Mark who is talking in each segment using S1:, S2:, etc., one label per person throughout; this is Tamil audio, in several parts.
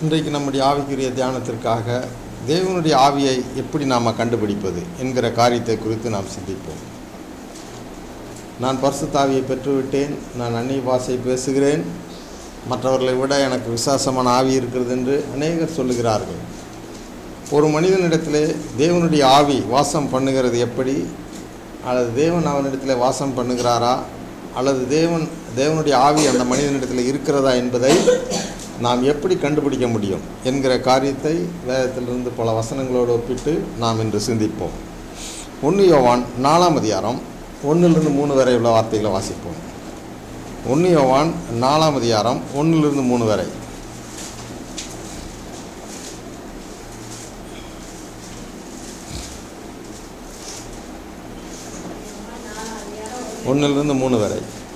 S1: இன்றைக்கு நம்முடைய ஆவிக்குரிய தியானத்திற்காக தேவனுடைய ஆவியை எப்படி நாம் கண்டுபிடிப்பது என்கிற காரியத்தை குறித்து நாம் சிந்திப்போம் நான் பரிசுத்தாவியை பெற்றுவிட்டேன் நான் அந்நிய பாஷை பேசுகிறேன் மற்றவர்களை விட எனக்கு விசுவாசமான ஆவி இருக்கிறது என்று அநேகர் சொல்லுகிறார்கள் ஒரு மனிதனிடத்திலே தேவனுடைய ஆவி வாசம் பண்ணுகிறது எப்படி அல்லது தேவன் அவனிடத்தில் வாசம் பண்ணுகிறாரா அல்லது தேவன் தேவனுடைய ஆவி அந்த மனிதனிடத்தில் இருக்கிறதா என்பதை நாம் எப்படி கண்டுபிடிக்க முடியும் என்கிற காரியத்தை வேதத்திலிருந்து பல வசனங்களோடு ஒப்பிட்டு நாம் இன்று சிந்திப்போம் ஒன்று யோவான் நாலாம் அதிகாரம் ஒன்றிலிருந்து மூணு வரை உள்ள வார்த்தைகளை வாசிப்போம் ஒன்று யோவான் நாலாம் அதிகாரம் ஒன்றிலிருந்து மூணு வரை ஒன்றிலிருந்து மூணு வரை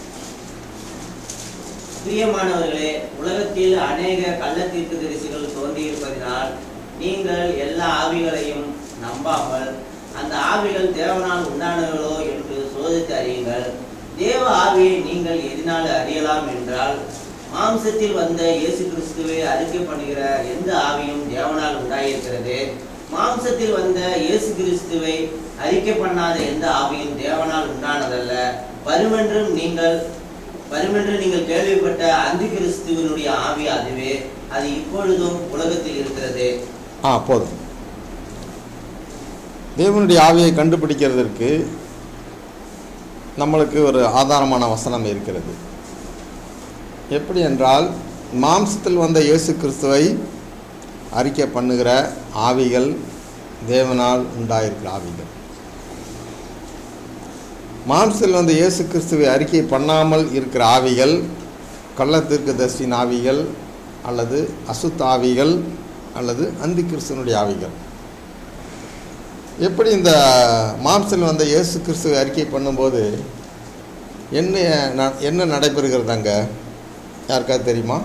S2: பிரியமானவர்களே உலகத்தில் அநேக கள்ள தீர்க்கதரிசிகள் தோன்றியிருப்பதினால் நீங்கள் எல்லா ஆவிகளையும் நம்பாமல் அந்த ஆவிகள் தேவனால் உண்டானவர்களோ என்று சோதித்து அறியுங்கள் தேவ ஆவியை நீங்கள் எதனால் அறியலாம் என்றால் மாம்சத்தில் வந்த இயேசு கிறிஸ்துவை அறிக்கை பண்ணுகிற எந்த ஆவியும் தேவனால் உண்டாயிருக்கிறது மாம்சத்தில் வந்த இயேசு கிறிஸ்துவை அறிக்கை பண்ணாத எந்த ஆவியும் தேவனால் உண்டானதல்ல வருமென்றும் நீங்கள் வருமென்று நீங்கள் கேள்விப்பட்ட அந்தி கிறிஸ்துவனுடைய ஆவி அதுவே அது இப்பொழுதும் உலகத்தில் இருக்கிறது
S1: ஆ போதும் தேவனுடைய ஆவியை கண்டுபிடிக்கிறதற்கு நம்மளுக்கு ஒரு ஆதாரமான வசனம் இருக்கிறது எப்படி என்றால் மாம்சத்தில் வந்த இயேசு கிறிஸ்துவை அறிக்கை பண்ணுகிற ஆவிகள் தேவனால் உண்டாயிருக்கிற ஆவிகள் மாம்சத்தில் வந்த இயேசு கிறிஸ்துவை அறிக்கை பண்ணாமல் இருக்கிற ஆவிகள் கள்ளத்திற்கு தர்சின் ஆவிகள் அல்லது அசுத்த ஆவிகள் அல்லது அந்தி கிறிஸ்துவனுடைய ஆவிகள் எப்படி இந்த மாம்சத்தில் வந்த இயேசு கிறிஸ்துவை அறிக்கை பண்ணும்போது என்ன ந- என்ன நடைபெறுகிறது அங்கே யாருக்காவது தெரியுமா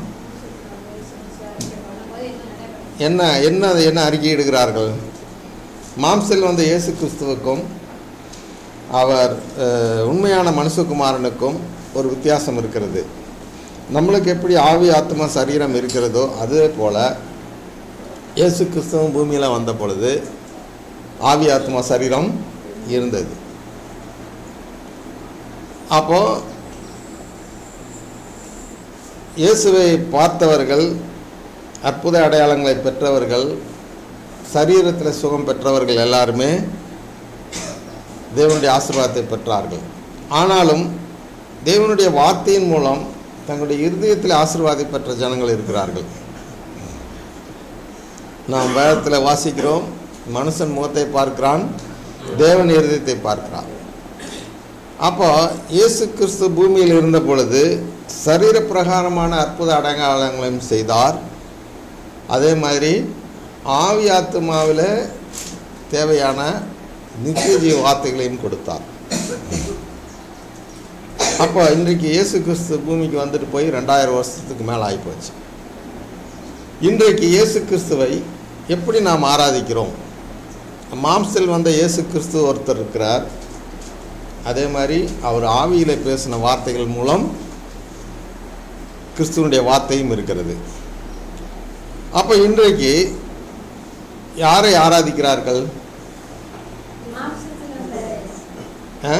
S1: என்ன என்ன என்ன அறிக்கை இடுகிறார்கள் மாம்சத்தில் வந்த இயேசு கிறிஸ்துவுக்கும் அவர் அஹ், உண்மையான மனுஷகுமாரனுக்கும் ஒரு வித்தியாசம் இருக்கிறது நம்மளுக்கு எப்படி ஆவி ஆத்மா சரீரம் இருக்கிறதோ அதே போல் இயேசு கிறிஸ்துவும் பூமியில் வந்த பொழுது ஆவி ஆத்மா சரீரம் இருந்தது அப்போது இயேசுவை பார்த்தவர்கள் அற்புத அடையாளங்களை பெற்றவர்கள் சரீரத்தில் சுகம் பெற்றவர்கள் எல்லாருமே தேவனுடைய ஆசீர்வாதத்தை பெற்றார்கள் ஆனாலும் தேவனுடைய வார்த்தையின் மூலம் தங்களுடைய இருதயத்தில் ஆசீர்வாதம் பெற்ற ஜனங்கள் இருக்கிறார்கள் நாம் வேதத்தில் வாசிக்கிறோம் மனுஷன் முகத்தை பார்க்கிறான் தேவன் இருதயத்தை பார்க்கிறான் அப்போ இயேசு கிறிஸ்து பூமியில் இருந்த பொழுது சரீர பிரகாரமான அற்புத அடையாளங்களையும் செய்தார் அதே மாதிரி ஆவி ஆத்துமாவில் தேவையான நித்திய ஜீவ வார்த்தைகளையும் கொடுத்தார் அப்போ இன்றைக்கு இயேசு கிறிஸ்து பூமிக்கு வந்துட்டு போய் ரெண்டாயிரம் வருஷத்துக்கு மேலே ஆகிப்போச்சு இன்றைக்கு இயேசு கிறிஸ்துவை எப்படி நாம் ஆராதிக்கிறோம் மாம்சத்தில் வந்த இயேசு கிறிஸ்து ஒருத்தர் இருக்கிறார் அதே மாதிரி அவர் ஆவியில் பேசின வார்த்தைகள் மூலம் கிறிஸ்துவனுடைய வார்த்தையும் இருக்கிறது அப்போ இன்றைக்கு யாரை ஆராதிக்கிறார்கள் ஆ?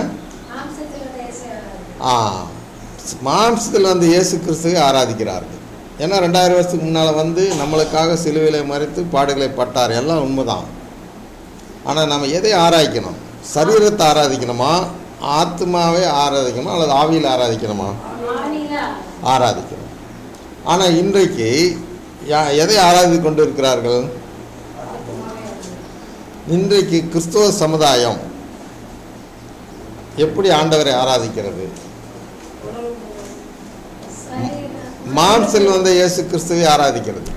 S1: ஆ மாம்சத்தில் வந்து இயேசு கிறிஸ்துவை ஆராதிக்கிறார்கள் ஏன்னா ரெண்டாயிரம் வருஷத்துக்கு முன்னால் வந்து நம்மளுக்காக சிலுவையில் மறைத்து பாடுகளை பட்டார் எல்லாம் உண்மைதான் ஆனால் நம்ம எதை ஆராதிக்கணும் சரீரத்தை ஆராதிக்கணுமா ஆத்மாவை ஆராதிக்கணுமா அல்லது ஆவியில் ஆராதிக்கணுமா ஆராதிக்கணும் ஆனால் இன்றைக்கு யா- எதை ஆராதி கொண்டு இருக்கிறார்கள் இன்றைக்கு கிறிஸ்துவ சமுதாயம் எப்படி ஆண்டவரை ஆராதிக்கிறது மாம்சில் வந்த இயேசு கிறிஸ்துவை ஆராதிக்கிறது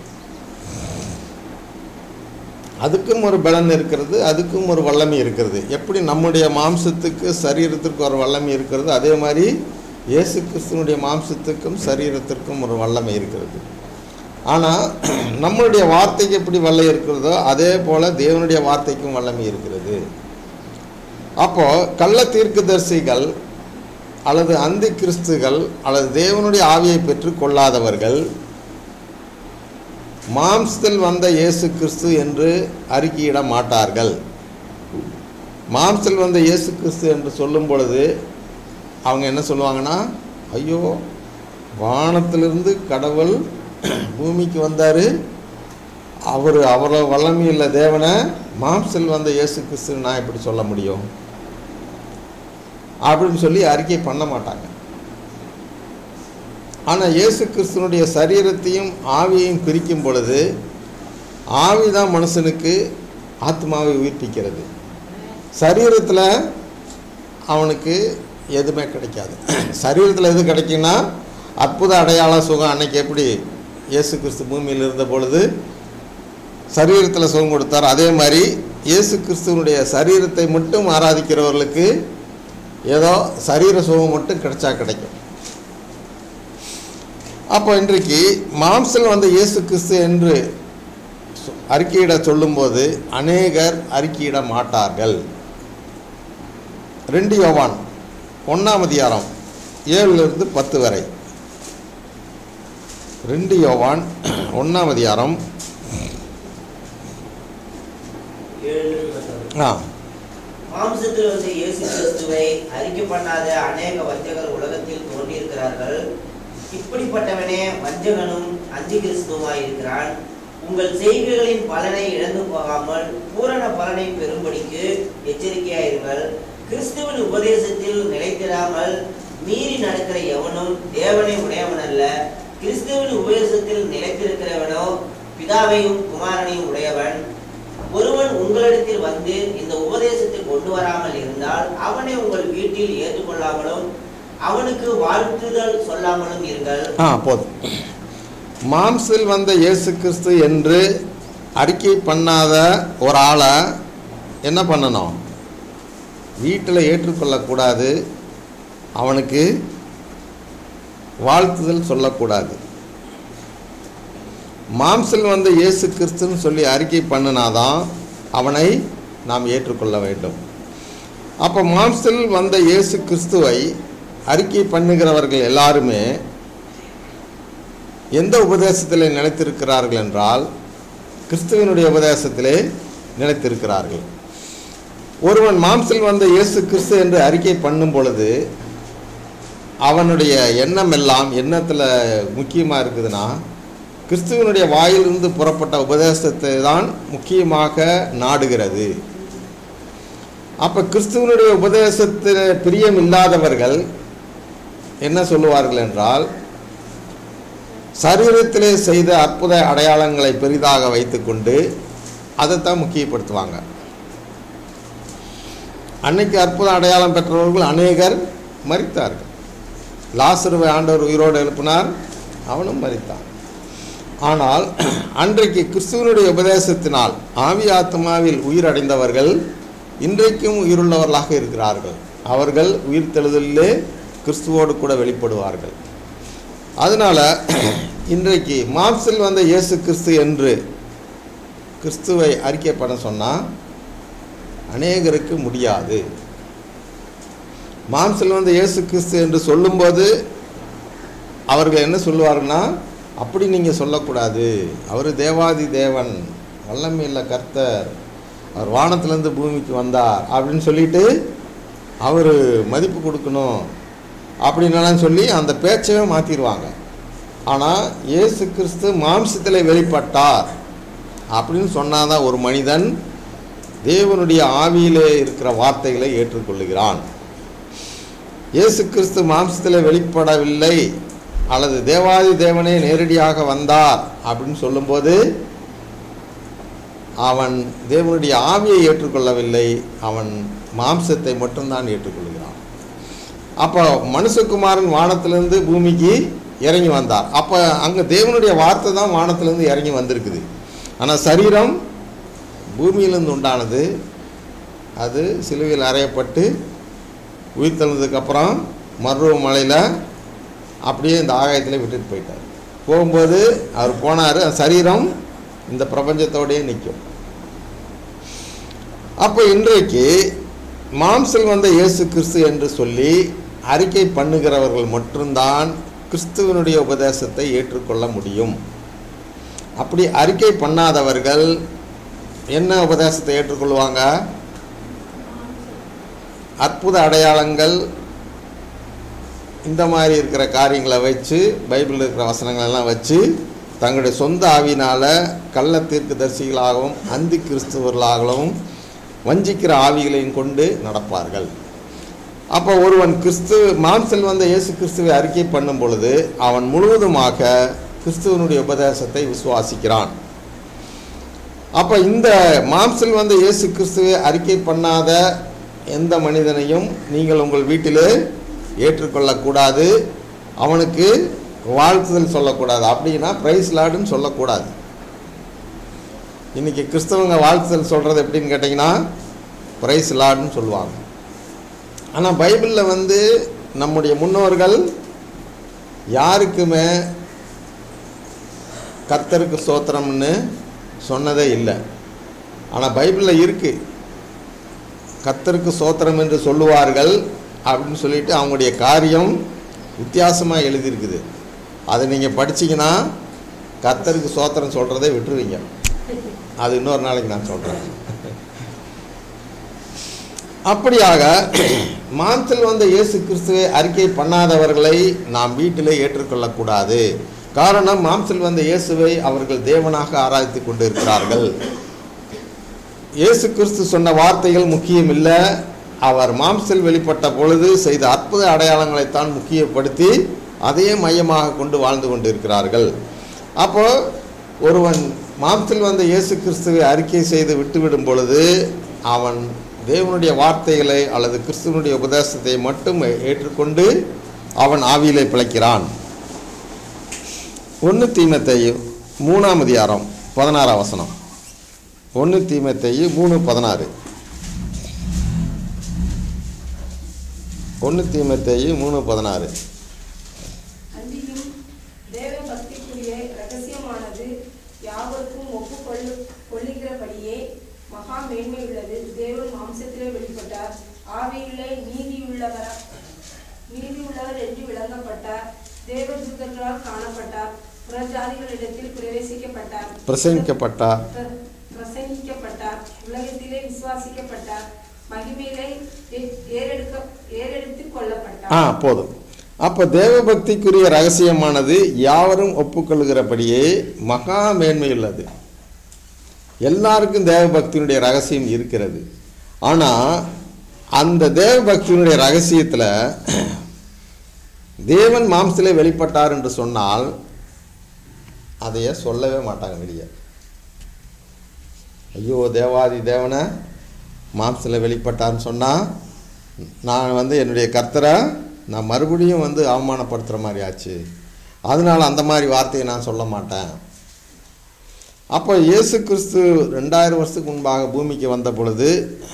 S1: அதுக்கும் ஒரு பலன் இருக்கிறது அதுக்கும் ஒரு வல்லமை இருக்கிறது எப்படி நம்முடைய மாம்சத்துக்கு சரீரத்திற்கு ஒரு வல்லமை இருக்கிறது அதே மாதிரி இயேசு கிறிஸ்துவனுடைய மாம்சத்துக்கும் சரீரத்திற்கும் ஒரு வல்லமை இருக்கிறது ஆனால் நம்மளுடைய வார்த்தைக்கு எப்படி வல்லை இருக்கிறதோ அதே போல் தேவனுடைய வார்த்தைக்கும் வல்லமை இருக்கிறது அப்போது கள்ள தீர்க்கதரிசிகள் அல்லது அந்தி கிறிஸ்துகள் அல்லது தேவனுடைய ஆவியை பெற்று கொள்ளாதவர்கள் மாம்சத்தில் வந்த இயேசு கிறிஸ்து என்று அறிக்கையிட மாட்டார்கள் மாம்சத்தில் வந்த இயேசு கிறிஸ்து என்று சொல்லும் பொழுது அவங்க என்ன சொல்லுவாங்கன்னா ஐயோ வானத்திலிருந்து கடவுள் பூமிக்கு வந்தார் அவர் அவ்வளோ வல்லமையுள்ள தேவனை மாம்சத்தில் வந்த இயேசு கிறிஸ்து நான் எப்படி சொல்ல முடியும் அப்படின்னு சொல்லி அறிக்கை பண்ண மாட்டாங்க ஆனால் இயேசு கிறிஸ்துனுடைய சரீரத்தையும் ஆவியையும் பிரிக்கும் பொழுது ஆவி தான் மனுஷனுக்கு ஆத்மாவை உயிர்ப்பிக்கிறது சரீரத்தில் அவனுக்கு எதுவுமே கிடைக்காது சரீரத்தில் எது கிடைக்குன்னா அற்புத அடையாள சுகம் அன்னைக்கு எப்படி இயேசு கிறிஸ்து பூமியில் இருந்த பொழுது சரீரத்தில் சுகம் கொடுத்தார் அதே மாதிரி இயேசு கிறிஸ்துவனுடைய சரீரத்தை மட்டும் ஆராதிக்கிறவர்களுக்கு ஏதோ சரீர சுகம் மட்டும் கிடைச்சா கிடைக்கும் அப்போ இன்றைக்கு மாம்சல் வந்த இயேசு கிறிஸ்து என்று சொ- அறிக்கையிட சொல்லும்போது அநேகர் அறிக்கையிட மாட்டார்கள் ரெண்டு யோவான் ஒன்றாம் அதிகாரம் ஏழுலேருந்து பத்து வரை ரெண்டு யோவான் ஒன்றாம் அதிகாரம்
S2: ஏழு பத்து.
S1: ஆ
S2: மாம்சத்தில் வந்து இயேசு கிறிஸ்துவை அறிக்கை பண்ணாத அநேக வஞ்சகர் உலகத்தில் தோன்றியிருக்கிறார்கள் இப்படிப்பட்டவனே வஞ்சகனும் அஞ்சு கிறிஸ்துவாய் இருக்கிறான் உங்கள் செய்கைகளின் பலனை இழந்து போகாமல் பூரண பலனை பெறும்படிக்கு எச்சரிக்கையாயிருங்கள் கிறிஸ்துவின் உபதேசத்தில் நிலைத்திடாமல் மீறி நடக்கிற எவனும் தேவனை உடையவன் அல்ல கிறிஸ்துவின் உபதேசத்தில் நிலைத்திருக்கிறவனோ பிதாவையும் குமாரனையும் உடையவன் ஒருவன் உங்களிடத்தில் வந்து இந்த உபதேசத்தை கொண்டு வராமல் இருந்தால் அவனை உங்கள் வீட்டில் ஏற்றுக்கொள்ளாமலும் அவனுக்கு வாழ்த்துதல் சொல்லாமலும் இருங்கள்
S1: ஆ போதும் மாம்சில் வந்த இயேசு கிறிஸ்து என்று அறிக்கை பண்ணாத ஒரு ஆளை என்ன பண்ணணும் வீட்டில் ஏற்றுக்கொள்ளக்கூடாது அவனுக்கு வாழ்த்துதல் சொல்லக்கூடாது மாம்சில் வந்த இயேசு கிறிஸ்துன்னு சொல்லி அறிக்கை பண்ணினாதான் அவனை நாம் ஏற்றுக்கொள்ள வேண்டும் அப்போ மாம்சில் வந்த இயேசு கிறிஸ்துவை அறிக்கை பண்ணுகிறவர்கள் எல்லாருமே எந்த உபதேசத்தில் நிலைத்திருக்கிறார்கள் என்றால் கிறிஸ்துவனுடைய உபதேசத்திலே நிலைத்திருக்கிறார்கள் ஒருவன் மாம்சில் வந்த இயேசு கிறிஸ்து என்று அறிக்கை பண்ணும் பொழுது அவனுடைய எண்ணம் எல்லாம் எண்ணத்தில் முக்கியமாக இருக்குதுன்னா கிறிஸ்துவனுடைய வாயிலிருந்து புறப்பட்ட உபதேசத்தை தான் முக்கியமாக நாடுகிறது அப்போ கிறிஸ்துவனுடைய உபதேசத்தில் பிரியம் இல்லாதவர்கள் என்ன சொல்லுவார்கள் என்றால் சரீரத்திலே செய்த அற்புத அடையாளங்களை பெரிதாக வைத்துக்கொண்டு அதைத்தான் முக்கியப்படுத்துவாங்க அன்னைக்கு அற்புத அடையாளம் பெற்றவர்கள் அநேகர் மரித்தார்கள் லாசருவை ஆண்டவர் உயிரோடு எழுப்பினார் அவனும் மரித்தான் ஆனால் அன்றைக்கு கிறிஸ்துவனுடைய உபதேசத்தினால் ஆவி ஆத்மாவில் உயிரடைந்தவர்கள் இன்றைக்கும் உயிருள்ளவர்களாக இருக்கிறார்கள் அவர்கள் உயிர்த்தெழுதலிலே கிறிஸ்துவோடு கூட வெளிப்படுவார்கள் அதனால் இன்றைக்கு மாம்சில் வந்த இயேசு கிறிஸ்து என்று கிறிஸ்துவை அறிக்கை பண்ண சொன்னால் அநேகருக்கு முடியாது மாம்சில் வந்த இயேசு கிறிஸ்து என்று சொல்லும்போது அவர்கள் என்ன சொல்லுவாருன்னா அப்படி நீங்கள் சொல்லக்கூடாது அவர் தேவாதி தேவன் வல்லமையுள்ள கர்த்தர் அவர் வானத்திலேருந்து பூமிக்கு வந்தார் அப்படின்னு சொல்லிட்டு அவர் மதிப்பு கொடுக்கணும் அப்படின்னலாம் சொல்லி அந்த பேச்சவே மாற்றிடுவாங்க ஆனால் இயேசு கிறிஸ்து மாம்சத்தில் வெளிப்பட்டார் அப்படின்னு சொன்னாதான் ஒரு மனிதன் தேவனுடைய ஆவியிலே இருக்கிற வார்த்தைகளை ஏற்றுக்கொள்ளுகிறான் இயேசு கிறிஸ்து மாம்சத்தில் வெளிப்படவில்லை அல்லது தேவாதி தேவனே நேரடியாக வந்தார் அப்படின்னு சொல்லும்போது அவன் தேவனுடைய ஆவியை ஏற்றுக்கொள்ளவில்லை அவன் மாம்சத்தை மட்டும்தான் ஏற்றுக்கொள்கிறான் அப்போ மனுஷகுமாரன் வானத்திலிருந்து பூமிக்கு இறங்கி வந்தார் அப்போ அங்கே தேவனுடைய வார்த்தை தான் வானத்திலிருந்து இறங்கி வந்திருக்குது ஆனால் சரீரம் பூமியிலிருந்து உண்டானது அது சிலுவையில் அறையப்பட்டு உயிர் தெழுந்ததுக்கப்புறம் மருவ மலையில் அப்படியே இந்த ஆகாயத்தில் விட்டுட்டு போயிட்டார் போகும்போது அவர் போனார் சரீரம் இந்த பிரபஞ்சத்தோடயே நிற்கும் அப்போ இன்றைக்கு மாம்சல் வந்த இயேசு கிறிஸ்து என்று சொல்லி அறிக்கை பண்ணுகிறவர்கள் மட்டும்தான் கிறிஸ்துவனுடைய உபதேசத்தை ஏற்றுக்கொள்ள முடியும் அப்படி அறிக்கை பண்ணாதவர்கள் என்ன உபதேசத்தை ஏற்றுக்கொள்வாங்க அற்புத அடையாளங்கள் இந்த மாதிரி இருக்கிற காரியங்களை வச்சு பைபிளில் இருக்கிற வசனங்கள் எல்லாம் வச்சு தங்களுடைய சொந்த ஆவியினால் கள்ள தீர்க்கதரிசிகளாகவும் அந்தி கிறிஸ்துவர்களாகவும் வஞ்சிக்கிற ஆவிகளையும் கொண்டு நடப்பார்கள் அப்போ ஒருவன் கிறிஸ்து மாம்சல் வந்த இயேசு கிறிஸ்துவை அறிக்கை பண்ணும் பொழுது அவன் முழுவதுமாக கிறிஸ்துவனுடைய உபதேசத்தை விசுவாசிக்கிறான் அப்போ இந்த மாம்சல் வந்த இயேசு கிறிஸ்துவை அறிக்கை பண்ணாத எந்த மனிதனையும் நீங்கள் உங்கள் வீட்டிலே ஏற்றுக்கொள்ளக்கூடாது அவனுக்கு வாழ்த்துதல் சொல்லக்கூடாது அப்படின்னா பிரைஸ் லார்டுன்னு சொல்லக்கூடாது இன்றைக்கி கிறிஸ்தவங்க வாழ்த்துதல் சொல்கிறது எப்படின்னு கேட்டிங்கன்னா பிரைஸ் லார்டுன்னு சொல்லுவாங்க ஆனால் பைபிளில் வந்து நம்முடைய முன்னோர்கள் யாருக்குமே கர்த்தருக்கு ஸ்தோத்திரம்னு சொன்னதே இல்லை ஆனால் பைபிளில் இருக்குது கர்த்தருக்கு ஸ்தோத்திரம் என்று சொல்லுவார்கள் அப்படின்னு சொல்லிட்டு அவங்களுடைய காரியம் வித்தியாசமாக எழுதியிருக்குது அதை நீங்கள் படிச்சீங்கன்னா கர்த்தருக்கு ஸ்தோத்திரம் சொல்கிறதே விட்டுருவீங்க அது இன்னொரு நாளைக்கு நான் சொல்கிறேன் அப்படியாக மாம்சல் வந்த இயேசு கிறிஸ்துவை அறிக்கை பண்ணாதவர்களை நாம் வீட்டிலே ஏற்றுக்கொள்ளக்கூடாது காரணம் மாம்சல் வந்த இயேசுவை அவர்கள் தேவனாக ஆராய்த்து கொண்டிருக்கிறார்கள் இயேசு கிறிஸ்து சொன்ன வார்த்தைகள் முக்கியம் இல்லை அவர் மாம்சல் வெளிப்பட்ட பொழுது செய்த அற்புத அடையாளங்களைத்தான் முக்கியப்படுத்தி அதையே மையமாக கொண்டு வாழ்ந்து கொண்டிருக்கிறார்கள் அப்போ ஒருவன் மாம்சல் வந்த இயேசு கிறிஸ்துவை அறிக்கை செய்து விட்டுவிடும் பொழுது அவன் தேவனுடைய வார்த்தைகளை அல்லது கிறிஸ்துவனுடைய உபதேசத்தை மட்டும் ஏற்றுக்கொண்டு அவன் ஆவியிலே பிழைக்கிறான் ஒன்று தீமத்தையு மூணாம் அதிகாரம் பதினாறாம் வசனம் ஒன்று தீமத்தையு மூணு பதினாறு ஒன்று தீமத்தையு மூணு பதினாறு
S3: அன்றியும் தேவ பக்திக்குரிய ரகசியமானது யாவருக்கும் ஒப்புக்கொள்ளு கொள்ளுகிறபடியே மகா மேன்மை உள்ளது தேவன் மாம்சத்திலே வெளிப்பட்டார் ஆவியிலே நீதியுள்ளவர் நீதியுள்ளவர் என்று விளங்கப்பட்டார் தேவ தூதர்களால் காணப்பட்டார் புறஜாதிகளிடத்தில் பிரவேசிக்கப்பட்டார்
S1: பிரசங்கிக்கப்பட்டார்
S3: பிர- பிரசங்கிக்கப்பட்டார் உலகத்திலே விசுவாசிக்கப்பட்டார் மகிமையிலே ஏ- ஏறெடுக்க ஏறெடுத்துக்
S1: ஆ
S3: கொள்ளப்பட்டார்
S1: போதும் அப்போ தேவபக்திக்குரிய ரகசியமானது யாவரும் ஒப்புக்கொள்கிறபடியே மகா மேன்மையுள்ளது எல்லாருக்கும் தேவபக்தியினுடைய ரகசியம் இருக்கிறது ஆனால் அந்த தேவபக்தியினுடைய ரகசியத்தில் தேவன் மாம்சத்திலே வெளிப்பட்டார் என்று சொன்னால் அதையே சொல்லவே மாட்டாங்க வெளியே ஐயோ தேவாதி தேவனை மாம்சத்தில் வெளிப்பட்டார்னு சொன்னால் நான் வந்து என்னுடைய கர்த்தரை நான் மறுபடியும் வந்து அவமானப்படுத்துகிற மாதிரி ஆச்சு அதனால் அந்த மாதிரி வார்த்தையை நான் சொல்ல மாட்டேன் அப்போ இயேசு கிறிஸ்து ரெண்டாயிரம் வருஷத்துக்கு முன்பாக பூமிக்கு வந்த பொழுது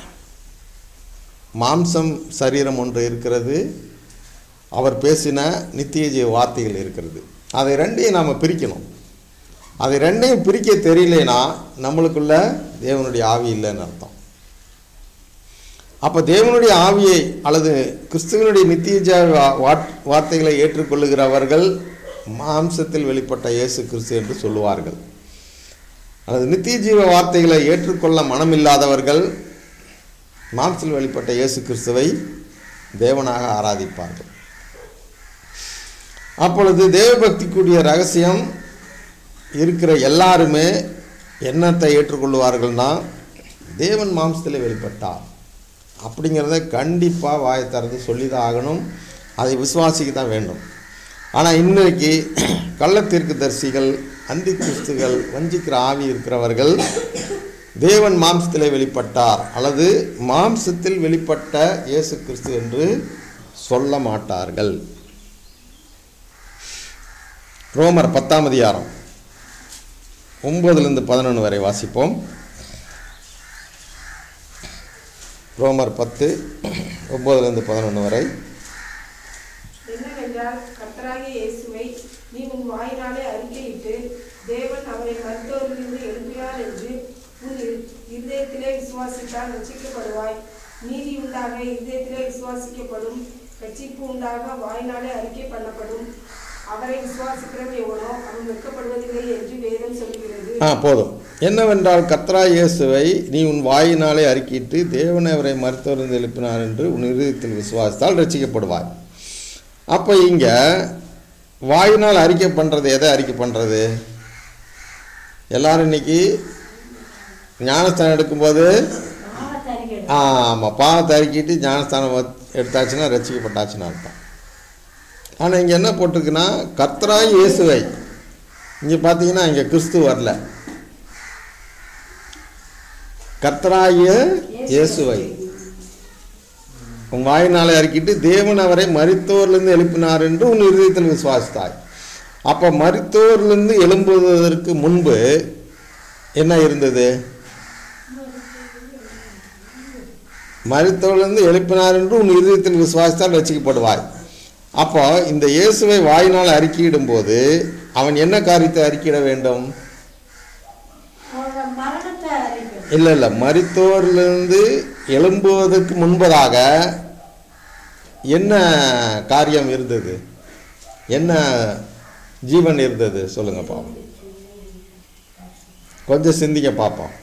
S1: மாம்சம் சரீரம் ஒன்று இருக்கிறது அவர் பேசின நித்திய ஜீவ வார்த்தைகள் இருக்கிறது அதை ரெண்டையும் நாம் பிரிக்கணும் அதை ரெண்டையும் பிரிக்க தெரியலேனா நம்மளுக்குள்ள தேவனுடைய ஆவி இல்லைன்னு அர்த்தம் அப்போ தேவனுடைய ஆவியை அல்லது கிறிஸ்துவனுடைய நித்திய ஜீவ வா- வாட்- வார்த்தைகளை ஏற்றுக்கொள்ளுகிறவர்கள் மாம்சத்தில் வெளிப்பட்ட இயேசு கிறிஸ்து என்று சொல்லுவார்கள் அல்லது நித்திய ஜீவ வார்த்தைகளை ஏற்றுக்கொள்ள மனமில்லாதவர்கள் மாம்சத்தில் வெளிப்பட்ட இயேசு கிறிஸ்துவை தேவனாக ஆராதிப்பார்கள் அப்பொழுது தேவபக்திக்குரிய ரகசியம் இருக்கிற எல்லாருமே என்னத்தை ஏற்றுக்கொள்வார்கள்னா தேவன் மாம்சத்தில் வெளிப்பட்டார் அப்படிங்கிறத கண்டிப்பாக வாயை திறந்து சொல்லி தான் ஆகணும் அதை விசுவாசிக்க தான் வேண்டும் ஆனால் இன்றைக்கு கள்ளத்தீர்க்கு தரிசிகள் அந்தி கிறிஸ்துகள் வஞ்சிக்கிற ஆவி இருக்கிறவர்கள் தேவன் மாம்சத்திலே வெளிப்பட்டார் அல்லது மாம்சத்தில் வெளிப்பட்ட இயேசு கிறிஸ்து என்று சொல்ல மாட்டார்கள் ரோமர் பத்தாம் அதிகாரம் ஒன்பதுலேருந்து பதினொன்று வரை வாசிப்போம் ரோமர் பத்து ஒம்பதுலேருந்து பதினொன்று வரை
S3: என்னவென்றால் கர்த்தராகிய இயேசுவை நீ உன் வாயினாலே அறிக்கையிட்டு தேவன் அவரை மருத்துவரிலிருந்து எழுப்பினார் என்று உன் இரு- இருதயத்திலே விசுவாசித்தால் ரட்சிக்கப்படுவாய் நீதி உண்டாக இருதயத்திலே விசுவாசிக்கப்படும் ரட்சிப்பு உண்டாக வாயினாலே அறிக்கை பண்ணப்படும் அவரை விசுவாசிக்கிறவன் எவனோ அவன் வெட்கப்படுவதில்லை என்று வேதம் சொல்கிறது
S1: ஆ போதும் என்னவென்றால் கத்ரா இயேசுவை நீ உன் வாயினாலே அறிக்கிட்டு தேவனை அவரை மருத்துவருந்து எழுப்பினார் என்று உன் இருதயத்தில் விசுவாசித்தால் ரட்சிக்கப்படுவாய் அப்போ இங்கே வாயினால் அறிக்கை பண்ணுறது எதை அறிக்கை பண்ணுறது எல்லாரும் இன்னைக்கு ஞானஸ்தானம் எடுக்கும்போது
S4: பாவத்தை அறிக்கை
S1: ஆமாம் பாவத்தை அறிக்கிட்டு ஞானஸ்தானம் வத்- எடுத்தாச்சுன்னா ரட்சிக்கப்பட்டாச்சுன்னு அர்த்தம் ஆனால் இங்கே என்ன போட்டிருக்குன்னா கர்த்தராய் இயேசுவை இங்கே பார்த்தீங்கன்னா இங்கே கிறிஸ்து வரல கர்த்தராகிய இயேசுவை உன் வாயினாலே அறிக்கிட்டு தேவன் அவரை மரித்தோர்லேருந்து எழுப்பினார் என்று உன் இருதயத்தில் விசுவாசித்தாய் அப்போ மரித்தோர்லேருந்து எழும்புவதற்கு முன்பு என்ன இருந்தது மரித்தோர்லேருந்து எழுப்பினார் என்று உன் இருதயத்தில் விசுவாசித்தால் ரசிக்கப்படுவாய் அப்போ இந்த இயேசுவை வாயினால் அறிக்கையிடும் போது அவன் என்ன காரியத்தை அறிக்கையிட வேண்டும்
S4: அவரோட மரணத்தை அறிக்கை
S1: இல்லை இல்லை மரித்தோரிலிருந்து எழும்புவதற்கு முன்பதாக என்ன காரியம் இருந்தது என்ன ஜீவன் இருந்தது சொல்லுங்க பாப்போம் கொஞ்சம் சிந்திக்க பார்ப்போம்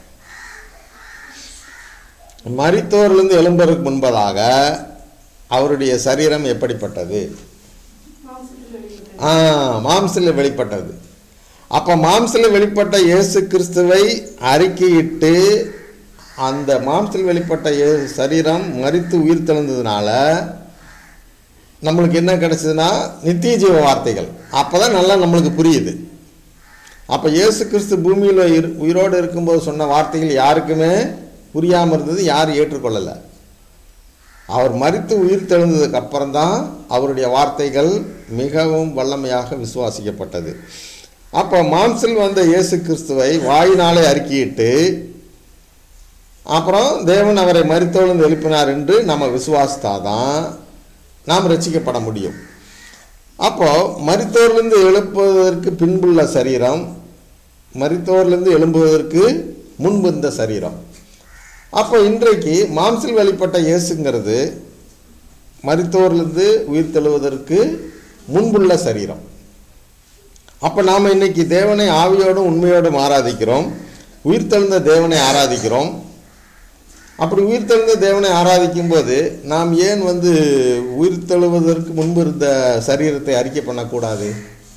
S1: மரித்தோரிலிருந்து எழும்புவதற்கு முன்பதாக அவருடைய சரீரம் எப்படிப்பட்டது
S3: மாம்சத்தில் வெளிப்பட்டது.
S1: ஆ மாம்சில் வெளிப்பட்டது அப்போ மாம்சில் வெளிப்பட்ட இயேசு கிறிஸ்துவை அறிக்கையிட்டு அந்த மாம்சில் வெளிப்பட்ட இயே சரீரம் மரித்து உயிர் தெழுந்ததுனால நம்மளுக்கு என்ன கிடைச்சதுன்னா நித்திய ஜீவ வார்த்தைகள் அப்போ தான் நல்லா நம்மளுக்கு புரியுது அப்போ இயேசு கிறிஸ்து பூமியில் இரு உயிரோடு இருக்கும்போது சொன்ன வார்த்தைகள் யாருக்குமே புரியாமல் இருந்தது யாரும் ஏற்றுக்கொள்ளலை அவர் மரித்து உயிர் தெழுந்ததுக்கு அப்புறம்தான் அவருடைய வார்த்தைகள் மிகவும் வல்லமையாக விசுவாசிக்கப்பட்டது அப்போ மாம்சில் வந்த இயேசு கிறிஸ்துவை வாயினாலே அறிக்கையிட்டு அப்புறம் தேவன் அவரை மரித்தோழுந்து எழுப்பினார் என்று நம்ம விசுவாசித்தாதான் நாம் ரட்சிக்கப்பட முடியும் அப்போ மரித்தோர்லேருந்து எழுப்புவதற்கு பின்புள்ள சரீரம் மரித்தோர்லேருந்து எழும்புவதற்கு முன்பு இருந்த சரீரம் அப்போ இன்றைக்கு மாம்சில் வெளிப்பட்ட இயேசுங்கிறது மரித்தோர்லேருந்து உயிர் தெழுவதற்கு முன்புள்ள சரீரம் அப்போ நாம் இன்னைக்கு தேவனை ஆவியோடும் உண்மையோடும் ஆராதிக்கிறோம் உயிர் தெழுந்த தேவனை ஆராதிக்கிறோம் அப்படி உயிர் தெழுந்த தேவனை ஆராதிக்கும் போது நாம் ஏன் வந்து உயிர் தெழுவதற்கு முன்பு இருந்த சரீரத்தை அறிக்கை பண்ணக்கூடாது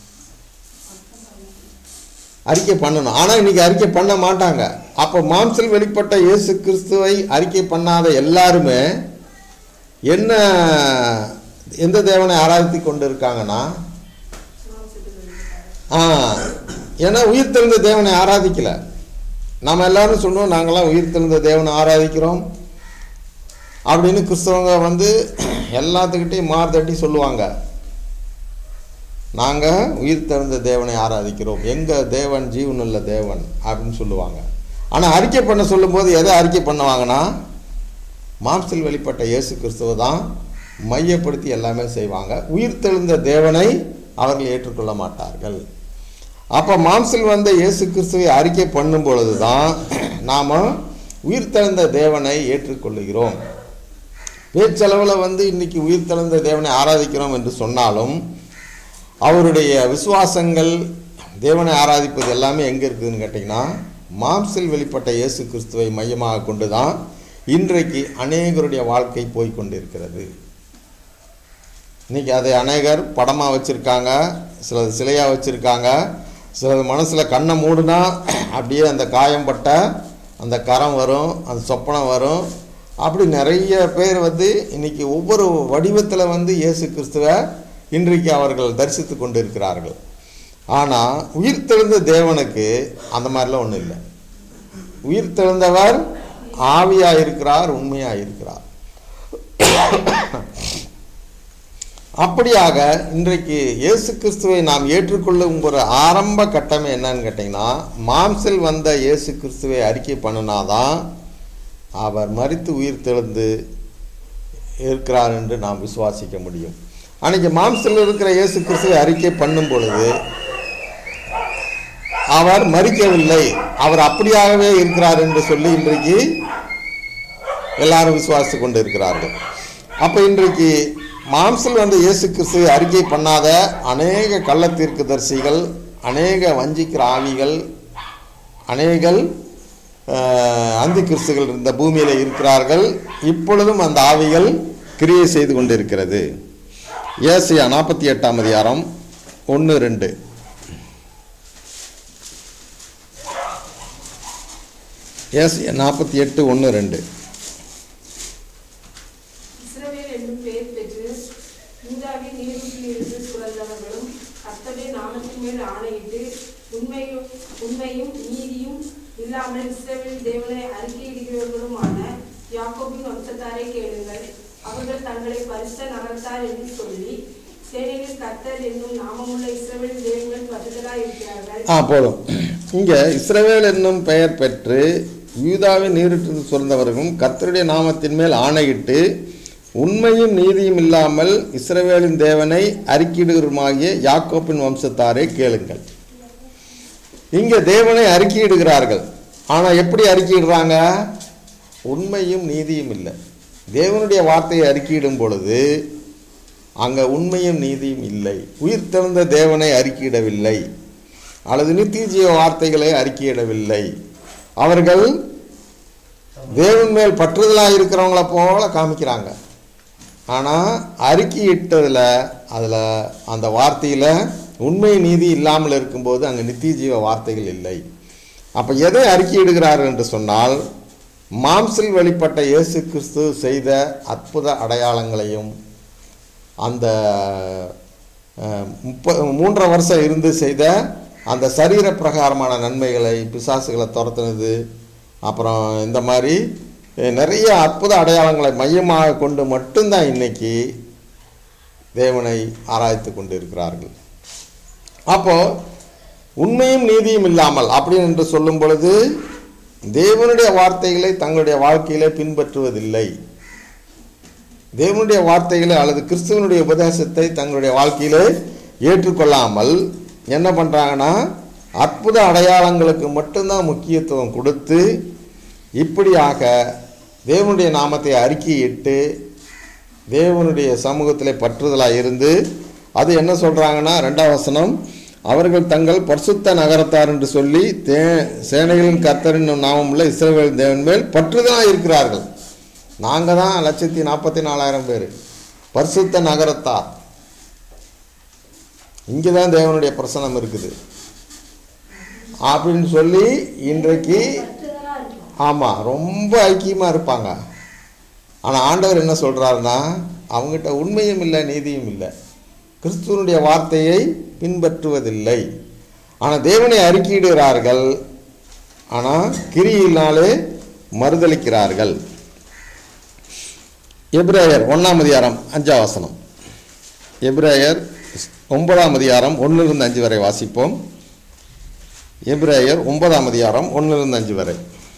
S1: அறிக்கை பண்ணணும் ஆனால் இன்னைக்கு அறிக்கை பண்ண மாட்டாங்க அப்போ மாம்சில் வெளிப்பட்ட இயேசு கிறிஸ்துவை அறிக்கை பண்ணாத எல்லாருமே என்ன எந்த தேவனை ஆராதித்து கொண்டு இருக்காங்கன்னா
S3: மாம்சத்தில் வெளிப்பட்டது.
S1: ஆ ஏன்னா உயிர் தெழுந்த தேவனை ஆராதிக்கல நாம் எல்லாரும் சொன்னோம் நாங்களாம் உயிர் தெழுந்த தேவனை ஆராதிக்கிறோம் அப்படின்னு கிறிஸ்தவங்க வந்து எல்லாத்துக்கிட்டையும் மார்தட்டி சொல்லுவாங்க நாங்கள் உயிர் தெழுந்த தேவனை ஆராதிக்கிறோம் எங்கள் தேவன் ஜீவனுள்ள தேவன் அப்படின்னு சொல்லுவாங்க ஆனால் அறிக்கை பண்ண சொல்லும்போது எதை அறிக்கை பண்ணுவாங்கன்னா மாம்சில் வெளிப்பட்ட இயேசு கிறிஸ்துவை தான் மையப்படுத்தி எல்லாமே செய்வாங்க உயிர் தெழுந்த தேவனை அவர்கள் ஏற்றுக்கொள்ள மாட்டார்கள் அப்போ மாம்சில் வந்த இயேசு கிறிஸ்துவை அறிக்கை பண்ணும் பொழுது தான் நாம் உயிர் தெழுந்த தேவனை ஏற்றுக்கொள்ளுகிறோம் பேச்சளவில் வந்து இன்னைக்கு உயிர் தெழுந்த தேவனை ஆராதிக்கிறோம் என்று சொன்னாலும் அவருடைய விசுவாசங்கள் தேவனை ஆராதிப்பது எல்லாமே எங்கே இருக்குதுன்னு கேட்டிங்கன்னா மாம்சில் வெளிப்பட்ட இயேசு கிறிஸ்துவை மையமாக கொண்டு தான் இன்றைக்கு அநேகருடைய வாழ்க்கை போய் கொண்டிருக்கிறது இன்னைக்கு அதை அநேகர் படமாக வச்சுருக்காங்க சிலது சிலையாக வச்சுருக்காங்க சிலது மனசில் கண்ணை மூடுனா அப்படியே அந்த காயம்பட்ட அந்த கரம் வரும் அந்த சொப்பனம் வரும் அப்படி நிறைய பேர் வந்து இன்னைக்கு ஒவ்வொரு வடிவத்தில் வந்து இயேசு கிறிஸ்துவை இன்றைக்கு அவர்கள் தரிசித்து கொண்டு இருக்கிறார்கள் ஆனால் உயிர் தெழுந்த தேவனுக்கு அந்த மாதிரிலாம் ஒன்றும் இல்லை உயிர் தெழுந்தவர் ஆவியாக இருக்கிறார் உண்மையாக இருக்கிறார் அப்படியாக இன்றைக்கு இயேசு கிறிஸ்துவை நாம் ஏற்றுக்கொள்ளும் ஒரு ஆரம்ப கட்டமே என்னன்னு கேட்டிங்கன்னா மாம்சில் வந்த இயேசு கிறிஸ்துவை அறிக்கை பண்ணினாதான் அவர் மரித்து உயிர் தெழுந்து இருக்கிறார் என்று நாம் விசுவாசிக்க முடியும் அன்னைக்கு மாம்சில் இருக்கிற இயேசு கிறிஸ்துவை அறிக்கை பண்ணும் பொழுது அவர் மறிக்கவில்லை அவர் அப்படியாகவே இருக்கிறார் என்று சொல்லி இன்றைக்கு எல்லாரும் விசுவாசித்து கொண்டு இருக்கிறார்கள் அப்போ இன்றைக்கு மாம்சில் வந்த இயேசு கிறிஸ்துவை அறிக்கை பண்ணாத அநேக கள்ளத்தீர்க்கதரிசிகள் அநேக வஞ்சிக்கிற ஆவிகள் அநேகள் அஹ், அந்தி கிறிஸ்துகள் இந்த பூமியில் இருக்கிறார்கள் இப்பொழுதும் அந்த ஆவிகள் கிரியை செய்து கொண்டிருக்கிறது ஏசியா நாற்பத்தி எட்டாம் அதிகாரம் ஒன்று ரெண்டு ஏசியா நாற்பத்தி எட்டு ஒன்று ரெண்டு
S3: இஸ்ரவேல் என்னும் பெயர் பெற்று யூதாவின் நீரூற்றில் இருந்து சுழந்தவர்களும் கர்த்தருடைய நாமத்தின் மேல் ஆணையிட்டு உண்மையும் உண்மையும் நீதியும் இல்லாமல் இஸ்ரவேல் தேவனை அறிக்கையிடுகிறவர்களுமான யாக்கோபின் வம்சத்தாரை கேளுங்கள் அவர்கள் தங்களை பரிசுத்த நகர்த்தார் என்று சொல்லி சேனையில் கர்த்தர் என்னும் நாமமுள்ள இஸ்ரவேல் தேவங்கள் பற்றுதலாய் இருக்கிறார்கள்
S1: ஆ போதும் இங்கே இஸ்ரவேல் என்னும் பெயர் பெற்று யூதாவின் நீரிட்டு சுரந்தவர்களும் கர்த்தருடைய நாமத்தின் மேல் ஆணையிட்டு உண்மையும் நீதியும் இல்லாமல் இஸ்ரவேலின் தேவனை அறிக்கையிடுகிறமாகிய யாக்கோப்பின் வம்சத்தாரே கேளுங்கள் இங்கே தேவனை அறிக்கையிடுகிறார்கள் ஆனால் எப்படி அறிக்கையிடுறாங்க உண்மையும் நீதியும் இல்லை தேவனுடைய வார்த்தையை அறிக்கையிடும் பொழுது அங்கே உண்மையும் நீதியும் இல்லை உயிர் தெழுந்த தேவனை அறிக்கையிடவில்லை அல்லது நித்திய ஜீவ வார்த்தைகளை அறிக்கையிடவில்லை அவர்கள் தேவன் மேல் பற்றுதலாக இருக்கிறவங்கள போல காமிக்கிறாங்க ஆனால் அறிக்கையிட்டதில் அதில் அந்த வார்த்தையில் உண்மை நீதி இல்லாமல் இருக்கும்போது அங்கே நித்திய ஜீவ வார்த்தைகள் இல்லை அப்போ எதை அறிக்கையிடுகிறார்கள் என்று சொன்னால் மாம்சில் வெளிப்பட்ட இயேசு கிறிஸ்து செய்த அற்புத அடையாளங்களையும் அந்த அஹ், முப்ப மூன்றரை வருஷம் இருந்து செய்த அந்த சரீர பிரகாரமான நன்மைகளை பிசாசுகளை துரத்துனது அப்புறம் இந்த மாதிரி அஹ், நிறைய அற்புத அடையாளங்களை மையமாக கொண்டு மட்டும்தான் இன்னைக்கு தேவனை ஆராய்த்து கொண்டு இருக்கிறார்கள் அப்போ உண்மையும் நீதியும் இல்லாமல் அப்படின்னு என்று சொல்லும் பொழுது தேவனுடைய வார்த்தைகளை தங்களுடைய வாழ்க்கையிலே பின்பற்றுவதில்லை தேவனுடைய வார்த்தைகளை அல்லது கிறிஸ்துவனுடைய உபதேசத்தை தங்களுடைய வாழ்க்கையிலே ஏற்றுக்கொள்ளாமல் என்ன பண்ணுறாங்கன்னா அற்புத அடையாளங்களுக்கு மட்டும்தான் முக்கியத்துவம் கொடுத்து இப்படியாக தேவனுடைய நாமத்தை அறிக்கையிட்டு தேவனுடைய சமூகத்தில் பற்றுதலாக இருந்து அது என்ன சொல்கிறாங்கன்னா ரெண்டாம் வசனம் அவர்கள் தங்கள் பரிசுத்த நகரத்தார் என்று சொல்லி தே சேனைகளின் கர்த்தரின் நாமமுள்ள இஸ்ரவேல் தேவன் மேல் பற்றுதலாக இருக்கிறார்கள் நாங்கள் தான் லட்சத்தி நாற்பத்தி நாலாயிரம் பேர் பரிசுத்த நகரத்தார் இங்கே தான் தேவனுடைய பிரசனம் இருக்குது அப்படின்னு சொல்லி இன்றைக்கு
S4: பற்றுதலா இருக்கும்
S1: ஆமாம் ரொம்ப ஐக்கியமாக இருப்பாங்க ஆனால் ஆண்டவர் என்ன சொல்கிறாருன்னா அவங்ககிட்ட உண்மையும் இல்லை நீதியும் இல்லை கிறிஸ்துவனுடைய வார்த்தையை பின்பற்றுவதில்லை ஆனால் தேவனை அறிக்கையிடுகிறார்கள் ஆனால் கிரியினாலே மறுதளிக்கிறார்கள் எப்ரேயர் ஒன்றாம் அதிகாரம் அஞ்சாம் வசனம் எப்ரேயர் ஒன்பதாம் அதிகாரம் ஒன்றிலிருந்து அஞ்சு வரை வாசிப்போம் எப்ரேயர் ஒன்பதாம் அதிகாரம் ஒன்றிலிருந்து அஞ்சு வரை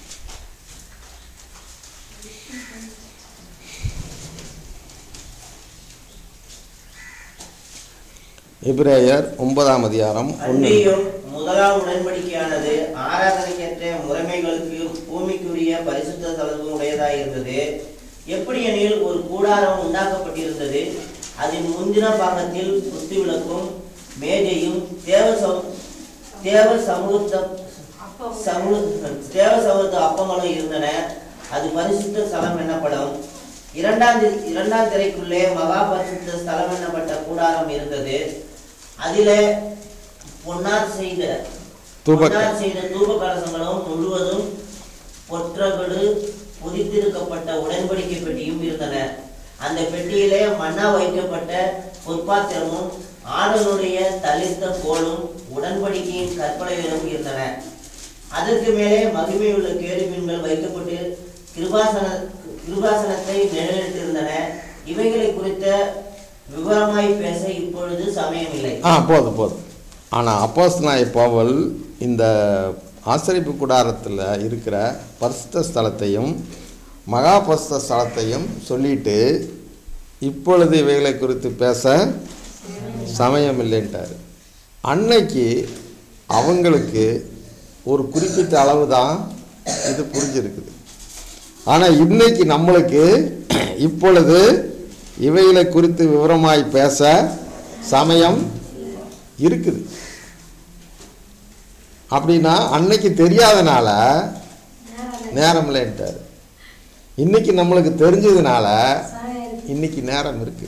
S1: எபிரேயர் ஒன்பதாம் அதிகாரம் ஒன்று
S2: அன்றியும் முதலாம் உடன்படிக்கையானது ஆராதனைக்கேற்ற முறைமைகளுக்கு பூமிக்குரிய பரிசுத்த தளர்வு உடையதாய் இருந்தது எப்படி எனில் ஒரு கூடாரம் உண்டாக்கப்பட்டிருந்தது அதன் முந்தின பாகத்தில் குத்து விளக்கும் மேஜையும் தேவ சம- தேவ சமூகத்த
S3: அப்பம்
S2: சமூக தேவ சமூகத்து அப்பங்களும் இருந்தன அது பரிசுத்த ஸ்தலம் என்னப்படும் இரண்டாம் தி- இரண்டாம் திரைக்குள்ளே மகா பரிசுத்த ஸ்தலம் என்னப்பட்ட கூடாரம் இருந்தது அதிலே பொன்னார் செய்த
S1: தூப
S2: பொன்னார் செய்த தூப கலசங்களும் முழுவதும் பொற்றகடு புதித்திருக்கப்பட்ட உடன்படிக்கை பெட்டியும் இருந்தன அந்த பெட்டியிலே மன்னா வைக்கப்பட்ட பொற்பாத்திரமும் ஆடனுடைய தளிர்த்த கோலும் உடன்படிக்கையின் கற்பனைகளும் இருந்தன அதற்கு மேலே மகிமையுள்ள கேருபீன்கள் வைக்கப்பட்டு கிருபாசன கிருபாசனத்தை நிழலிட்டிருந்தன இவைகளை குறித்த விவரமாய் பேச இப்பொழுது சமயமில்லை
S1: ஆ போதும் போதும் ஆனால் அப்போஸ்தலனாகிய பவுல் இந்த ஆசரிப்பு கூடாரத்தில் இருக்கிற பரிசுத்த ஸ்தலத்தையும் மகா பரிசுத்த ஸ்தலத்தையும் சொல்லிட்டு இப்பொழுது இவைகளை குறித்து பேச சமயம் இல்லைன்ட்டார் அன்னைக்கு அவங்களுக்கு ஒரு குறிப்பிட்ட அளவு தான் இது புரிஞ்சிருக்குது ஆனால் இன்னைக்கு நம்மளுக்கு இப்பொழுது இவைகளை குறித்து விவரமாய் பேச சமயம் இருக்குது அப்படின்னா அன்னைக்கு தெரியாதனால
S4: நேரம் இல்லை.
S1: நேரம் இல்லைன்ட்டார் இன்னைக்கு நம்மளுக்கு தெரிஞ்சதுனால
S4: சாயம் இருக்கு.
S1: இன்னைக்கு நேரம் இருக்கு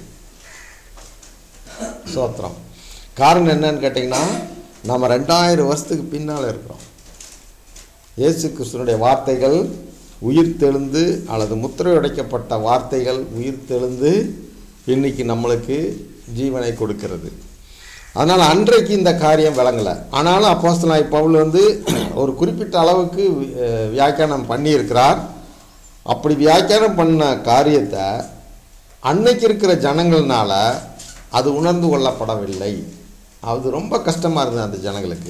S1: சோத்திரம் காரணம் என்னன்னு கேட்டிங்கன்னா நம்ம ரெண்டாயிரம் வருஷத்துக்கு பின்னால் இருக்கிறோம் இயேசு கிறிஸ்துனுடைய வார்த்தைகள் உயிர் தெழுந்து அல்லது முத்திரை உடைக்கப்பட்ட வார்த்தைகள் உயிர் தெழுந்து இன்னைக்கு நம்மளுக்கு ஜீவனை கொடுக்கிறது அதனால் அன்றைக்கு இந்த காரியம் விளங்கலை ஆனாலும் அப்போஸ்தலனாய் பவுல் வந்து ஒரு குறிப்பிட்ட அளவுக்கு அஹ், வியாக்கியானம் பண்ணியிருக்கிறார் அப்படி வியாக்கியானம் பண்ண காரியத்தை அன்னைக்கு இருக்கிற ஜனங்கள்னால அது உணர்ந்து கொள்ளப்படவில்லை அது ரொம்ப கஷ்டமாக இருந்தது அந்த ஜனங்களுக்கு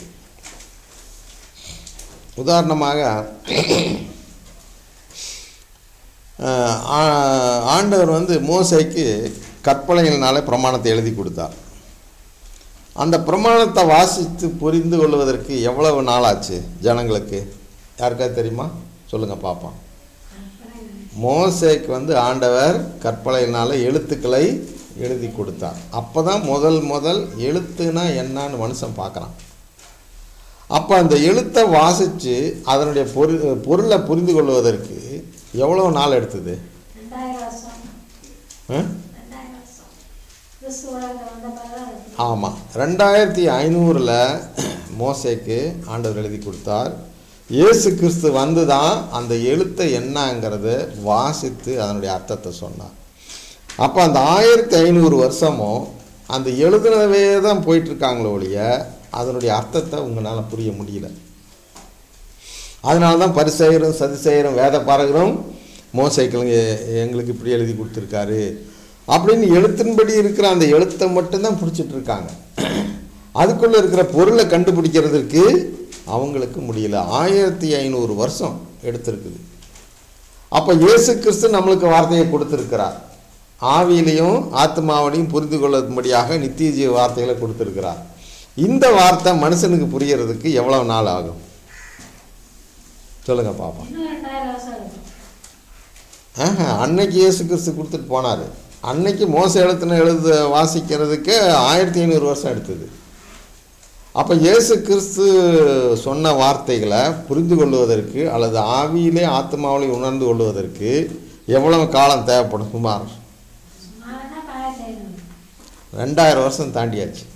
S1: உதாரணமாக அஹ், ஆ- ஆண்டவர் வந்து மோசைக்கு கற்பனைகளினாலே பிரமாணத்தை எழுதி கொடுத்தார் அந்த பிரமாணத்தை வாசித்து புரிந்து கொள்வதற்கு எவ்வளவு நாள் ஆச்சு ஜனங்களுக்கு யாருக்காவது தெரியுமா சொல்லுங்கள் பார்ப்போம் மோசேக்கு வந்து ஆண்டவர் கற்பனையினால எழுத்துக்களை எழுதி கொடுத்தார் அப்போ தான் முதல் முதல் எழுத்துனா என்னன்னு மனுஷன் பார்க்குறான் அப்போ அந்த எழுத்தை வாசித்து அதனுடைய பொரு பொருளை புரிந்து கொள்வதற்கு எவ்வளோ நாள் எடுத்தது
S4: ரெண்டாயிரம் வருஷம்
S1: ஆ?
S4: ரெண்டாயிரம் வருஷம் கிறிஸ்து உலகத்தில் வந்த பிறகுதான் அது
S1: ஆமாம் ரெண்டாயிரத்தி ஐநூறில் மோசேக்கு ஆண்டவர் எழுதி கொடுத்தார் இயேசு கிறிஸ்து வந்து தான் அந்த எழுத்தை என்னங்கிறத வாசித்து அதனுடைய அர்த்தத்தை சொன்னார் அப்போ அந்த ஆயிரத்தி ஐநூறு வருஷமும் அந்த எழுதுனவே தான் போயிட்டுருக்காங்களோ ஒழிய அதனுடைய அர்த்தத்தை உங்களால் புரிய முடியல அதனால தான் பரிசெயரும் சதிசெயரும் வேத பாரகரும் மோசைக்களுங்க எங்களுக்கு இப்படி எழுதி கொடுத்துருக்காரு அப்படின்னு எழுத்தின்படி இருக்கிற அந்த எழுத்தை மட்டும்தான் பிடிச்சிட்டு இருக்காங்க அதுக்குள்ளே இருக்கிற பொருளை கண்டுபிடிக்கிறதுக்கு அவங்களுக்கு முடியல ஆயிரத்தி ஐநூறு வருஷம் எடுத்திருக்குது அப்போ இயேசு கிறிஸ்து நம்மளுக்கு வார்த்தையை கொடுத்துருக்கிறார் ஆவியிலையும் ஆத்மாவிலையும் புரிந்து கொள்ளும்படியாக நித்திய ஜீவ வார்த்தைகளை கொடுத்துருக்கிறார் இந்த வார்த்தை மனுஷனுக்கு புரியறதுக்கு எவ்வளவு நாள் ஆகும் சொல்லுங்க பாப்போம்
S4: இன்னும் ரெண்டாயிரம் வருஷம் இருக்கும்
S1: ஆஹா அன்னைக்கு இயேசு கிறிஸ்து கொடுத்துட்டு போனார் அன்னைக்கு மோச எழுத்துன எழுத வாசிக்கிறதுக்கு ஆயிரத்தி ஐநூறு வருஷம் எடுத்தது அப்போ இயேசு கிறிஸ்து சொன்ன வார்த்தைகளை புரிந்து கொள்வதற்கு அல்லது ஆவியிலே ஆத்மாவிலே உணர்ந்து கொள்வதற்கு எவ்வளவு காலம் தேவைப்படும் சுமார்
S4: சுமாரானா ஆயிரத்தி ஐநூறு
S1: ரெண்டாயிரம் வருஷம் தாண்டியாச்சு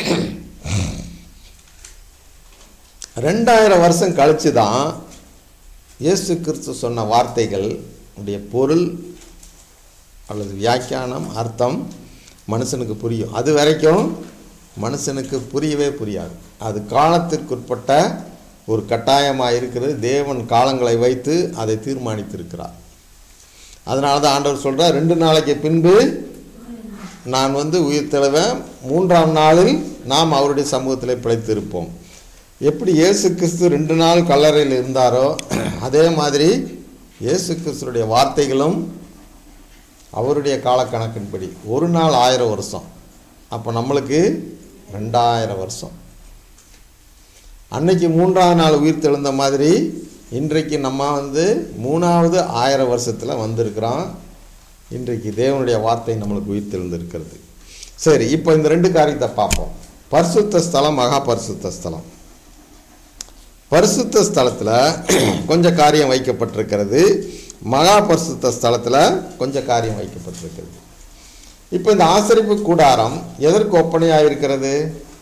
S1: ரெண்டாயிரம் வருஷம் கழிச்சு தான் இயேசு கிறிஸ்து சொன்ன வார்த்தைகள் உடைய பொருள் அல்லது வியாக்கியானம் அர்த்தம் மனுஷனுக்கு புரியும் அது வரைக்கும் மனுஷனுக்கு புரியவே புரியாது அது காலத்திற்குட்பட்ட ஒரு கட்டாயமாக இருக்கிறது தேவன் காலங்களை வைத்து அதை தீர்மானித்திருக்கிறார் அதனால தான் ஆண்டவர் சொல்கிறார் ரெண்டு நாளைக்கு பின்பு நான் வந்து உயிர் தெழுவேன் மூன்றாம் நாளில் நாம் அவருடைய சமூகத்தில் பிழைத்திருப்போம் எப்படி இயேசு கிறிஸ்து ரெண்டு நாள் கல்லறையில் இருந்தாரோ அதே மாதிரி இயேசு கிறிஸ்துடைய வார்த்தைகளும் அவருடைய காலக்கணக்கின்படி ஒரு நாள் ஆயிரம் வருஷம் அப்போ நம்மளுக்கு ரெண்டாயிரம் வருஷம் அன்னைக்கு மூன்றாவது நாள் உயிர் தெழுந்த மாதிரி இன்றைக்கு நம்ம வந்து மூணாவது ஆயிரம் வருஷத்தில் வந்திருக்கிறோம் இன்றைக்கு தேவனுடைய வார்த்தை நம்மளுக்கு உயிர் தெழுந்திருக்கிறது சரி இப்போ இந்த ரெண்டு காரியத்தை பார்ப்போம் பரிசுத்த ஸ்தலம் மகா பரிசுத்த ஸ்தலம் பரிசுத்த ஸ்தலத்தில் கொஞ்சம் காரியம் வைக்கப்பட்டிருக்கிறது மகா பரிசுத்த ஸ்தலத்தில் கொஞ்சம் காரியம் வைக்கப்பட்டிருக்கிறது இப்போ இந்த ஆசரிப்பு கூடாரம் எதற்கு ஒப்பனையாக இருக்கிறது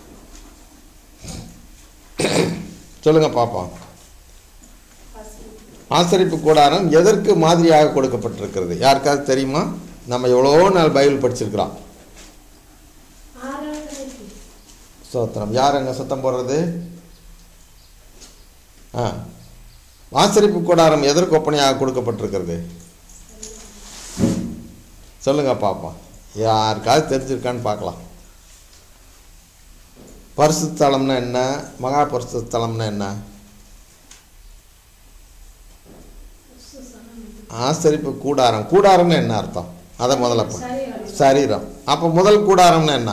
S1: சொல்லுங்க பாப்போம் ஆசரிப்பு கூடாரம் எதற்கு மாதிரியாக கொடுக்கப்பட்டிருக்கிறது யாருக்காவது தெரியுமா நம்ம எவ்வளோ நாள் பைபிள் படிச்சிருக்கிறோம்
S4: ஆறாவது இருக்கு
S1: ஸ்தோத்திரம் யார் அங்கே சுத்தம் போடுறது ஆ ஆசரிப்பு கூடாரம் எதற்கு ஒப்பனையாக கொடுக்கப்பட்டிருக்கிறது சொல்லுங்க பாப்போம் யாருக்காவது தெரிஞ்சிருக்கான்னு பார்க்கலாம் பரிசுத்தலம்னா என்ன மகா பரிசுத்தலம்னா என்ன ஆசரிப்பு கூடாரம் கூடாரம்னு என்ன அர்த்தம் அதை முதல்ல பா-
S4: சரீரம்.
S1: சரீரம் அப்போ முதல் கூடாரம்னா என்ன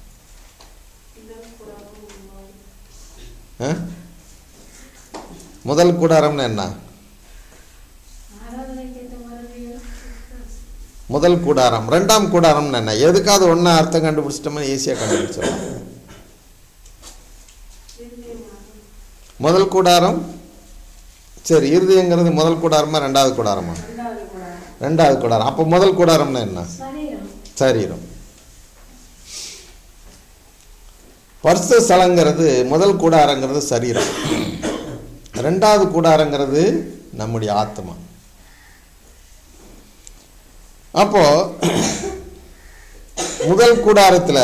S1: ஆ? முதல் கூடாரம்னா என்ன
S4: ஆராதனைக்கு ஏற்ற மறுபடியும்
S1: முதல் கூடாரம் ரெண்டாம் கூடாரம்னு என்ன எதுக்காவது ஒன்றா அர்த்தம் கண்டுபிடிச்சிட்டோம்னா ஈஸியாக கண்டுபிடிச்சிடலாம் முதல் கூடாரம் சரி இருதயங்கிறது முதல் கூடாரமா ரெண்டாவது கூடாரமா
S3: ரெண்டாவது கூட
S1: ரெண்டாவது கூடாரம் அப்போ முதல் கூடாரம்னா என்ன
S4: சரீரம்
S1: சரீரம் பரிசு ஸ்தலங்கிறது முதல் கூடாரங்கிறது சரீரம் ரெண்டாவது கூடாரங்கிறது நம்முடைய ஆத்மா அப்போ முதல் கூடாரத்தில்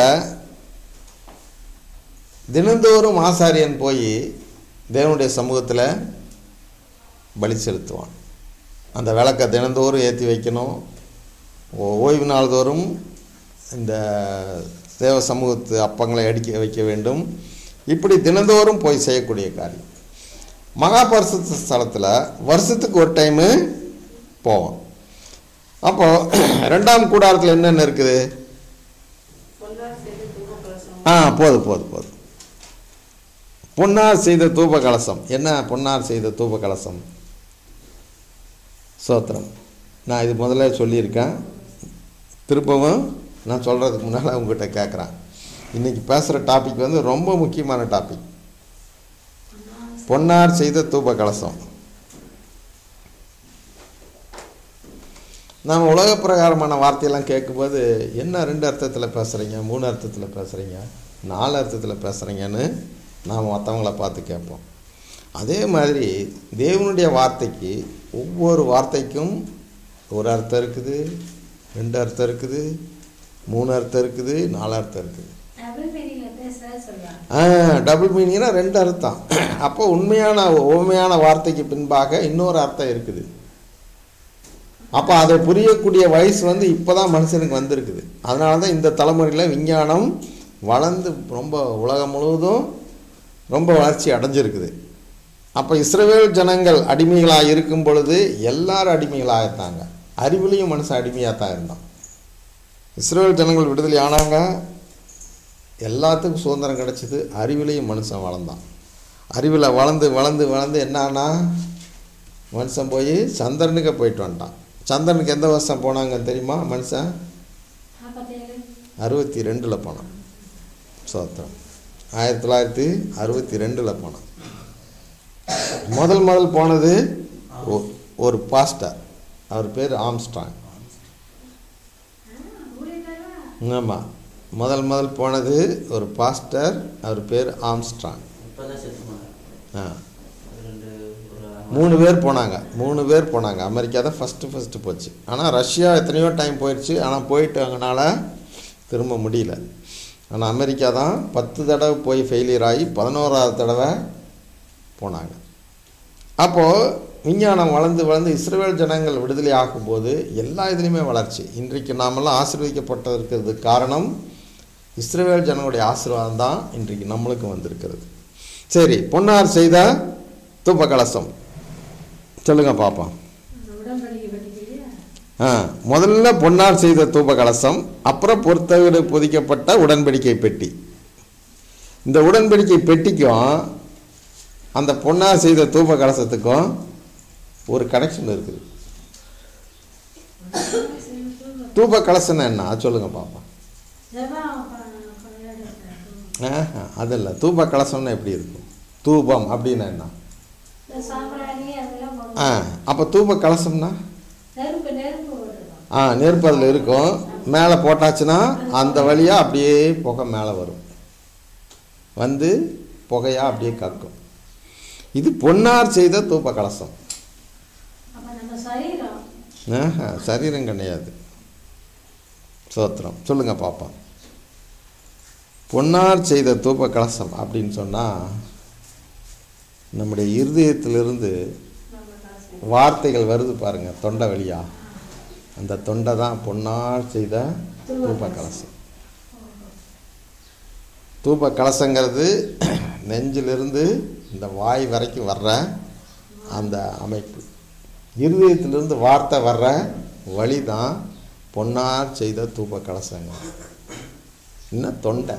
S1: தினந்தோறும் ஆசாரியன் போய் தேவனுடைய சமூகத்தில் பலி செலுத்துவான் அந்த விளக்கை தினந்தோறும் ஏற்றி வைக்கணும் ஓ- ஓய்வு நாள் தோறும் இந்த தேவ சமூகத்து அப்பங்களை அடிக்க வைக்க வேண்டும் இப்படி தினந்தோறும் போய் செய்யக்கூடிய காரியம் மகாபரிசுத்த ஸ்தலத்தில் வருஷத்துக்கு ஒரு டைமு போவோம் அப்போ ரெண்டாம் கூடாரத்தில் என்னென்ன இருக்குது
S3: பொன்னார் செய்து தூக்கப்பிரசம்
S1: ஆ போதும் போதும் போதும் பொன்னார் செய்த தூப கலசம் என்ன பொன்னார் செய்த தூப கலசம் சோத்திரம் நான் இது முதல்ல சொல்லியிருக்கேன் திரும்பவும் நான் சொல்கிறதுக்கு முன்னால் உங்ககிட்ட கேட்குறேன் இன்றைக்கி பேசுகிற டாபிக் வந்து ரொம்ப முக்கியமான டாபிக் பொன்னார் செய்த தூப கலசம் நாம் உலக பிரகாரமான வார்த்தையெல்லாம் கேட்கும்போது என்ன ரெண்டு அர்த்தத்தில் பேசுகிறீங்க மூணு அர்த்தத்தில் பேசுகிறீங்க நாலு அர்த்தத்தில் பேசுகிறீங்கன்னு நாம் மற்றவங்கள பார்த்து கேட்போம் அதே மாதிரி தேவனுடைய வார்த்தைக்கு ஒவ்வொரு வார்த்தைக்கும் ஒரு அர்த்தம் இருக்குது ரெண்டு அர்த்தம் இருக்குது மூணு அர்த்தம் இருக்குது நாலு அர்த்தம் இருக்குது
S4: டபுள் மீனிங்கில் பேச சொல்லுவாங்க
S1: ஆ டபுள் மீனிங்னா ரெண்டு அர்த்தம் அப்போ உண்மையான உண்மையான வார்த்தைக்கு பின்பாக இன்னொரு அர்த்தம் இருக்குது அப்போ அதை புரியக்கூடிய வயசு வந்து இப்போ தான் மனுஷனுக்கு வந்திருக்குது அதனால தான் இந்த தலைமுறையில் விஞ்ஞானம் வளர்ந்து ரொம்ப உலகம் முழுவதும் ரொம்ப வளர்ச்சி அடைஞ்சிருக்குது அப்போ இஸ்ரவேல் ஜனங்கள் அடிமைகளாக இருக்கும் பொழுது எல்லாரும் அடிமைகளாக இருந்தாங்க அறிவுலேயும் மனுஷன் அடிமையாக தான் இருந்தான் இஸ்ரவேல் ஜனங்கள் விடுதலை ஆனாங்க எல்லாத்துக்கும் சுதந்திரம் கிடச்சிது அறிவிலையும் மனுஷன் வளர்ந்தான் அறிவில் வளர்ந்து வளர்ந்து வளர்ந்து என்னன்னா மனுஷன் போய் சந்திரனுக்கு போயிட்டு வந்துட்டான் சந்திரனுக்கு எந்த வருஷம் போனாங்கன்னு தெரியுமா மனுஷன்
S4: நாற்பத்தேழு
S1: அறுபத்தி ரெண்டில் போனான் சோத்திரம் ஆயிரத்தி தொள்ளாயிரத்தி அறுபத்தி ரெண்டில் போனான் முதல் முதல் போனது ஒ- ஒரு பாஸ்டர் அவர் பேர் ஆம்ஸ்ட்ராங்
S4: ஊழியக்காரா
S1: ஆமாம் முதல் முதல் போனது ஒரு பாஸ்டர் அவர் பேர் ஆம்ஸ்ட்ராங்
S2: இப்பதான் செத்து போனாங்க
S1: ஆ
S2: ரெண்டு ஒரு
S1: மூணு பேர் போனாங்க மூணு பேர் போனாங்க அமெரிக்கா தான் ஃபஸ்ட்டு ஃபஸ்ட்டு போச்சு ஆனால் ரஷ்யா எத்தனையோ டைம் போயிடுச்சு ஆனால் போயிட்டாங்கனால திரும்ப முடியல ஆனால் அமெரிக்கா தான் பத்து தடவை போய் ஃபெயிலியர் ஆகி பதினோராவது தடவை போனாங்க அப்போது விஞ்ஞானம் வளர்ந்து வளர்ந்து இஸ்ரேல் ஜனங்கள் விடுதலை ஆகும்போது எல்லா இதுலேயுமே வளர்ச்சி இன்றைக்கு நாமெல்லாம் ஆசீர்வதிக்கப்பட்டிருக்கிறதுக்கு காரணம் இஸ்ரேல் ஜனங்களுடைய ஆசீர்வாதம் தான் இன்றைக்கு நம்மளுக்கும் வந்திருக்கிறது சரி பொன்னார் செய்த தூப்ப கலசம் சொல்லுங்க பாப்போம்
S4: அந்த உடன்படிக்கை படிக்கலையா
S1: ஆ முதல்ல பொன்னார் செய்த தூப கலசம் அப்புறம் பொறுத்தவரை பொதிக்கப்பட்ட உடன்படிக்கை பெட்டி இந்த உடன்படிக்கை பெட்டிக்கும் அந்த பொன்னார் செய்த தூப கலசத்துக்கும் ஒரு கனெக்ஷன் இருக்குது தூப கலசம்னா என்ன அது சொல்லுங்க பாப்போம்
S4: ஜெபம் கொ- கொண்டாடுறது.
S1: ஆஹா, அது இல்லை தூப கலசம்னா எப்படி இருக்கும் தூபம் அப்படின்னா என்ன
S4: இந்த சாம்பிராணி அதெல்லாம்
S1: ஆ
S4: போடுவோம்
S1: அப்போ தூப கலசம்னா
S4: நெருப்பு நெருப்பு போட்டுருக்கோம்
S1: ஆ நெருப்பு அதில் இருக்கும் மேலே போட்டாச்சுன்னா அந்த வழியாக அப்படியே புகை மேலே வரும் வந்து புகையாக அப்படியே கக்கும் இது பொன்னார் செய்த தூப கலசம்
S4: அப்போ நம்ம சரீரம்
S1: ஆஹா, சரீரம் கிடையாது சோத்திரம் சொல்லுங்க பாப்போம் பொன்னார் செய்த தூப கலசம் அப்படின்னு சொன்னால் நம்முடைய இருதயத்திலிருந்து வார்த்தைகள் வருது பாருங்க தொண்டை வழியா அந்த தொண்டை தான் பொன்னார் செய்த தூப கலசம் தூப கலசங்கிறது நெஞ்சிலிருந்து இந்த வாய் வரைக்கும் வர்ற அந்த அமைப்பு இருதயத்திலிருந்து வார்த்தை வர்ற வழி தான் பொன்னார் செய்த தூப கலசங்க இன்னும் தொண்டை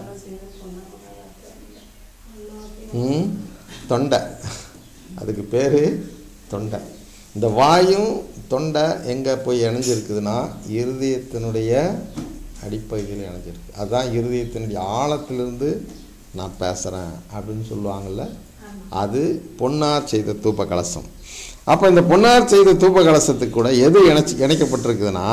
S1: ம் தொண்டை அதுக்கு பேர் தொண்டை இந்த வாயும் தொண்டை எங்கே போய் இணைஞ்சிருக்குதுன்னா இருதயத்தினுடைய அடிப்பகுதியில் இணைஞ்சிருக்கு அதுதான் இருதயத்தினுடைய ஆழத்திலிருந்து நான் பேசுகிறேன் அப்படின்னு சொல்லுவாங்கள்ல
S4: ஆமாம்
S1: அது பொன்னார் செய்த தூப கலசம் அப்போ இந்த பொன்னார் செய்த தூப கலசத்துக்கு கூட எது இணைச்சி இணைக்கப்பட்டிருக்குதுன்னா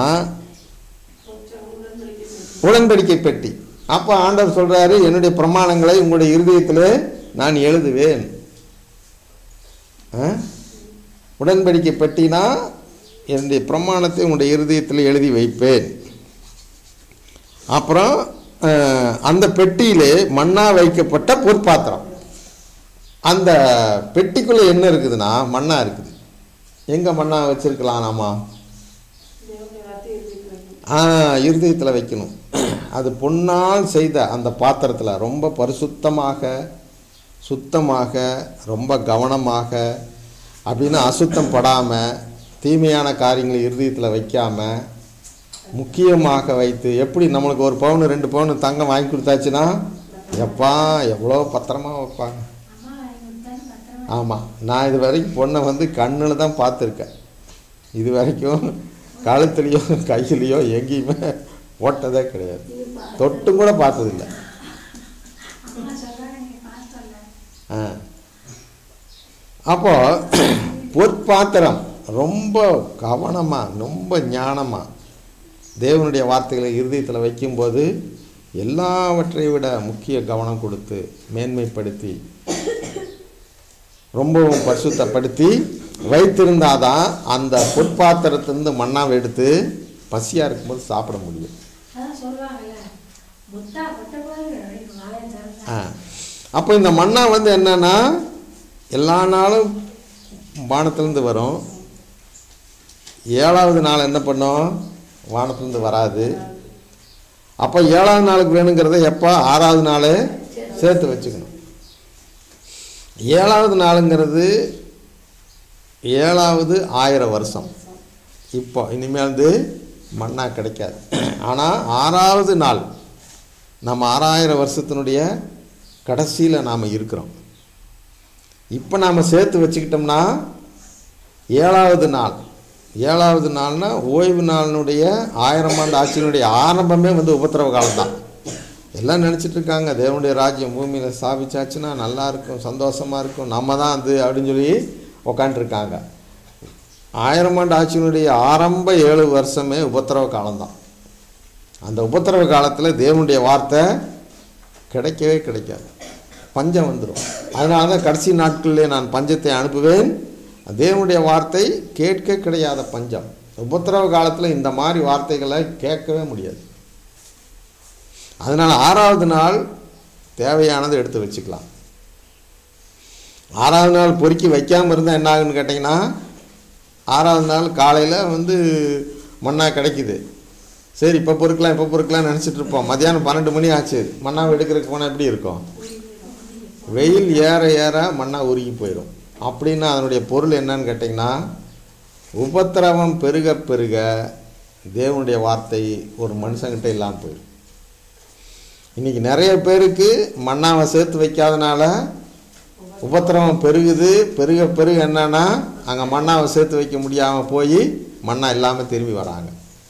S1: உடன்படிக்கை பெட்டி அப்போ ஆண்டவர் சொல்றாரு என்னுடைய பிரமாணங்களை உங்களுடைய இருதயத்திலே நான் எழுதுவேன் ஆ? உடன்படிக்கை பெட்டினா என்னுடைய பிரமாணத்தை உங்களுடைய இருதயத்தில் எழுதி வைப்பேன் அப்புறம் அஹ், அந்த பெட்டியிலே மண்ணா வைக்கப்பட்ட பொற்பாத்திரம் அந்த பெட்டிக்குள்ளே என்ன இருக்குதுன்னா மண்ணா இருக்குது எங்கே மண்ணா வச்சிருக்கலாம் நாமா
S3: தேவனுடைய வார்த்தை எழுதியிருக்கிறாங்க
S1: ஆ இருதயத்தில் வைக்கணும் அது பொன்னால் செய்த அந்த பாத்திரத்தில் ரொம்ப பரிசுத்தமாக சுத்தமாக ரொம்ப கவனமாக அப்படின்னு அசுத்தம் படாமல் தீமையான காரியங்களை இருதயத்தில் வைக்காமல் முக்கியமாக வைத்து எப்படி நம்மளுக்கு ஒரு பவுன் ரெண்டு பவுன் தங்கம் வாங்கி கொடுத்தாச்சுன்னா எப்பா எவ்வளோ பத்திரமா வைப்பாங்க
S4: அம்மா வாங்கி கொடுத்தாலும் பத்திரமா
S1: ஆமாம் நான் இது வரைக்கும் பொண்ணை வந்து கண்ணில் தான் பார்த்துருக்கேன் இது வரைக்கும் கழுத்துலேயோ கையிலையோ எங்கேயுமே போட்டதே கிடையாது தொட்டும் கூட பார்த்ததில்ல
S4: அம்மா சொல்றாங்க நீங்க பாஸ்டர்ல
S1: ஆ அப்போ பொற்பாத்திரம் ரொம்ப கவனமாக ரொம்ப ஞானமாக தேவனுடைய வார்த்தைகளை இருதயத்தில் வைக்கும்போது எல்லாவற்றை விட முக்கிய கவனம் கொடுத்து மேன்மைப்படுத்தி ரொம்பவும் பரிசுத்தப்படுத்தி வைத்திருந்தாதான் அந்த பொற்பாத்திரத்திலிருந்து மண்ணாவை எடுத்து பசியாக இருக்கும்போது சாப்பிட முடியும்
S4: அதான் சொல்லுவாங்கல்ல புத்தா கொட்ட போது அப்படின்னு வாயை திறந்தா
S1: ஆ அப்போ இந்த மண்ணா வந்து என்னன்னா எல்லா நாளும் வானத்திலேருந்து வரும் ஏழாவது நாள் என்ன பண்ணும் வானத்திலேருந்து வராது அப்போ ஏழாவது நாளுக்கு வேணுங்கிறத எப்போ ஆறாவது நாள் சேர்த்து வச்சுக்கணும் ஏழாவது நாளுங்கிறது ஏழாவது ஆயிரம் வருஷம் இப்போ இனிமேல் வந்து மண்ணா கிடைக்காது ஆனால் ஆறாவது நாள் நம்ம ஆறாயிரம் வருஷத்தினுடைய கடைசியில் நாம் இருக்கிறோம் இப்போ நாம் சேர்த்து வச்சுக்கிட்டோம்னா ஏழாவது நாள் ஏழாவது நாள்னா ஓய்வு நாளினுடைய ஆயிரம் ஆண்டு ஆட்சியினுடைய ஆரம்பமே வந்து உபத்திரவ காலம்தான் எல்லாம் நினச்சிட்டு இருக்காங்க தேவனுடைய ராஜ்யம் பூமியில் ஸ்தாபிச்சாச்சுன்னா நல்லா இருக்கும் சந்தோஷமாக இருக்கும் நம்ம தான் அது அப்படின்னு சொல்லி உக்காண்ட்ருக்காங்க ஆயிரம் ஆண்டு ஆட்சியினுடைய ஆரம்ப ஏழு வருஷமே உபத்திரவ காலம்தான் அந்த உபத்திரவ காலத்தில் தேவனுடைய வார்த்தை கிடைக்கவே கிடைக்காது பஞ்சம் வந்துடும் அதனால தான் கடைசி நாட்களிலே நான் பஞ்சத்தை அனுப்புவேன் தேவனுடைய வார்த்தை கேட்க கிடையாத பஞ்சம் உபத்திரவ காலத்தில் இந்த மாதிரி வார்த்தைகளை கேட்கவே முடியாது அதனால் ஆறாவது நாள் தேவையானதை எடுத்து வச்சுக்கலாம் ஆறாவது நாள் பொறுக்கி வைக்காமல் இருந்தால் என்ன ஆகுன்னு கேட்டிங்கன்னா ஆறாவது நாள் காலையில் வந்து மண்ணா கிடைக்குது சரி இப்போ பொறுக்கலாம் இப்போ பொறுக்கலாம் நினச்சிட்டு இருப்போம் மத்தியானம் பன்னெண்டு மணி ஆச்சு மண்ணாவை எடுக்கிறதுக்கு போனால் எப்படி இருக்கும் வெயில் ஏற ஏற மண்ணா உருகி போயிடும் அப்படின்னா அதனுடைய பொருள் என்னன்னு கேட்டிங்கன்னா உபத்திரவம் பெருக பெருக தேவனுடைய வார்த்தை ஒரு மனுஷங்கிட்ட இல்லாமல் போயிடும் இன்றைக்கி நிறைய பேருக்கு மண்ணாவை சேர்த்து வைக்காதனால உபத்திரவம் பெருகுது பெருக பெருக என்னன்னா அங்கே மண்ணாவை சேர்த்து வைக்க முடியாமல் போய் மண்ணா இல்லாமல் திரும்பி வராங்க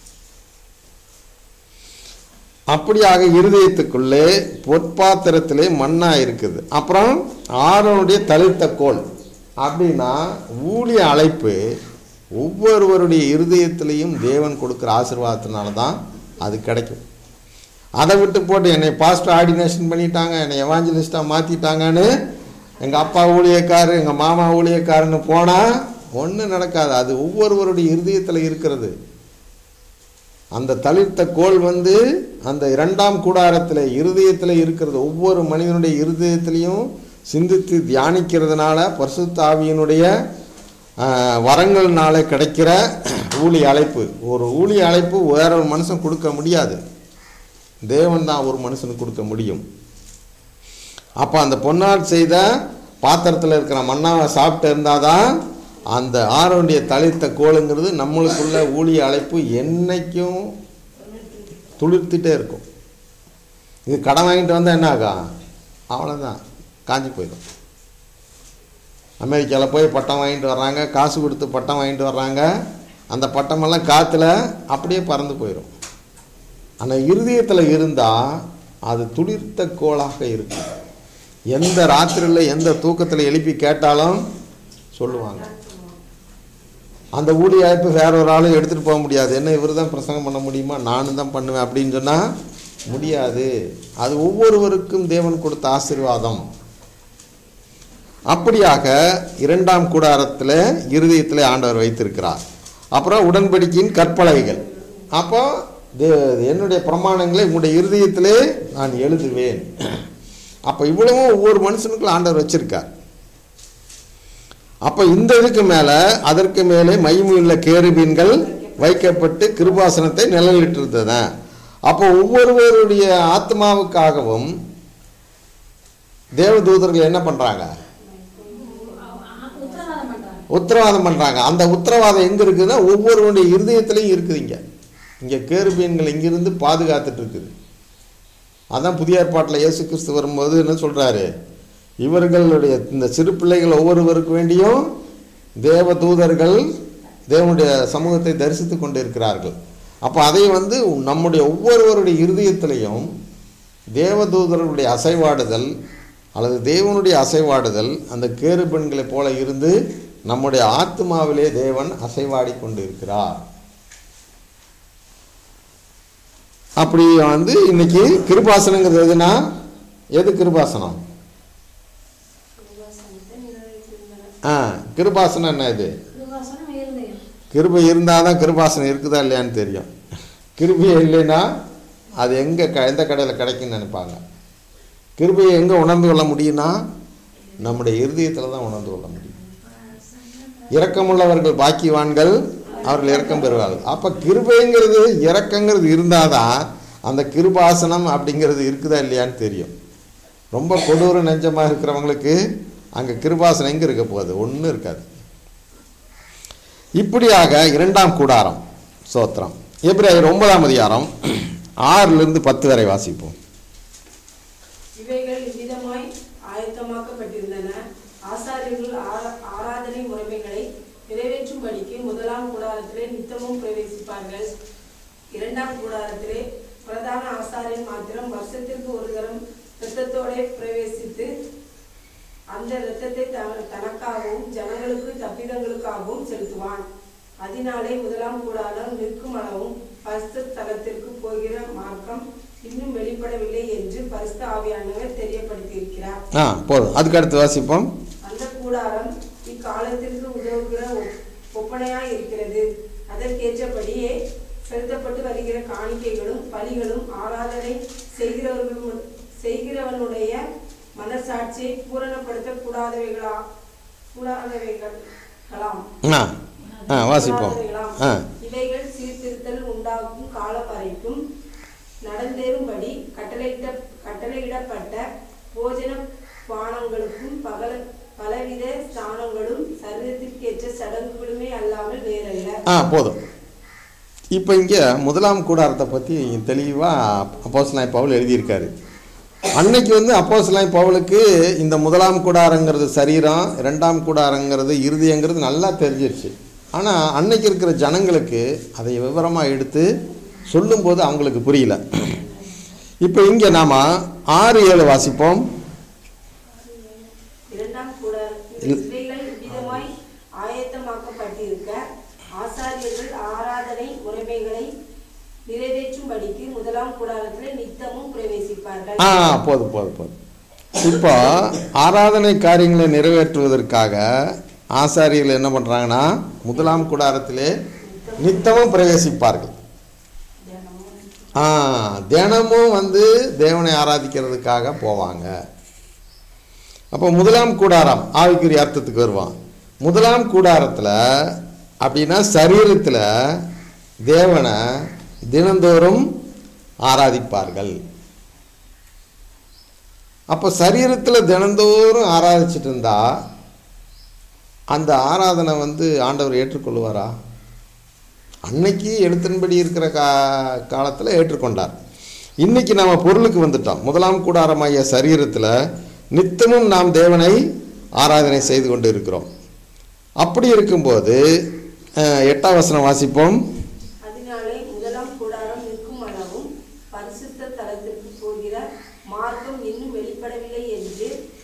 S1: அப்படியாக இருதயத்துக்குள்ளே பொற்பாத்திரத்திலே மண்ணா இருக்குது அப்புறம் ஆரோனுடைய தளிர்த்த கோல் அப்படின்னா ஊழிய அழைப்பு ஒவ்வொருவருடைய இருதயத்திலையும் தேவன் கொடுக்குற ஆசீர்வாதத்தினால தான் அது கிடைக்கும் அதை விட்டு போட்டு என்னை பாஸ்டர் ஆர்டினேஷன் பண்ணிட்டாங்க என்னை எவாஞ்சலிஸ்டாக மாற்றிட்டாங்கன்னு எங்கள் அப்பா ஊழியக்காரர் எங்கள் மாமா ஊழியக்காரன்னு போனால் ஒன்றும் நடக்காது அது ஒவ்வொருவருடைய இருதயத்தில் இருக்கிறது அந்த தளிர்த்த கோல் வந்து அந்த இரண்டாம் கூடாரத்தில் இருதயத்தில் இருக்கிறது ஒவ்வொரு மனிதனுடைய இருதயத்திலையும் சிந்தித்து தியானிக்கிறதுனால பரிசுத்த ஆவியினுடைய ஆஹ், வரங்கள்னால கிடைக்கிற ஊழிய அழைப்பு ஒரு ஊழிய அழைப்பு வேற ஒரு மனுஷன் கொடுக்க முடியாது தேவன் தான் ஒரு மனுஷனுக்கு கொடுக்க முடியும் அப்போ அந்த பொன்னார் செய்த பாத்திரத்தில் இருக்கிற மண்ணாவை சாப்பிட்டு இருந்தாதான் அந்த ஆரோண்டிய தளிர்த்த கோளுங்கிறது நம்மளுக்குள்ள ஊழிய அழைப்பு என்னைக்கும் துளிர்த்துட்டே இருக்கும் இது கடன் வாங்கிட்டு வந்தால் என்ன ஆகும் அவ்வளோதான் காஞ்சி போயிடும் அமெரிக்காவில் போய் பட்டம் வாங்கிட்டு வர்றாங்க காசு கொடுத்து பட்டம் வாங்கிட்டு வர்றாங்க அந்த பட்டமெல்லாம் காற்றுல அப்படியே பறந்து போயிடும் ஆனால் இருதயத்தில் இருந்தால் அது துளிர்த்த கோளாக இருக்கும் எந்த ராத்திரியில் எந்த தூக்கத்தில் எழுப்பி கேட்டாலும் சொல்லுவாங்க அந்த ஊழியாய்ப்பு வேற ஒரு ஆளும் எடுத்துகிட்டு போக முடியாது என்ன இவர் தான் பிரசங்கம் பண்ண முடியுமா நானும் தான் பண்ணுவேன் அப்படின்னு சொன்னால் முடியாது அது ஒவ்வொருவருக்கும் தேவன் கொடுத்த ஆசீர்வாதம் அப்படியாக இரண்டாம் கூடாரத்தில் இருதயத்தில் ஆண்டவர் வைத்திருக்கிறார் அப்புறம் உடன்படிக்கையின் கற்பலகைகள் அப்போ தே- என்னுடைய பிரமாணங்களை உங்களுடைய இருதயத்திலே நான் எழுதுவேன் அப்போ இவ்வளவும் ஒவ்வொரு மனுஷனுக்குள்ள ஆண்டவர் வச்சிருக்கார் அப்போ இந்த இதுக்கு மேலே அதற்கு மேலே மைமுள்ள கேருபீன்கள் வைக்கப்பட்டு கிருபாசனத்தை நிழலிட்டிருந்தன அப்போ ஒவ்வொருவருடைய ஆத்மாவுக்காகவும் தேவதூதர்கள் என்ன பண்ணுறாங்க
S4: உத்தரவாதம் பண்றாங்க
S1: உத்தரவாதம் பண்ணுறாங்க அந்த உத்தரவாதம் எங்கே இருக்குதுன்னா ஒவ்வொருவருடைய இருதயத்திலையும் இருக்குது இங்கே இங்கே கேருபீன்கள் இங்கிருந்து பாதுகாத்துட்டு இருக்குது அதான் புதிய ஏற்பாட்டில் இயேசு கிறிஸ்து வரும்போது என்ன சொல்கிறாரு இவர்களுடைய இந்த சிறு பிள்ளைகள் ஒவ்வொருவருக்கு வேண்டியும் தேவ தூதர்கள் தேவனுடைய சமூகத்தை தரிசித்து கொண்டு இருக்கிறார்கள் அப்போ அதை வந்து நம்முடைய ஒவ்வொருவருடைய இருதயத்திலையும் தேவதூதர்களுடைய அசைவாடுதல் அல்லது தேவனுடைய அசைவாடுதல் அந்த கேருபெண்களைப் போல இருந்து நம்முடைய ஆத்மாவிலே தேவன் அசைவாடி கொண்டு இருக்கிறார் அப்படி வந்து இன்னைக்கு கிருபாசனங்கிறது எதுனா எது கிருபாசனம் ஆ கிருபாசனம் என்ன இது
S4: கிருபாசனம் இருதயம்
S1: கிருபை இருந்தால் தான் கிருபாசனம் இருக்குதா இல்லையான்னு தெரியும் கிருபையே இல்லைன்னா அது எங்கே க எந்த கடையில் கிடைக்கும்னு நினைப்பாங்க கிருபையை எங்கே உணர்ந்து கொள்ள முடியும்னா நம்முடைய இருதயத்தில் தான் உணர்ந்து கொள்ள முடியும் இரக்கமுள்ளவர்கள் பாக்கியவான்கள் அவர்கள் இரக்கம் பெறுவார்கள் அப்போ கிருபைங்கிறது இரக்கங்கிறது இருந்தால் தான் அந்த கிருபாசனம் அப்படிங்கிறது இருக்குதா இல்லையான்னு தெரியும் ரொம்ப கொடூர நெஞ்சமாக இருக்கிறவங்களுக்கு அங்கே கிருபாசனம் எங்கே இருக்க போகுது ஒன்றும் இருக்காது இப்படியாக இரண்டாம் கூடாரம் சோத்திரம் எப்ரேயர் ஒன்பதாம் அதிகாரம் ஆறிலிருந்து பத்து வரை வாசிப்போம்
S3: இவைகள் இவ்விதமாய் ஆயத்தமாக்கப்பட்டிருந்தன ஆசாரியர்கள் ஆரா- ஆராதனை முறைமைகளை நிறைவேற்றும்படிக்கு முதலாம் கூடாரத்திலே நித்தமும் பிரவேசிப்பார்கள் இரண்டாம் கூடாரத்திலே பிரதான ஆசாரியன் மாத்திரம் வருஷத்திற்கு ஒரு தரம் இரத்தத்தோட பிரவேசித்து அந்த இரத்தத்தை த- தனக்காகவும் ஜனங்களுக்கு தப்பிதங்களுக்காகவும் செலுத்துவான் அதனாலே முதலாம் கூடாரம் நிற்கும் அளவும் பரிசுத்த தலத்திற்கு போகிற மார்க்கம் இன்னும் வெளிப்படவில்லை என்று பரிசுத்த ஆவியானவர் தெரியப்படுத்தியிருக்கிறார்
S1: ஆ போதும் அதுக்கு அடுத்து வாசிப்போம்
S3: அந்த கூடாரம் இக்காலத்திற்கு உதவுகிற ஒப்- ஒப்பனையாய் இருக்கிறது அதற்கேற்றபடியே செலுத்தப்பட்டு வருகிற காணிக்கைகளும் பலிகளும் ஆராதனை செய்கிறவர்களும் செய்கிறவனுடைய மனசாட்சியை பூரணப்படுத்த கூடாதவைகளா கூடாதவைகளாம்
S1: ஆ ஆ வாசிப்போம்
S3: கூடாதவைகளாம்.
S1: ஆ
S3: இவைகள் சீர்திருத்தல் உண்டாக்கும் காலம் வரைக்கும் நடந்தேறும்படி கட்டளையிட்ட கட்டளையிடப்பட்ட போஜன பானங்களுக்கும் பகல பலவித ஸ்தானங்களும் சரீரத்திற்கேற்ற சடங்குகளுமே அல்லாமல் வேறல்ல
S1: ஆ போதும் இப்போ இங்கே முதலாம் கூடாரத்தை பற்றி தெளிவாக அப்போஸ்லாய் பவுல் எழுதியிருக்காரு அன்னைக்கு வந்து அப்போஸ்லாய் பவுலுக்கு இந்த முதலாம் கூடாரங்கிறது சரீரம் இரண்டாம் கூடாரங்கிறது இறுதிங்கிறது நல்லா தெரிஞ்சிருச்சு ஆனால் அன்னைக்கு இருக்கிற ஜனங்களுக்கு அதை விவரமாக எடுத்து சொல்லும்போது அவங்களுக்கு புரியல இப்போ இங்கே நாம் ஆறு ஏழு வாசிப்போம்
S3: இரண்டாம் கூடாரத்தில்
S1: இல்-
S3: இவைகள் விதமாய் ஆயத்தமாக்கப்பட்டிருக்க ஆசாரியர்கள் ஆராதனை முறைமைகளை நிறைவேற்றும்படிக்கு முதலாம் கூடாரத்தில் நித்தமும் பிரவேசிப்பார்கள்
S1: ஆ போதும் போதும் போதும் இப்போ ஆராதனை காரியங்களை நிறைவேற்றுவதற்காக ஆசாரியர்கள் என்ன பண்ணுறாங்கன்னா முதலாம் கூடாரத்திலே நித்தமும் பிரவேசிப்பார்கள் ஆ தினமும் வந்து தேவனை ஆராதிக்கிறதுக்காக போவாங்க அப்போ முதலாம் கூடாரம் ஆவிக்குரிய அர்த்தத்துக்கு வருவான் முதலாம் கூடாரத்தில் அப்படின்னா சரீரத்தில் தேவனை தினந்தோறும் ஆராதிப்பார்கள் அப்போ சரீரத்தில் தினந்தோறும் ஆராதிச்சிட்டு இருந்தா அந்த ஆராதனை வந்து ஆண்டவர் ஏற்றுக்கொள்வாரா அன்னைக்கு எழுத்தின்படி இருக்கிற கா காலத்தில் ஏற்றுக்கொண்டார் இன்னைக்கு நம்ம பொருளுக்கு வந்துட்டோம் முதலாம் கூடாரமாகிய சரீரத்தில் நித்தமும் நாம் தேவனை ஆராதனை செய்து கொண்டு இருக்கிறோம் அப்படி இருக்கும்போது அஹ், எட்டாம் வசனம் வாசிப்போம்
S3: அதனாலே முதலாம் கூடாரம் நிற்கும் அளவும் பரிசுத்த தலத்திற்கு போகிற மார்க்கம் இன்னும் வெளிப்படவில்லை என்று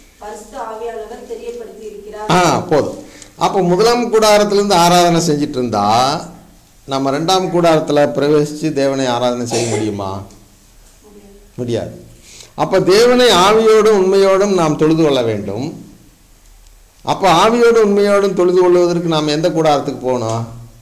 S1: ஆ போதும் அப்போ முதலாம் கூடாரத்திலேருந்து ஆராதனை செஞ்சிட்டு இருந்தா நம்ம ரெண்டாம் கூடாரத்தில் பிரவேசித்து தேவனை ஆராதனை செய்ய முடியுமா முடியாது அப்போ தேவனை ஆவியோடும் உண்மையோடும் நாம் தொழுது கொள்ள வேண்டும் அப்போ ஆவியோடும் உண்மையோடும் தொழுது கொள்வதற்கு நாம் எந்த கூடாரத்துக்கு போகணும்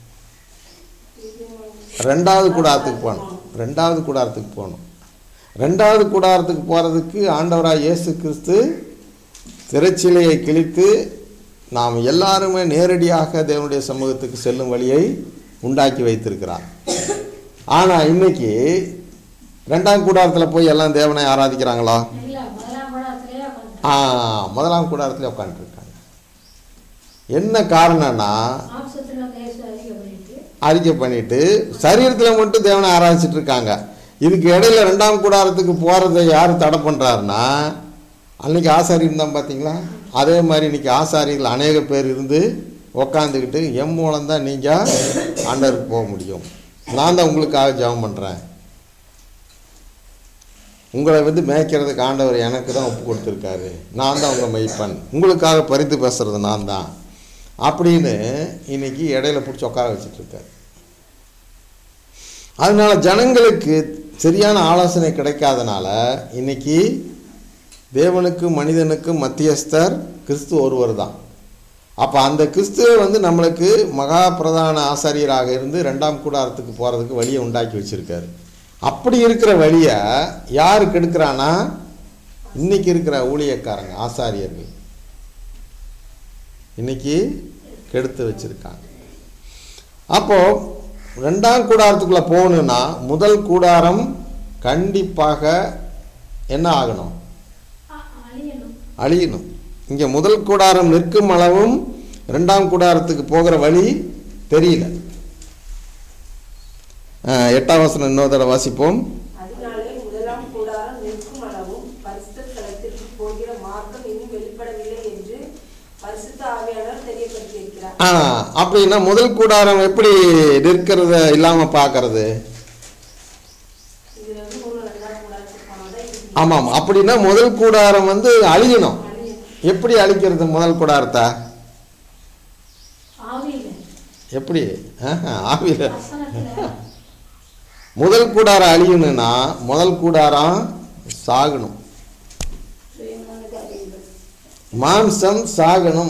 S1: ரெண்டாவது கூடாரத்துக்கு போகணும் ரெண்டாவது கூடாரத்துக்கு போகணும் ரெண்டாவது கூடாரத்துக்கு போகிறதுக்கு ஆண்டவராக இயேசு கிறிஸ்து திரைச்சிலையை கிழித்து நாம் எல்லாருமே நேரடியாக தேவனுடைய சமூகத்துக்கு செல்லும் வழியை உண்டாக்கி வைத்திருக்கிறார் ஆனால் இன்னைக்கு ரெண்டாம் கூடாரத்தில் போய் எல்லாம் தேவனை ஆராதிக்கிறாங்களா
S4: இல்ல முதலாம் கூடத்திலேயே உட்காந்து
S1: ஆ முதலாம் கூடாரத்தில் உட்காந்துருக்காங்க என்ன காரணம்னா
S4: மாம்சத்தில் இயேசு அதிகம் பண்ணிட்டு
S1: அறிக்கை பண்ணிட்டு சரீரத்தில் மட்டும் தேவனை ஆராதிச்சிட்டு இருக்காங்க இதுக்கு இடையில ரெண்டாம் கூடாரத்துக்கு போகிறத யார் தடை பண்ணுறாருன்னா அன்னைக்கு ஆசாரி இருந்தான் பார்த்தீங்களா அதே மாதிரி இன்னைக்கு ஆசாரிகள் அநேக பேர் இருந்து உக்காந்துக்கிட்டு எம் மூலம் தான் நீங்கள் ஆண்டவருக்கு போக முடியும் நான் தான் உங்களுக்காக ஜெபம் பண்ணுறேன் உங்களை வந்து மேய்க்கிறதுக்கு ஆண்டவர் எனக்கு தான் ஒப்பு கொடுத்துருக்காரு நான் தான் உங்கள் மெய்ப்பன் உங்களுக்காக பரிந்து பேசுறது நான் தான் அப்படின்னு இன்னைக்கு இடையில பிடிச்சி உட்கார வச்சுட்டு இருக்காரு அதனால ஜனங்களுக்கு சரியான ஆலோசனை கிடைக்காதனால இன்னைக்கு தேவனுக்கும் மனிதனுக்கும் மத்தியஸ்தர் கிறிஸ்து ஒருவர் தான் அப்போ அந்த கிறிஸ்துவை வந்து நம்மளுக்கு மகா பிரதான ஆசாரியராக இருந்து ரெண்டாம் கூடாரத்துக்கு போகிறதுக்கு வழியை உண்டாக்கி வச்சிருக்காரு அப்படி இருக்கிற வழியை யார் கெடுக்கிறானா இன்னைக்கு இருக்கிற ஊழியக்காரங்க ஆசாரியர்கள் இன்னைக்கு கெடுத்து வச்சிருக்காங்க அப்போ ரெண்டாம் கூடாரத்துக்குள்ள போகணும்னா முதல் கூடாரம் கண்டிப்பாக என்ன ஆகணும்
S4: அ- அழியணும்
S1: அழியணும் இங்கே முதல் கூடாரம் நிற்கும் அளவும் ரெண்டாம் கூடாரத்துக்கு போகிற வழி தெரியல அஹ், எட்டாம் வசனம் இன்னொரு தடவை வாசிப்போம்
S3: அதனாலே முதலாம் கூடாரம் நிற்கும் அளவும் பரிசுத்த தலத்திற்கு போகிற மார்க்கம் இன்னும் வெளிப்படவில்லை என்று பரிசுத்த ஆவியானவர் தெரியப்படுத்தியிருக்கிறார்
S1: ஆ அப்படின்னா முதல் கூடாரம் எப்படி நிற்கிறத இல்லாமல் பார்க்கறது
S3: இது வந்து மூணு ரெண்டாம் கூடாரத்துக்கு போனதான் இது
S1: ஆமாம் அப்படின்னா முதல் கூடாரம் வந்து அழியணும்
S3: அழியும்.
S1: எப்படி அழிக்கிறது முதல் கூடாரத்தை
S4: ஆவியில
S1: எப்படி ஆஹா, ஆவியில்
S4: வசனத்துல
S1: முதல் கூடாரம் அழியணும்னா முதல் கூடாரம் சாகணும்
S3: சுயமான காரியங்கள்
S1: மாம்சம் சாகணும்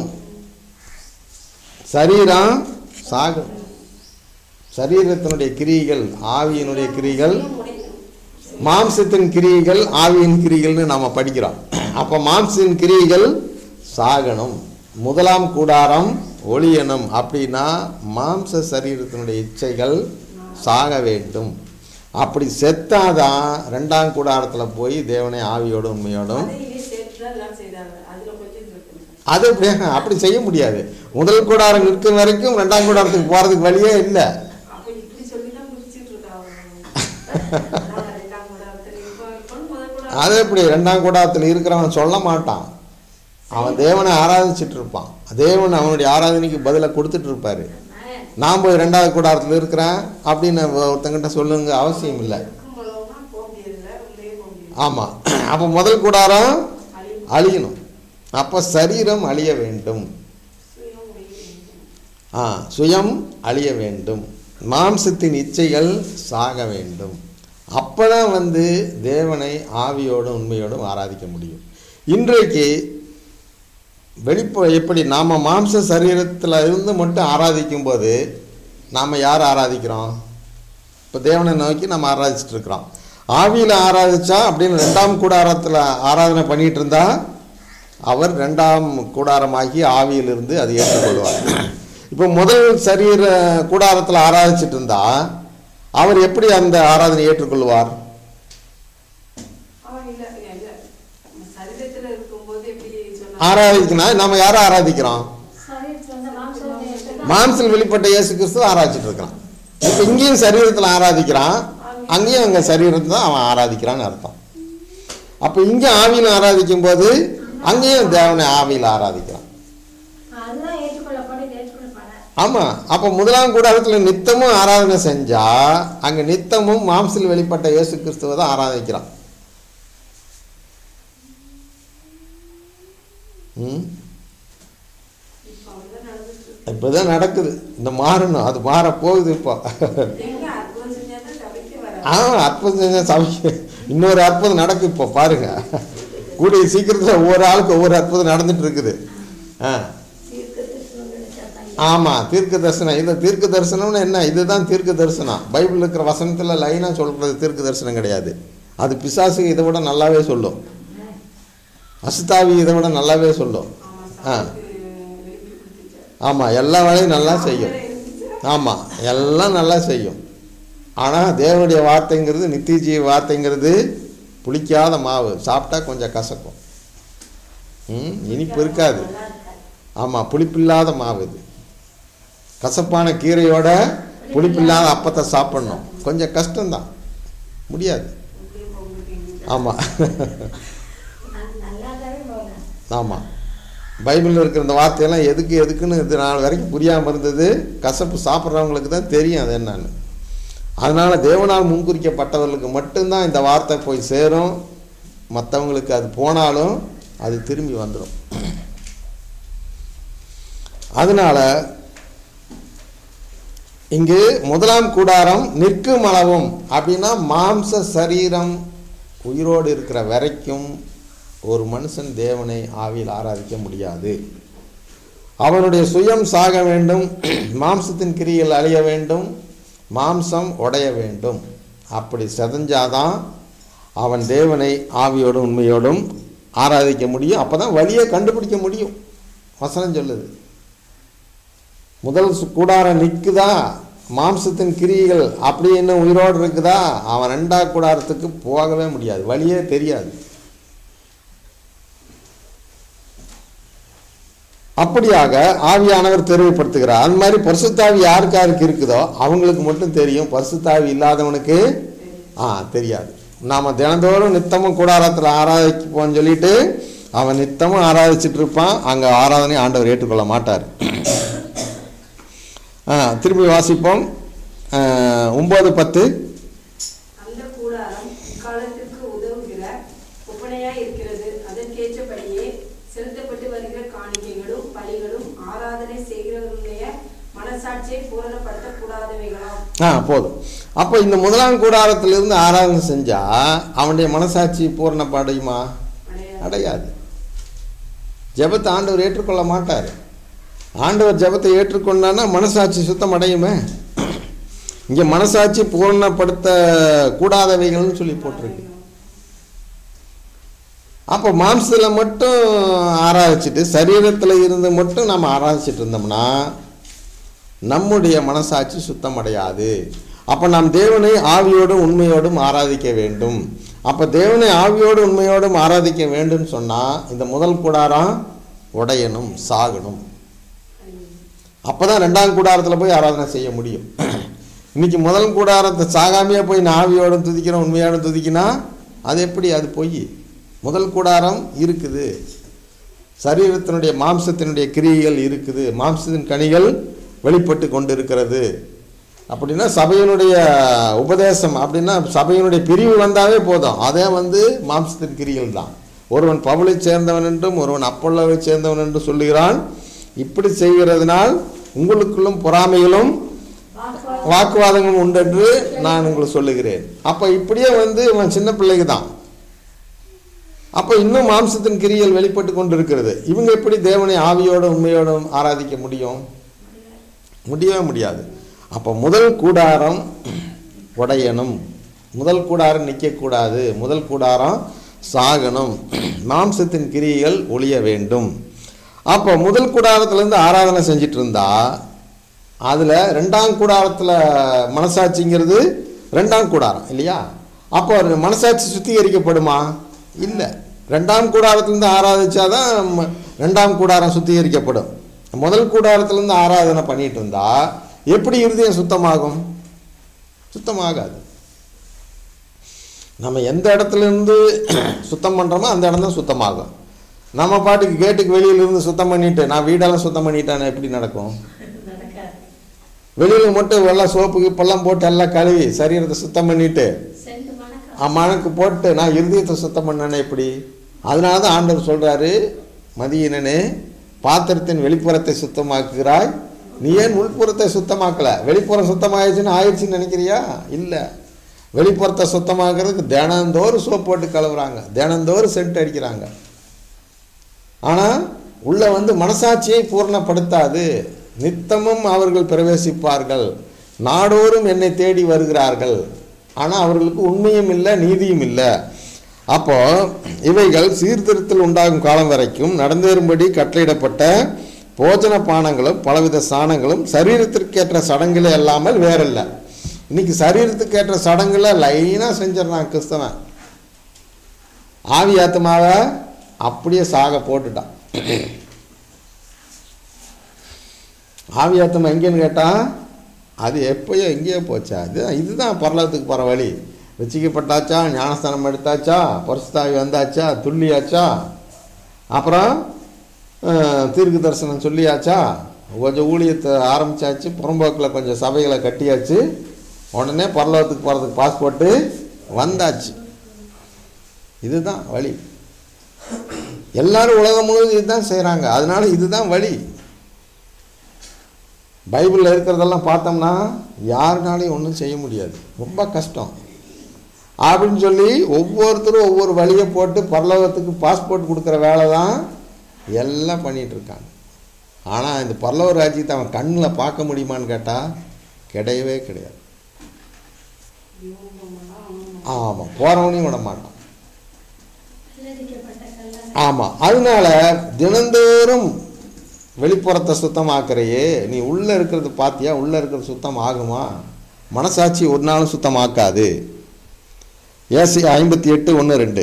S1: சரீரம் சாகணும் சரீரத்தினுடைய கிரியைகள் ஆவியினுடைய கிரியைகள் மாம்சத்தின் கிரியைகள் ஆவியின் கிரியைகள்னு நாம படிக்கிறோம் அப்போ மாம்சத்தின் கிரியைகள் சாகணும் முதலாம் கூடாரம் ஒளியணும் அப்படின்னா மாம்ச சரீரத்தினுடைய இச்சைகள் சாக வேண்டும் அப்படி செத்தாதான் ரெண்டாம் கூடாரத்தில் போய் தேவனை ஆவியோடும் உண்மையோடும்
S3: அதையுமே சேர்த்து தான் எல்லாம் செய்தாங்க அதுல கொஞ்சம் இருக்கு
S1: அது அப்படி அப்படி செய்ய முடியாது முதல் கூடாரம் நிற்கும் வரைக்கும் ரெண்டாம் கூடாரத்துக்கு போகிறதுக்கு வழியே இல்லை
S3: அப்ப இப்படி சொல்லி தான் பிரிச்சுட்டு இருக்காங்க நான் ரெண்டாம் கூடாரத்துல இப்போ இப்போ முதல் கூடாரம்
S1: அது எப்படி ரெண்டாம் கூடாரத்தில் இருக்கிறவன் சொல்ல மாட்டான் அவன் தேவனை ஆராதிச்சிட்டு இருப்பான் தேவன் அவனுடைய ஆராதனைக்கு பதிலை கொடுத்துட்டு இருப்பாரு நான் போய் ரெண்டாவது கூடாரத்தில் இருக்கிறேன் அப்படின்னு ஒருத்தங்கிட்ட சொல்லுங்க அவசியம் இல்லை
S3: இருக்கும் மூலமா போக முடியல உள்ளே போக முடியல
S1: ஆமாம் அப்போ முதல் கூடாரம்
S3: அழிவு
S1: அழியணும் அப்போ சரீரம் அழிய வேண்டும்
S3: சுயம் முடியும்
S1: ஆ சுயம் அழிய வேண்டும் மாம்சத்தின் இச்சைகள் சாக வேண்டும் அப்பதான் வந்து தேவனை ஆவியோடும் உண்மையோடும் ஆராதிக்க முடியும் இன்றைக்கு வெளிப்ப எப்படி நாம் மாம்ச சரீரத்தில் இருந்து மட்டும் ஆராதிக்கும் போது நாம் யார் ஆராதிக்கிறோம் இப்போ தேவனை நோக்கி நம்ம ஆராதிச்சுட்டு இருக்கிறோம் ஆவியில் ஆராதிச்சா அப்படின்னு ரெண்டாம் கூடாரத்தில் ஆராதனை பண்ணிட்டு இருந்தா அவர் ரெண்டாம் கூடாரமாகி ஆவியிலிருந்து அதை ஏற்றுக்கொள்வார் இப்போ முதல் சரீர கூடாரத்தில் ஆராதிச்சிட்டு இருந்தா அவர் எப்படி அந்த ஆராதனை ஏற்றுக்கொள்வார்
S3: அவன் இல்ல இல்ல சரீரத்துல இருக்கும்போது எப்படி சொன்னா
S1: ஆராதிக்கணும் நம்ம யாரை ஆராதிக்கிறோம்
S4: சரீரத்தில் வந்து மாம்சத்தை எடுத்து
S1: மாம்சல் வெளிப்பட்ட இயேசு கிறிஸ்து ஆராதிச்சிட்டு இருக்கிறான் இப்போ இங்கேயும் சரீரத்தில் ஆராதிக்கிறான் அங்கேயும் அங்கே சரீரத்தை தான் அவன் ஆராதிக்கிறான்னு அர்த்தம் அப்போ இங்கே ஆவியில் ஆராதிக்கும் போது அங்கேயும் தேவனை ஆவியில் ஆராதிக்கிறான்
S4: அதுதான் ஏற்றுக்கொள்ளப்படும் இது ஏற்றுக்கொள்ளப்படாது
S1: ஆமாம் அப்போ முதலாம் கூடாரத்தில் நித்தமும் ஆராதனை செஞ்சா அங்கே நித்தமும் மாம்சில் வெளிப்பட்ட இயேசு கிறிஸ்துவை தான் ஆராதிக்கிறான் ம் இப்போ தான் நடக்குது இந்த மாறணும் அது மாற போகுது இப்போ
S3: எங்க அற்புதம் செஞ்சாதான் சபைக்கு வர
S1: ஆ அற்புதம் செஞ்ச சபைக்கு இன்னொரு அற்புதம் நடக்கு இப்போ பாருங்க கூடிய சீக்கிரத்தில் ஒவ்வொரு ஆளுக்கு ஒவ்வொரு அற்புதம் நடந்துட்டு இருக்குது ஆ
S4: தீர்க்கதரிசனம் கிடைச்சா தான்
S1: ஆமாம் தீர்க்க தரிசனம் இது தீர்க்க தரிசனம்னு என்ன இதுதான் தீர்க்க தரிசனம் பைபிள் இருக்கிற வசனத்தில் லைனாக சொல்கிறது தீர்க்க தரிசனம் கிடையாது அது பிசாசு இதை விட நல்லாவே சொல்லும் அசுத்தாவி இதை விட நல்லாவே சொல்லும்
S3: ஆமா
S1: ஆ
S3: சபைக்கு வெளியே கொடுத்துச்சாரு
S1: ஆமாம் எல்லா வேலையும் நல்லா செய்யும் ஆமாம் எல்லாம் நல்லா செய்யும் ஆனால் தேவனுடைய வார்த்தைங்கிறது நித்திய ஜீவ வார்த்தைங்கிறது புளிக்காத மாவு சாப்பிட்டா கொஞ்சம் கசக்கும் ம் இனிப்பு இருக்காது
S4: நல்லா இருக்காது
S1: ஆமாம் புளிப்பில்லாத மாவு இது கசப்பான கீரையோட புளிப்பில்லாத அப்பத்தை சாப்பிடணும் கொஞ்சம் கஷ்டம்தான் முடியாது
S3: அப்படியே பொங்கல்
S1: ஆமாம்
S4: நல்- நல்லா இருந்தாவே போகலாம்
S1: ஆமாம் பைபிளில் இருக்கிற இந்த வார்த்தையெல்லாம் எதுக்கு எதுக்குன்னு இது நாள் வரைக்கும் புரியாமல் இருந்தது கசப்பு சாப்பிட்றவங்களுக்கு தான் தெரியும் அது என்னன்னு அதனால் தேவனால் முன்குறிக்கப்பட்டவர்களுக்கு மட்டும்தான் இந்த வார்த்தை போய் சேரும் மற்றவங்களுக்கு அது போனாலும் அது திரும்பி வந்துடும் அதனால் இங்கு முதலாம் கூடாரம் நிற்கும் அளவும் அப்படின்னா மாம்ச சரீரம் உயிரோடு இருக்கிற வரைக்கும் ஒரு மனுஷன் தேவனை ஆவியில் ஆராதிக்க முடியாது அவனுடைய சுயம் சாக வேண்டும் மாம்சத்தின் கிரியில் அழிய வேண்டும் மாம்சம் உடைய வேண்டும் அப்படி செதஞ்சாதான் அவன் தேவனை ஆவியோடும் உண்மையோடும் ஆராதிக்க முடியும் அப்போ தான் வழியை கண்டுபிடிக்க முடியும் வசனம் சொல்லுது முதல் சு- கூடாரம் நிற்குதா மாம்சத்தின் கிரியைகள் அப்படி என்ன உயிரோடு இருக்குதா அவன் ரெண்டாவது கூடாரத்துக்கு போகவே முடியாது வழியே தெரியாது அப்படியாக ஆவியானவர் தெளிவுபடுத்துகிறார் அந்த மாதிரி பரிசுத்தாவி யாருக்கு யாருக்கு இருக்குதோ அவங்களுக்கு மட்டும் தெரியும் பரிசுத்தாவி இல்லாதவனுக்கு ஆ தெரியாது நாம் தினந்தோறும் நித்தமும் கூடாரத்தில் ஆராதிப்போம்னு சொல்லிட்டு அவன் நித்தமும் ஆராதிச்சிட்டு இருப்பான் அங்கே ஆராதனை ஆண்டவர் ஏற்றுக்கொள்ள மாட்டார் ஆ திருப்பி வாசிப்போம் ஆ, ஒம்பது பத்து
S3: அந்த கூடாரம் காலத்திற்கு உதவுகிற ஒப்பனையாய் இருக்கிறது அதற்கேற்றபடியே செலுத்தப்பட்டு வருகிற காணிக்கைகளும் பலிகளும் ஆராதனை செய்கிறவர்களுடைய மனசாட்சியை பூரணப்படுத்தக்கூடாதவைகளாம்
S1: ஆ போதும் அப்போ இந்த முதலாம் கூடாரத்திலிருந்து ஆராதனை செஞ்சால் அவனுடைய மனசாட்சி பூரணப்படையுமா
S3: அடையாது.
S1: அடையாது ஜெபத்தை ஆண்டவர் ஏற்றுக்கொள்ள மாட்டார் ஆண்டவர் ஜெபத்தை ஏற்றுக்கொண்டான்னா மனசாட்சி சுத்தம் அடையுமே இங்கே மனசாட்சி பூரணப்படுத்த கூடாதவைகள்னு சொல்லி போட்டிருக்கு அப்போ மாம்சத்தில் மட்டும் ஆராதிச்சிட்டு சரீரத்தில் இருந்து மட்டும் நம்ம ஆராதிச்சிட்டு இருந்தோம்னா நம்முடைய மனசாட்சி சுத்தம் அடையாது அப்போ நாம் தேவனை ஆவியோடும் உண்மையோடும் ஆராதிக்க வேண்டும் அப்போ தேவனை ஆவியோடு உண்மையோடும் ஆராதிக்க வேண்டும் சொன்னால் இந்த முதல் கூடாரம் உடையணும் சாகணும் அப்போ தான் ரெண்டாம் கூடாரத்தில் போய் ஆராதனை செய்ய முடியும் இன்னைக்கு முதல் கூடாரத்தை சாகாமையே போய் நான் ஆவியோடும் துதிக்கிறேன் உண்மையோடும் துதிக்கினா அது எப்படி அது பொய் முதல் கூடாரம் இருக்குது சரீரத்தினுடைய மாம்சத்தினுடைய கிரியைகள் இருக்குது மாம்சத்தின் கனிகள் வெளிப்பட்டு கொண்டு இருக்கிறது அப்படின்னா சபையினுடைய உபதேசம் அப்படின்னா சபையினுடைய பிரிவு வந்தாவே போதும் அதே வந்து மாம்சத்தின் கிரிகள் தான் ஒருவன் பவுலை சேர்ந்தவன் என்றும் ஒருவன் அப்பொல்லாவை சேர்ந்தவன் என்றும் சொல்லுகிறான் இப்படி செய்கிறதுனால் உங்களுக்குள்ளும் பொறாமைகளும்
S4: வாக்குவாதம்
S1: வாக்குவாதங்களும் உண்டென்று நான் உங்களுக்கு சொல்லுகிறேன் அப்போ இப்படியே வந்து இவன் சின்ன பிள்ளைக்கு தான் அப்போ இன்னும் மாம்சத்தின் கிரியல் வெளிப்பட்டு கொண்டு இருக்கிறது இவங்க எப்படி தேவனை ஆவியோடும் உண்மையோடும் ஆராதிக்க முடியும் முடியவே முடியாது அப்போ முதல் கூடாரம் உடையணும் முதல் கூடாரம் நிற்கக்கூடாது முதல் கூடாரம் சாகணும் மாம்சத்தின் கிரியைகள் ஒழிய வேண்டும் அப்போ முதல் கூடாரத்துலேருந்து ஆராதனை செஞ்சிட்டு இருந்தா அதில் ரெண்டாம் கூடாரத்தில் மனசாட்சிங்கிறது ரெண்டாம் கூடாரம் இல்லையா அப்போ ஒரு மனசாட்சி சுத்திகரிக்கப்படுமா இல்லை ரெண்டாம் கூடாரத்துலேருந்து ஆராதிச்சாதான் ம- ரெண்டாம் கூடாரம் சுத்திகரிக்கப்படும் முதல் கூடாரத்துலேருந்து ஆராதனை பண்ணிட்டு இருந்தா எப்படி இருதயம் சுத்தமாகும் சுத்தமாகாது நம்ம எந்த இடத்துல இருந்து சுத்தம் பண்ணுறோமோ அந்த இடம் தான் சுத்தமாகும் நம்ம பாட்டுக்கு கேட்டுக்கு வெளியில இருந்து சுத்தம் பண்ணிட்டு நான் வீடெல்லாம் சுத்தம் பண்ணிட்டேன்னா எப்படி நடக்கும்
S4: நடக்காது
S1: வெளியில மட்டும் எல்லாம் சோப்பு கிப்பெல்லாம் போட்டு எல்லாம் கழுவி சரீரத்தை சுத்தம் பண்ணிட்டு
S4: சென்று மணக்க
S1: அஹ் மனக்கு போட்டு நான் இருதயத்தை சுத்தம் பண்ணேனே எப்படி அதனால தான் ஆண்டவர் சொல்றாரு மதியினனே பாத்திரத்தின் வெளிப்புறத்தை சுத்தமாக்குகிறாய் நீ ஏன் உள்புறத்தை சுத்தமாக்கல வெளிப்புறம் சுத்தமாயிடுச்சுன்னு ஆயிடுச்சுன்னு நினைக்கிறியா இல்லை வெளிப்புறத்தை சுத்தமாக்குறதுக்கு தினந்தோறும் சோப் போட்டு கழுவுறாங்க தினந்தோறும் சென்ட் அடிக்கிறாங்க ஆனால் உள்ள வந்து மனசாட்சியை பூர்ணப்படுத்தாது நித்தமும் அவர்கள் பிரவேசிப்பார்கள் நாடோறும் என்னை தேடி வருகிறார்கள் ஆனால் அவர்களுக்கு உண்மையும் இல்லை நீதியும் இல்லை அப்போ இவைகள் சீர்திருத்தல் உண்டாகும் காலம் வரைக்கும் நடந்தேறும்படி கட்டளையிடப்பட்ட போஜன பானங்களும் பலவித சாணங்களும் சரீரத்திற்கேற்ற சடங்குகளே அல்லாமல் வேறில்லை இன்னைக்கு சரீரத்துக்கேற்ற சடங்குல லைனாக செஞ்சிடறான் கிறிஸ்தவன் ஆவி ஆத்மாவை அப்படியே சாக போட்டுட்டான் ஆவி ஆத்மா எங்கேன்னு கேட்டால் அது எப்பயோ எங்கேயோ போச்சா இது இதுதான் பரலோகத்துக்கு போகிற வழி வச்சிக்கப்பட்டாச்சா ஞானஸ்தானம் எடுத்தாச்சா பரிசுத்தாவி வந்தாச்சா துள்ளியாச்சா அப்புறம் அஹ், தீர்க்க தரிசனம் சொல்லியாச்சா கொஞ்சம் ஊழியத்தை ஆரம்பிச்சாச்சு புறம்போக்கில் கொஞ்சம் சபைகளை கட்டியாச்சு உடனே பரலோகத்துக்கு போகிறதுக்கு பாஸ்போர்ட்டு வந்தாச்சு இதுதான் வழி எல்லாரும் உலகம் முழுவதும் இதுதான் செய்கிறாங்க அதனால இதுதான் வழி பைபிளில் இருக்கிறதெல்லாம் பார்த்தோம்னா யாருனாலையும் ஒன்றும் செய்ய முடியாது ரொம்ப கஷ்டம் அப்படின்னு சொல்லி ஒவ்வொருத்தரும் ஒவ்வொரு வழியை போட்டு பரலோகத்துக்கு பாஸ்போர்ட் கொடுக்குற வேலை தான் எல்லாம் பண்ணிட்டு இருக்காங்க ஆனால் இந்த பரலோக ராஜ்யத்தை அவன் கண்ணில் பார்க்க முடியுமான்னு கேட்டால் கிடையவே கிடையாது ஆமாம் போகிறவனையும் விட மாட்டான்
S4: அல்லடிக்கப்பட்ட கல்லறை
S1: ஆமாம் அதனால தினந்தோறும் வெளிப்புறத்தை சுத்தமாக்குறையே நீ உள்ளே இருக்கிறது பார்த்தியா உள்ளே இருக்கிறது சுத்தம் ஆகுமா மனசாட்சி ஒரு நாளும் சுத்தமாக்காது ஏசி ஐம்பத்தி எட்டு ஒன்று ரெண்டு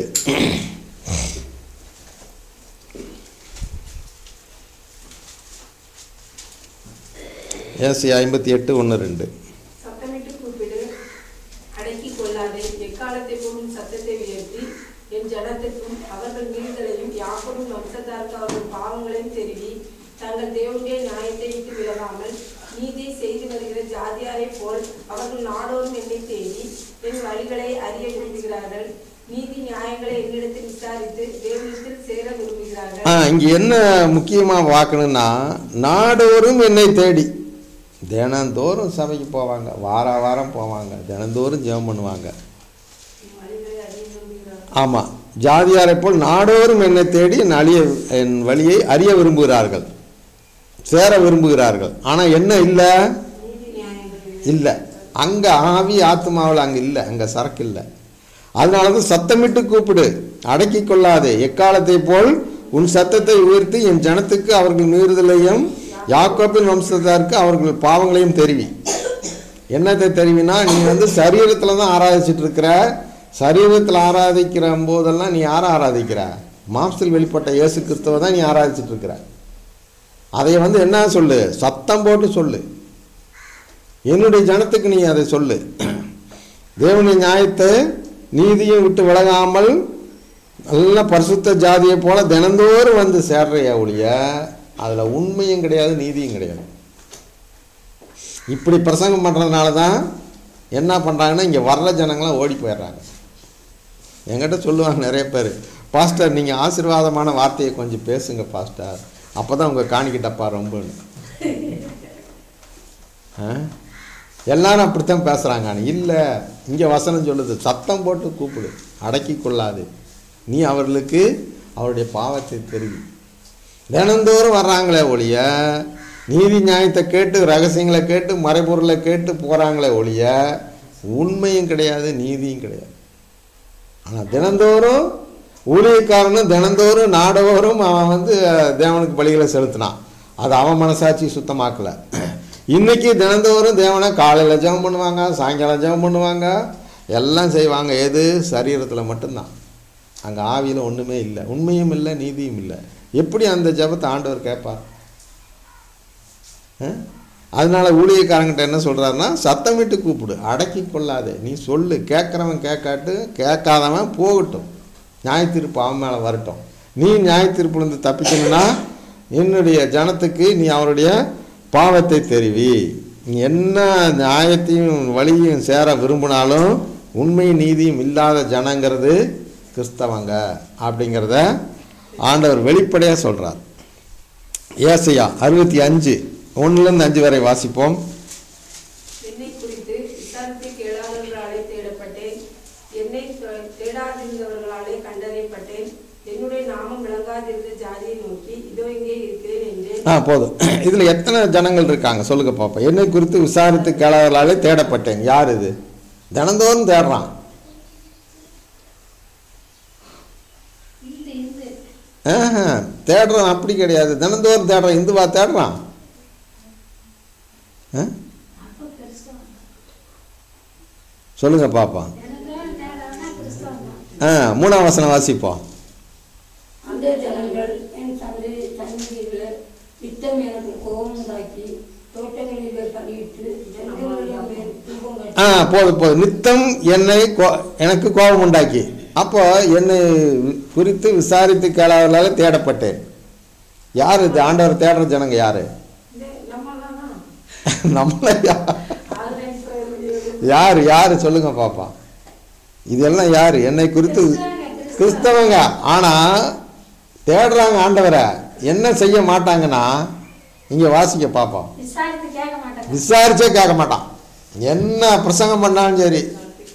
S1: ஏசி ஐம்பத்தி எட்டு ஒன்று ரெண்டு
S3: சத்தமிட்டு கூப்பிடு அடக்கிக் கொள்ளாதே எக்காலத்தை போலும் சத்தத்தை உயர்த்தி என் ஜனத்திற்கும் அவர்கள் மீறுதலையும் யாக்கோபின் வம்சத்தாருக்கு அவர்கள் பாவங்களையும் தெரிவி தங்கள் தேவனுடைய நியாயத்தை விட்டு விலகாமல் நீதி செய்து வருகிற ஜாதியாரைப் போல் அவர்கள் நாடோறும் என்னை தேடி என் வழிகளை அறிய விரும்புகிறார்கள் நீதி நியாயங்களை என்னிடத்தில் விசாரித்து தேவனிடத்தில் சேர விரும்புகிறார்கள்
S1: ஆ இங்கே என்ன முக்கியமாக பார்க்கணுன்னா நாடோறும் என்னை தேடி தினந்தோறும் சபைக்கு போவாங்க வார வாரம் போவாங்க தினந்தோறும் ஜெபம் பண்ணுவாங்க
S3: வழிகளை அறிய விரும்புகிறார்கள்
S1: ஆமாம் ஜாதியாரை போல் நாடோறும் என்னை தேடி என் அழிய என் வழியை அறிய விரும்புகிறார்கள் சேர விரும்புகிறார்கள் ஆனால் என்ன இல்லை
S3: நீதி நியாயங்களை
S1: இல்லை அங்கே ஆவி ஆத்மாவில் அங்கே இல்லை அங்கே சரக்கு இல்லை அதனால தான் சத்தமிட்டு கூப்பிடு அடக்கி கொள்ளாதே எக்காலத்தை போல் உன் சத்தத்தை உயர்த்தி என் ஜனத்துக்கு அவர்கள் மீறுதலையும் யாக்கோப்பின் வம்சத்தாருக்கு அவர்கள் பாவங்களையும் தெரிவி என்னத்தை தெரிவினா நீ வந்து சரீரத்தில் தான் ஆராதிச்சிட்டு இருக்கிற சரீரத்தில் ஆராதிக்கிற போதெல்லாம் நீ யாரை ஆராதிக்கிற மாம்சத்தில் வெளிப்பட்ட இயேசு கிறிஸ்துவை தான் நீ ஆராதிச்சிட்டு இருக்கிற அதை வந்து என்ன சொல்லு சத்தம் போட்டு சொல்லு என்னுடைய ஜனத்துக்கு நீ அதை சொல்லு தேவனுடைய நியாயத்தை நீதியும் விட்டு விலகாமல் நல்ல பரிசுத்த ஜாதியை போல தினந்தோறும் வந்து சேர்றைய ஒழிய அதில் உண்மையும் கிடையாது நீதியும் கிடையாது இப்படி பிரசங்கம் பண்ணுறதுனால தான் என்ன பண்ணுறாங்கன்னா இங்கே வர்ற ஜனங்களாம் ஓடி போயிடுறாங்க என்கிட்ட சொல்லுவாங்க நிறைய பேர் பாஸ்டர் நீங்கள் ஆசீர்வாதமான வார்த்தையை கொஞ்சம் பேசுங்க பாஸ்டர் அப்போ தான் உங்கள் காணிக்கிட்டப்பா ரொம்பன்னு ஆ? எல்லாரும் அப்படித்தான் பேசுகிறாங்க ஆனால் இல்லை இங்கே வசனம் சொல்லுது சத்தம் போட்டு கூப்பிடு அடக்கி கொள்ளாது நீ அவர்களுக்கு அவருடைய பாவத்தை தெரிவி தினந்தோறும் வர்றாங்களே ஒழிய நீதி நியாயத்தை கேட்டு ரகசியங்களை கேட்டு மறைபொருளை கேட்டு போகிறாங்களே ஒழிய உண்மையும் கிடையாது நீதியும் கிடையாது ஆனால் தினந்தோறும் ஊழியக்காரனும் தினந்தோறும் நாடோறும் அவன் வந்து அஹ், தேவனுக்கு பலிகளை செலுத்தினான் அது அவன் மனசாட்சி சுத்தமாக்கலை இன்னைக்கு தினந்தோறும் தேவனை காலையில் ஜெபம் பண்ணுவாங்க சாயங்காலம் ஜெபம் பண்ணுவாங்க எல்லாம் செய்வாங்க எது சரீரத்தில் மட்டும்தான் அங்கே ஆவியில் ஒன்றுமே இல்லை உண்மையும் இல்லை நீதியும் இல்லை எப்படி அந்த ஜெபத்தை ஆண்டவர் கேட்பார் அஹ்? அதனால ஊழியக்காரங்கிட்ட என்ன சொல்கிறாருன்னா சத்தமிட்டு கூப்பிடு அடக்கி கொள்ளாதே நீ சொல்லு கேட்குறவன் கேட்காட்டு கேட்காதவன் போகட்டும் நியாயத்தீர்ப்பு அவன் மேலே வரட்டும் நீ நியாயத்தீர்ப்புலேருந்து தப்பிக்கணும்னா என்னுடைய ஜனத்துக்கு நீ அவருடைய பாவத்தை தெரிவி நீ என்ன நியாயத்தையும் வழியையும் சேர விரும்பினாலும் உண்மை நீதியும் இல்லாத ஜனங்கிறது கிறிஸ்தவங்க அப்படிங்கிறத ஆண்டவர் வெளிப்படையாக சொல்கிறார் ஏசையா அறுபத்தி அஞ்சு ஒன்றுலேருந்து அஞ்சு வரை வாசிப்போம்
S3: என்னை குறித்து விசாரித்து கேளாதவர்களாலே தேடப்பட்டேன் என்னை தே- தேடாதிருந்தவர்களாலே கண்டறியப்பட்டேன் என்னுடைய நாமம் விளங்காதிருந்த ஜாதியை நோக்கி இதோ இங்கே இருக்கிறேன் என்றேன்
S1: ஆ போதும் இதில் எத்தனை ஜனங்கள் இருக்காங்க சொல்லுங்க பாப்பா என்னை குறித்து விசாரித்து கேளாதலாலே தேடப்பட்டேன் யார் இது தினந்தோறும் தேடுறான்
S4: இந்த இந்த
S1: ஆஹா, தேடுறான் அப்படி கிடையாது தினந்தோறும் தேடுறான் இந்துவா தேடுறான் ஆ?
S4: அப்போ கிறிஸ்தவம்
S1: சொல்லுங்க பாப்பா
S4: தினந்தோறும் தேடுறவனா கிறிஸ்தவம் தான்
S1: ஆ மூணாம் வசனம் வாசிப்போம்
S5: அந்த ஜனங்கள் என் தந்தை தண்ணீரில் யுத்தம் எனக்கு கோபம் உண்டாக்கி தோட்டங்களில் பலியிட்டு ஜனங்களிடம் மேல் தூபம்
S1: ஆ
S5: கட்டி
S1: போதும் போதும் நித்தம் என்னை கோ- எனக்கு கோபம் உண்டாக்கி அப்போ என்னை குறித்து விசாரித்து கேளாதலால தேடப்பட்டேன் யார் இது ஆண்டவர் தேடுற ஜனங்க யாரு
S3: இந்த நம்மளானா
S1: நம்மள யா-
S3: ஆன்லைன் பிரேயர்
S1: யார் யார் சொல்லுங்க பாப்பா இதெல்லாம் யார் என்னை குறித்து கிறிஸ்தவங்க ஆனா தேடுறாங்க ஆண்டவரை என்ன செய்ய மாட்டாங்கன்னா இங்க வாசிக்க பாப்போம்
S4: விசாரித்து கேட்க மாட்டாங்க
S1: விசாரிச்சே கேட்க மாட்டான் என்ன பிரசங்கம் பண்ணாலும் சரி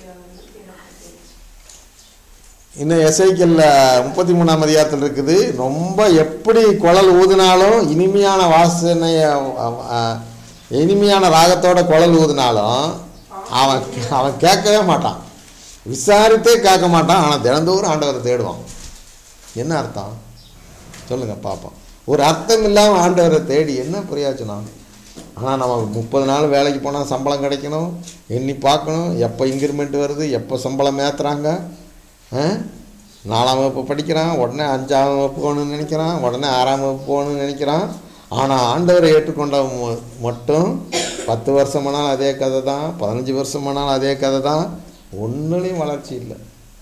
S1: இன்னும் எஸ்ஐக்கல்ல முப்பத்தி மூணாம் அதிகாரத்தில் இருக்குது ரொம்ப எப்படி குழல் ஊதினாலும் இனிமையான வாசனைய அ- அ- இனிமையான ராகத்தோட குழல் ஊதினாலும் அவன் அவன் கேட்கவே மாட்டான் விசாரித்தே கேட்க மாட்டான் ஆனால் தினந்தோறும் ஆண்டவரை தேடுவான் என்ன அர்த்தம் சொல்லுங்க பார்ப்போம் ஒரு அர்த்தம் இல்லாமல் ஆண்டவரை தேடி என்ன பிரயோஜனம் ஆனால் நம்ம முப்பது நாள் வேலைக்கு போனால் சம்பளம் கிடைக்கணும் எண்ணி பார்க்கணும் எப்போ இன்க்ரிமெண்ட் வருது எப்போ சம்பளம் ஏற்றுறாங்க நாலாம் வகுப்பு படிக்கிறான் உடனே அஞ்சாம் வகுப்பு போகணும்னு நினைக்கிறான் உடனே ஆறாம் வகுப்பு போகணும்னு நினைக்கிறான் ஆனால் ஆண்டவரை ஏற்றுக்கொண்டவன் ம- மட்டும் பத்து வருஷமானாலும் அதே கதை தான் பதினஞ்சு வருஷமானாலும் அதே கதை தான் ஒன்றுலையும் வளர்ச்சி இல்லை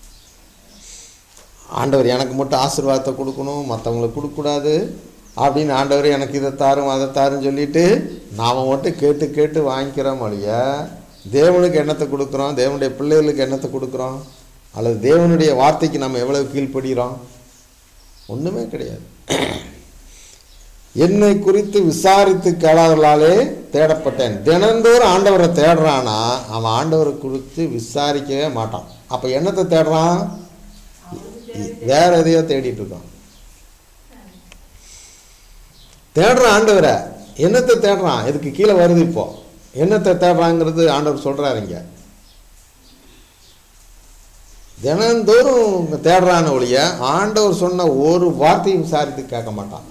S1: ஆண்டவர் எனக்கு மட்டும் ஆசீர்வாதத்தை கொடுக்கணும் மற்றவங்களுக்கு கொடுக்கக்கூடாது அப்படின்னு ஆண்டவர் எனக்கு இதை தாரும் அதை தாருன்னு சொல்லிட்டு நாம் மட்டும் கேட்டு கேட்டு வாங்கிக்கிறோம் ஒழிய தேவனுக்கு எண்ணத்தை கொடுக்குறோம் தேவனுடைய பிள்ளைகளுக்கு எண்ணத்தை கொடுக்குறோம் அல்லது தேவனுடைய வார்த்தைக்கு நம்ம எவ்வளவு கீழ்ப்படுகிறோம் ஒன்றுமே கிடையாது என்னை குறித்து விசாரித்து கேளாதலாலே தேடப்பட்டேன் தினந்தோறும் ஆண்டவரை தேடுறானா அவன் ஆண்டவரை குறித்து விசாரிக்கவே மாட்டான் அப்போ என்னத்தை தேடுறான் வேற எதையோ தேடிட்டு இருக்கான் தேடுறான் ஆண்டவரை என்னத்தை தேடுறான் இதுக்கு கீழே வருது இப்போ என்னத்தை தேடுறாங்கிறது ஆண்டவர் சொல்றாரு இங்க தினந்தோறும் தேடுறான ஒழிய ஆண்டவர் சொன்ன ஒரு வார்த்தையும் விசாரித்து கேட்க மாட்டான்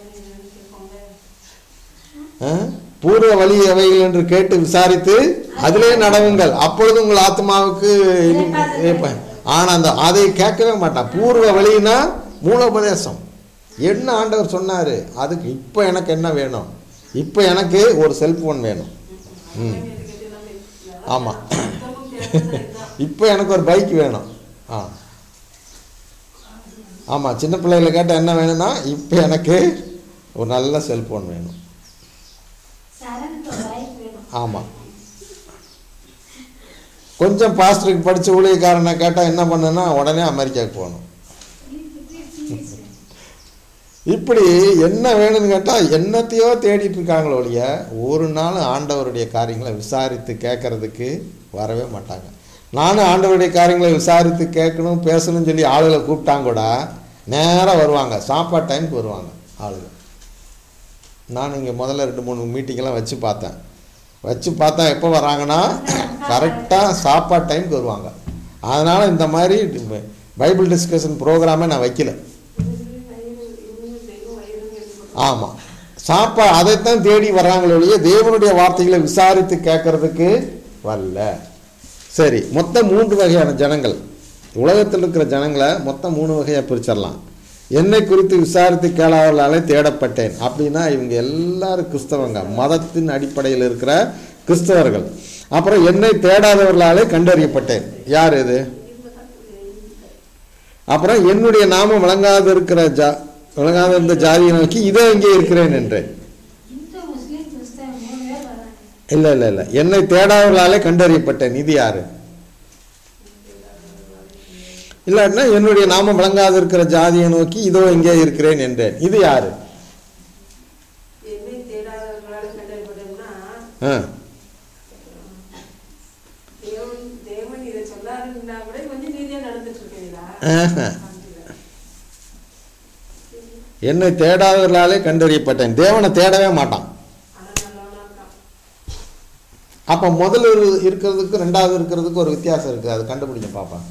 S1: ஆ? பூர்வ வழி எவைகள் என்று கேட்டு விசாரித்து அதிலே நடவுங்கள் அப்பொழுது உங்கள் ஆத்மாவுக்கு இனி- இனிப்ப- ஆனா அந்த அதை கேட்கவே மாட்டான் பூர்வ வழினா மூலோபதேசம் என்ன ஆண்டவர் சொன்னாரு அதுக்கு இப்போ எனக்கு என்ன வேணும் இப்போ எனக்கு ஒரு செல்போன் வேணும் ம் ஆமாம் இப்போ எனக்கு ஒரு பைக் வேணும் ஆ ஆமாம் சின்ன பிள்ளைகளை கேட்டால் என்ன வேணும்னா இப்போ எனக்கு ஒரு நல்ல செல்போன் வேணும்
S4: சரணுக்கு ஒரு பைக் வேணும்
S1: ஆமாம் கொஞ்சம் பாஸ்டருக்கு படித்த ஊழியக்காரனை கேட்டால் என்ன பண்ணுன்னா உடனே அமெரிக்காவுக்கு போகணும் இப்படி என்ன வேணும்னு கேட்டால் என்னத்தையோ தேடிட்டு இருக்காங்களோ ஒழிய ஒரு நாள் ஆண்டவருடைய காரியங்களை விசாரித்து கேட்கறதுக்கு வரவே மாட்டாங்க நானும் ஆண்டவருடைய காரியங்களை விசாரித்து கேட்கணும் பேசணும்னு சொல்லி ஆளுகளை கூப்பிட்டாங்க கூட நேராக வருவாங்க சாப்பாடு டைமுக்கு வருவாங்க ஆளுங்க நான் இங்கே முதல்ல ரெண்டு மூணு மீட்டிங்கெல்லாம் வச்சு பார்த்தேன் வச்சு பார்த்தா எப்போ வராங்கன்னா கரெக்டாக சாப்பாடு டைமுக்கு வருவாங்க அதனால் இந்த மாதிரி பைபிள் டிஸ்கஷன் ப்ரோக்ராமே நான் வைக்கல ஆமாம் சாப்பா அதைத்தான் தேடி வர்றாங்களே ஒழிய தேவனுடைய வார்த்தைகளை விசாரித்து கேட்கறதுக்கு வரல சரி மொத்தம் மூன்று வகையான ஜனங்கள் உலகத்தில் இருக்கிற ஜனங்களை மொத்தம் மூணு வகையாக பிரிச்சிடலாம் என்னை குறித்து விசாரித்து கேளாதவர்களாலே தேடப்பட்டேன் அப்படின்னா இவங்க எல்லாரும் கிறிஸ்தவங்க மதத்தின் அடிப்படையில் இருக்கிற கிறிஸ்தவர்கள் அப்புறம் என்னை தேடாதவர்களாலே கண்டறியப்பட்டேன் யார் இது அப்புறம் என்னுடைய நாமம் விளங்காது இருக்கிற ஜா விளங்காத இருந்த ஜாதியை நோக்கி இதோ இங்கே இருக்கிறேன் என்றேன்
S4: இந்து முஸ்லீம் கிறிஸ்தவன் மூணு பேர் வராங்க
S1: இல்லை இல்லை இல்லை என்னை தேடாதவர்களாலே கண்டறியப்பட்டேன் இது யாரு இல்லாட்டினா என்னுடைய நாமம் விளங்காது இருக்கிற ஜாதியை நோக்கி இதோ இங்கே இருக்கிறேன் என்றேன் இது யாரு
S3: என்னை தேடாதவர்களால்
S1: ஆ
S3: தேவன் தேவன் இதை சொல்லாருன்னா கூட கொஞ்சம் நீதியா நடந்துட்டு இருக்கீங்களா
S1: ஆஹா. என்னை தேடாதவர்களாலே கண்டறியப்பட்டேன் தேவனை தேடவே மாட்டான்
S3: ஆனா நல்லவனா இருக்கான்
S1: அப்போ முதல்ல ஒரு- இருக்கிறதுக்கு ரெண்டாவது இருக்கிறதுக்கு ஒரு வித்தியாசம் இருக்குது அது கண்டுபிடிக்க பார்ப்பான்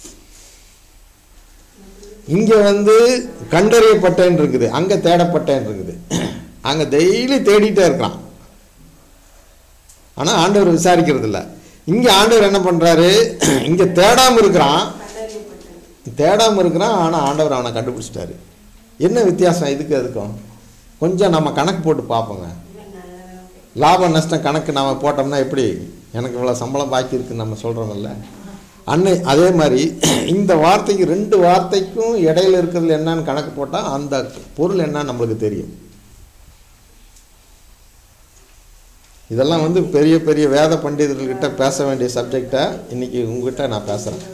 S1: இங்கே வந்து கண்டறியப்பட்டேன் இருக்குது அங்கே தேடப்பட்டேன் இருக்குது அங்கே டெய்லி தேடிட்டே இருக்கிறான் ஆனால் ஆண்டவர் விசாரிக்கிறது இல்லை இங்கே ஆண்டவர் என்ன பண்ணுறாரு இங்கே தேடாமல் இருக்கிறான்
S3: கண்டறியப்பட்டது
S1: தேடாமல் இருக்கிறான் ஆனால் ஆண்டவர் அவனை கண்டுபிடிச்சிட்டாரு என்ன வித்தியாசம் இதுக்கு அதுக்கும் கொஞ்சம் நம்ம கணக்கு போட்டு பார்ப்போங்க லாப நஷ்டம் கணக்கு நாம் போட்டோம்னா எப்படி எனக்கு இவ்வளோ சம்பளம் பாக்கி இருக்குன்னு நம்ம சொல்கிறோம்ல அன்னை அதே மாதிரி இந்த வார்த்தைக்கு ரெண்டு வார்த்தைக்கும் இடையில இருக்கிறதுல என்னன்னு கணக்கு போட்டால் அந்த பொருள் என்னன்னு நம்மளுக்கு தெரியும் இதெல்லாம் வந்து பெரிய பெரிய வேத பண்டிதர்கள்கிட்ட பேச வேண்டிய சப்ஜெக்டை இன்னைக்கு உங்ககிட்ட நான் பேசுகிறேன்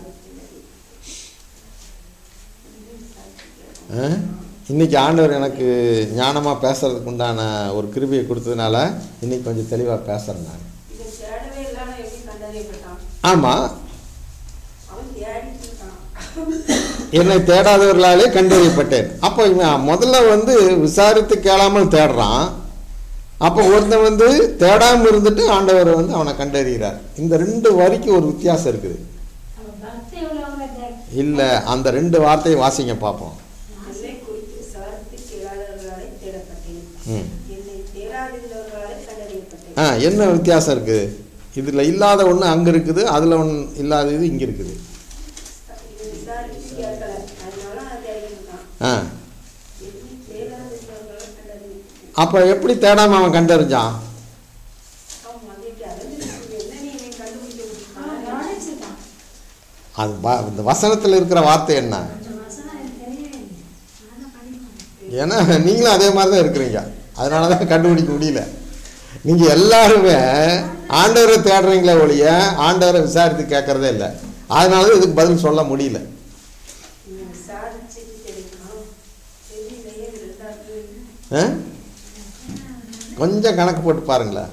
S1: ஆ? இன்னைக்கு ஆண்டவர் எனக்கு ஞானமாக பேசுறதுக்கு உண்டான ஒரு கிருபியை கொடுத்ததுனால இன்னைக்கு கொஞ்சம் தெளிவாக பேசுகிறேன் நான்
S3: இதை தேடவே இல்லாம எப்படி கண்டறியப்பட்டான்
S1: ஆமாம்
S3: அவன் தேடிட்டு இருக்கான்
S1: என்னை தேடாதவர்களாலே கண்டறியப்பட்டேன் அப்போ இவன் முதல்ல வந்து விசாரித்து கேளாமல் தேடுறான் அப்போ ஒருத்தன் வந்து தேடாமல் இருந்துட்டு ஆண்டவர் வந்து அவனை கண்டறிகிறார் இந்த ரெண்டு வரிக்கு ஒரு வித்தியாசம் இருக்குது
S4: நம்ம பக்தி உள்ளவங்க தே-
S1: இல்லை அந்த ரெண்டு வார்த்தையை வாசிங்க பார்ப்போம்
S3: என்னை குறித்து விசாரித்து கேளாதவர்களாலே தேடப்பட்டேன்
S1: ம்
S3: என்னை தேடாதிருந்தவர்களாலே கண்டறியப்பட்டேன்
S1: ஆ என்ன வித்தியாசம் இருக்குது இதில் இல்லாத ஒன்று அங்கே இருக்குது அதில் ஒன்று இல்லாதது இங்கே இருக்குது
S3: இதை விசாரித்து கேட்கல அதனால அவன் தேடிட்டு இருக்கான்
S1: ஆ
S3: என்னை தேடாதிருந்தவர்களாலே கண்டறியப்பட்டேன்
S1: அப்போ எப்படி தேடாமல் அவன் கண்டறிஞ்சான்
S3: அவன் வந்துட்டு அறிஞ்சிருக்கு என்ன நீ இவன் கண்டுபிடிக்க
S4: அவன்
S3: முடியுமா
S4: கவனிச்சுட்டான்
S1: அது வ- இந்த வசனத்தில் இருக்கிற வார்த்தை என்ன
S4: அந்த வசனம் எனக்கு தெரியவே இல்லை நான் பண்ணிப்பேன்
S1: ஏன்னா நீங்களும் அதே மாதிரி தான் இருக்கிறீங்க அதனால தான் கண்டுபிடிக்க முடியல நீங்கள் எல்லாருமே ஆண்டவரை தேடுறீங்களே ஒழிய ஆண்டவரை விசாரித்து கேட்கறதே இல்லை அதனால தான் இதுக்கு பதில் சொல்ல முடியல
S3: நீ விசாரிச்சுட்டு தெரியுமா தெரியலையே ரெண்டாவது
S1: ஆ? கொஞ்சம் கணக்கு போட்டு பாருங்களேன்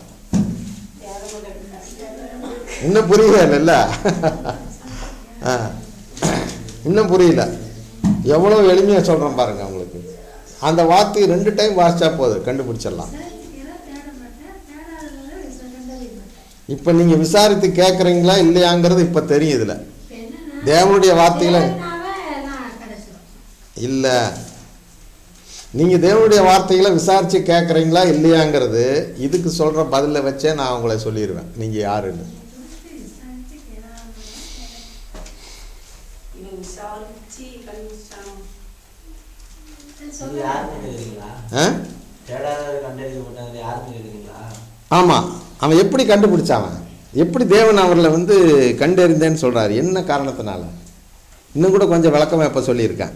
S1: இன்னும் புரியல இல்லைல்ல ஆ இன்னும் புரியல எவ்வளோ எளிமையாக சொல்கிறேன் பாருங்க உங்களுக்கு அந்த வார்த்தையை ரெண்டு டைம் வாசிச்சா போதும் கண்டுபிடிச்சிடலாம்
S4: விசாரிக்கிறதா தேடப்பட்டேன் தேடாதவங்க கண்டறியப்பட்டேன்
S1: இப்போ நீங்கள் விசாரித்து கேட்குறீங்களா இல்லையாங்கிறது இப்போ தெரியும் இதில்
S4: இப்ப என்னன்னா
S1: தேவனுடைய வார்த்தைகளை
S4: தேவனாவே நான் கிடைச்சிடும்
S1: இல்லை நீங்கள் தேவனுடைய வார்த்தைகளை விசாரித்து கேட்குறீங்களா இல்லையாங்கிறது இதுக்கு சொல்கிற பதிலை வச்சே நான் உங்களை சொல்லிடுவேன் நீங்கள் யாருன்னு
S4: விசாரிச்சு கேடாதவங்க
S3: இவன் விசாரிச்சு கண்டுபிடிச்சான்
S2: இது யாருன்னு கேக்குறீங்களா
S1: ஆ
S2: தேடாத கண்டறியப்பட்டது யாருன்னு கேக்குறீங்களா
S1: ஆமாம் அவன் எப்படி கண்டுபிடிச்சான் அவன் எப்படி தேவன் அவர்களை வந்து கண்டறிந்தேன்னு சொல்கிறாரு என்ன காரணத்தினால இன்னும் கூட கொஞ்சம் விளக்கமாக இப்போ சொல்லியிருக்கேன்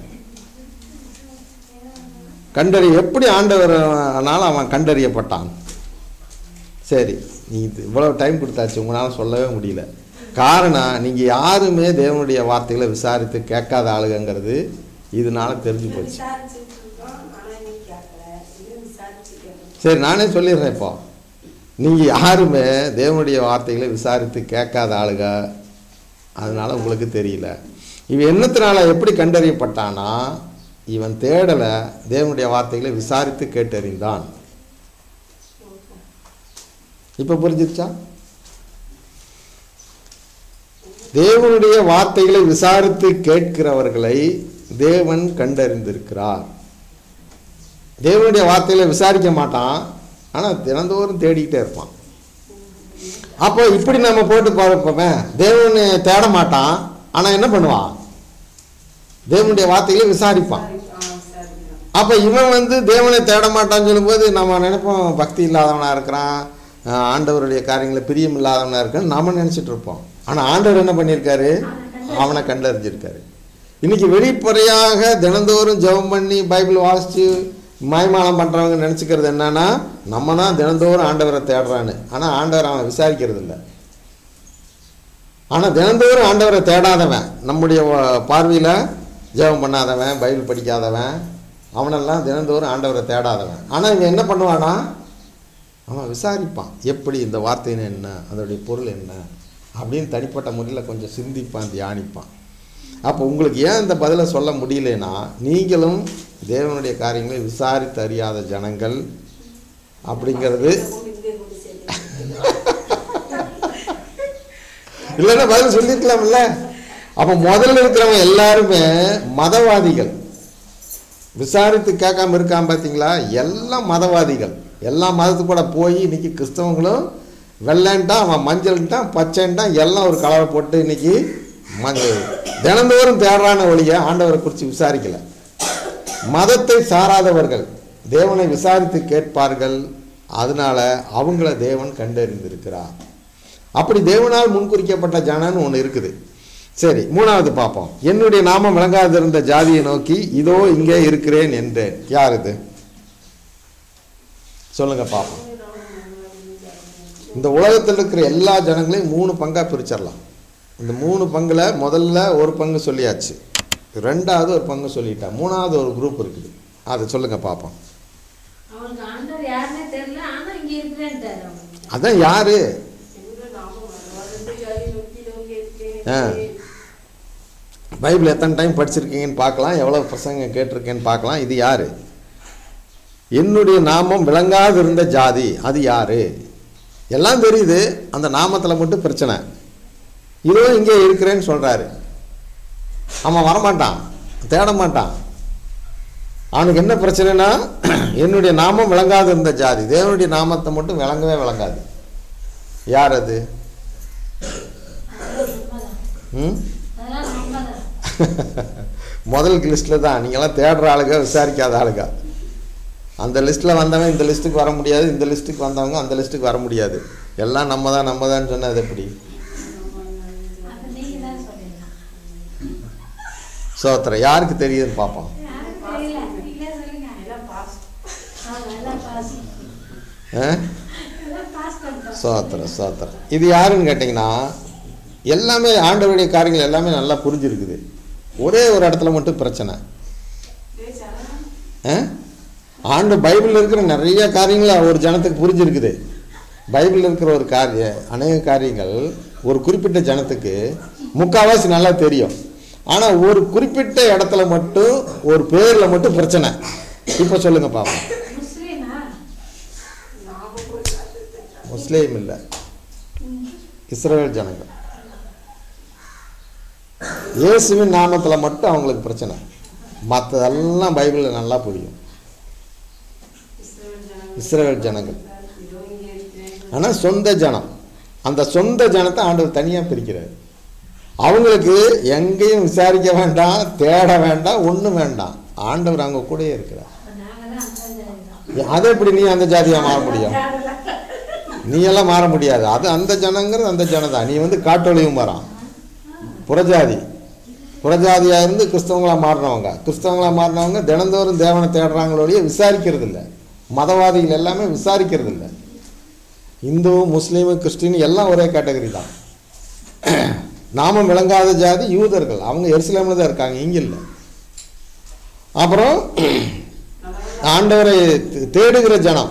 S1: கண்டறி எப்படி ஆண்டவரனால அவன் கண்டறியப்பட்டான் சரி நீ இது இவ்வளோ டைம் கொடுத்தாச்சு உங்களால் சொல்லவே முடியல காரணம் நீங்கள் யாருமே தேவனுடைய வார்த்தைகளை விசாரித்து கேட்காத ஆளுங்கிறது இதனால தெரிஞ்சு போச்சு
S3: விசாரிச்சுட்டு இருக்கோம் ஆனா இவன் கேட்கல இவன் விசாரிச்சு கேட்கல
S1: சரி நானே சொல்லிடுறேன் இப்போ நீங்கள் யாருமே தேவனுடைய வார்த்தைகளை விசாரித்து கேட்காத ஆளுக அதனால் உங்களுக்கு தெரியல இவன் என்னத்தினால எப்படி கண்டறியப்பட்டானா இவன் தேடலை தேவனுடைய வார்த்தைகளை விசாரித்து கேட்டறிந்தான் இப்போ புரிஞ்சிருச்சா தேவனுடைய வார்த்தைகளை விசாரித்து கேட்கிறவர்களை தேவன் கண்டறிந்திருக்கிறார் தேவனுடைய வார்த்தைகளை விசாரிக்க மாட்டான் ஆனால் தினந்தோறும் தேடிக்கிட்டே இருப்பான் அப்போ இப்படி நம்ம போட்டு பார்ப்போமே தேவனை தேட மாட்டான் ஆனால் என்ன பண்ணுவான் தேவனுடைய வார்த்தைகளை விசாரிப்பான்
S3: ஆ, விசாரிக்கலாம்
S1: அப்போ இவன் வந்து தேவனை தேட மாட்டான்னு சொல்லும்போது நம்ம நினைப்போம் பக்தி இல்லாதவனாக இருக்கிறான் ஆஹ் ஆண்டவருடைய காரியங்களை பிரியம் இல்லாதவனாக இருக்கான்னு நாம நினச்சிட்டு இருப்போம் ஆனால் ஆண்டவர் என்ன பண்ணியிருக்காரு அவனை கண்டறிஞ்சிருக்காரு இன்னைக்கு வெளிப்படையாக தினந்தோறும் ஜெபம் பண்ணி பைபிள் வாசித்து மாய்மாலம் பண்ணுறவங்க நினச்சிக்கிறது என்னன்னா நம்ம தான் தினந்தோறும் ஆண்டவரை தேடுறான்னு ஆனால் ஆண்டவர் அவன் விசாரிக்கிறது இல்லை ஆனால் தினந்தோறும் ஆண்டவரை தேடாதவன் நம்முடைய பார்வையில் ஜெபம் பண்ணாதவன் பைபிள் படிக்காதவன் அவனெல்லாம் தினந்தோறும் ஆண்டவரை தேடாதவன் ஆனால் இவன் என்ன பண்ணுவானா அவன் விசாரிப்பான் எப்படி இந்த வார்த்தைன்னு என்ன அதோடைய பொருள் என்ன அப்படின்னு தனிப்பட்ட முறையில் கொஞ்சம் சிந்திப்பான் தியானிப்பான் அப்போ உங்களுக்கு ஏன் இந்த பதிலை சொல்ல முடியலனா நீங்களும் தேவனுடைய காரியங்களை விசாரித்து அறியாத ஜனங்கள் அப்படிங்கிறது இல்லைன்னா பதில் சொல்லிருக்கலாம்ல அப்போ முதல்ல இருக்கிறவங்க எல்லாருமே மதவாதிகள் விசாரித்து கேட்காம இருக்காம பார்த்தீங்களா எல்லாம் மதவாதிகள் எல்லா மதத்துக்கு கூட போய் இன்னைக்கு கிறிஸ்தவங்களும் வெள்ளைன்ட்டான் அவன் மஞ்சள்ட்டான் பச்சைன்ட்டான் எல்லாம் ஒரு கலரை போட்டு இன்னைக்கு மஞ்சள் தினந்தோறும் தேடுறான ஒழிய ஆண்டவரை குறித்து விசாரிக்கல மதத்தை சாராதவர்கள் தேவனை விசாரித்து கேட்பார்கள் அதனால அவங்கள தேவன் கண்டறிந்திருக்கிறார் அப்படி தேவனால் முன்குறிக்கப்பட்ட ஜனன்னு ஒன்று இருக்குது சரி மூணாவது பார்ப்போம் என்னுடைய நாமம் விளங்காதிருந்த ஜாதியை நோக்கி இதோ இங்கே இருக்கிறேன் என்றேன் யார் இது சொல்லுங்க பார்ப்போம் இந்த உலகத்தில் இருக்கிற எல்லா ஜனங்களையும் மூணு பங்கா பிரிச்சிடலாம் இந்த மூணு பங்குல முதல்ல ஒரு பங்கு சொல்லியாச்சு ரெண்டாவது ஒரு பங்கு சொல்லிட்டா மூணாவது ஒரு குரூப் இருக்குது அதை சொல்லுங்க பார்ப்போம்
S4: அவனுக்கு ஆண்டவர் யாருன்னே தெரியல ஆனா இங்க இருக்கிறேன்ட்டாரு அவனுக்கு
S1: அதான் யாரு ஆ. பைபிள் எத்தனை டைம் படிச்சிருக்கீங்கன்னு பார்க்கலாம் எவ்வளோ பசங்க கேட்டிருக்கேன்னு பார்க்கலாம் இது யாரு என்னுடைய நாமம் விளங்காது இருந்த ஜாதி அது யாரு எல்லாம் தெரியுது அந்த நாமத்தில் மட்டும் பிரச்சனை இதோ இங்கே இருக்கிறேன்னு சொல்றாரு அவன் வரமாட்டான் தேட மாட்டான் அவனுக்கு என்ன பிரச்சனைனா என்னுடைய நாமம் விளங்காது இருந்த ஜாதி தேவனுடைய நாமத்தை மட்டும் விளங்கவே விளங்காது யார் அது
S4: அதெல்லாம் உண்மைதான்
S1: ம்
S4: அதெல்லாம் உண்மைதான்
S1: முதல் லிஸ்ட்டில் தான் நீங்களாம் தேடுற ஆளுங்க விசாரிக்காத ஆளுங்க அந்த லிஸ்ட்டில் வந்தவன் இந்த லிஸ்ட்டுக்கு வர முடியாது இந்த லிஸ்ட்டுக்கு வந்தவங்க அந்த லிஸ்ட்டுக்கு வர முடியாது எல்லாம் நம்ம தான் நம்ம தான் சொன்னது எப்படி
S4: அப்ப நீங்க தான் சொல்லிடலாம்
S1: சோத்திரம் யாருக்கு தெரியுதுன்னு பார்ப்போம்
S4: யாரும் தெரியல நீங்களே சொல்லுங்க
S3: எல்லாம் பாஸ்
S4: ஆ, நல்லா பாஸ்
S1: ஆ
S4: எல்லாம் பாஸ் பண்ணிட்டோம்
S1: சோத்திரம் சோத்திரம் இது யாருன்னு கேட்டிங்கன்னா எல்லாமே ஆண்டவருடைய காரியங்கள் எல்லாமே நல்லா புரிஞ்சிருக்குது ஒரே ஒரு இடத்துல மட்டும் பிரச்சனை ஆ? ஆண்டு பைபிளில் இருக்கிற நிறைய காரியங்கள் ஒரு ஜனத்துக்கு புரிஞ்சிருக்குது பைபிளில் இருக்கிற ஒரு காரிய அநேக காரியங்கள் ஒரு குறிப்பிட்ட ஜனத்துக்கு முக்கால்வாசி நல்லா தெரியும் ஆனால் ஒரு குறிப்பிட்ட இடத்துல மட்டும் ஒரு பேரில் மட்டும் பிரச்சனை இப்போ சொல்லுங்க பாப்போம்
S4: முஸ்லீமா
S1: முஸ்லீம் இல்லை இஸ்ரேல் ஜனங்கள் இயேசுவின் நாமத்தில் மட்டும் அவங்களுக்கு பிரச்சனை மற்றதெல்லாம் பைபிளில் நல்லா புரியும் இஸ்ரேல் ஜனங்கள் ஆனால் சொந்த ஜனம் அந்த சொந்த ஜனத்தை ஆண்டவர் தனியாக பிரிக்கிறார் அவங்களுக்கு எங்கேயும் விசாரிக்க வேண்டாம் தேட வேண்டாம் ஒன்றும் வேண்டாம் ஆண்டவர் அவங்க கூடயே இருக்கிறார்
S4: அப்ப நாங்க தான் அந்த ஜாதி தான்
S1: அதை எப்படி நீ அந்த ஜாதியாக மாற முடியும் நீ எல்லாம் மாற முடியாது அது அந்த ஜனங்கிறது அந்த ஜனதான் நீ வந்து காட்டொழியும் வரான் புறஜாதி புறஜாதியாக இருந்து கிறிஸ்தவங்களா மாறினவங்க கிறிஸ்தவங்களா மாறினவங்க தினந்தோறும் தேவனை தேடுறாங்களோடைய விசாரிக்கிறது இல்லை மதவாதிகள் எல்லாமே விசாரிக்கிறது இல்லை இந்து முஸ்லீமு கிறிஸ்டின் எல்லாம் ஒரே கேட்டகரி தான் நாமம் விளங்காத ஜாதி யூதர்கள் அவங்க எருசலேமில் தான் இருக்காங்க இங்கே இல்லை அப்புறம் ஆண்டவரை தே- தேடுகிற ஜனம்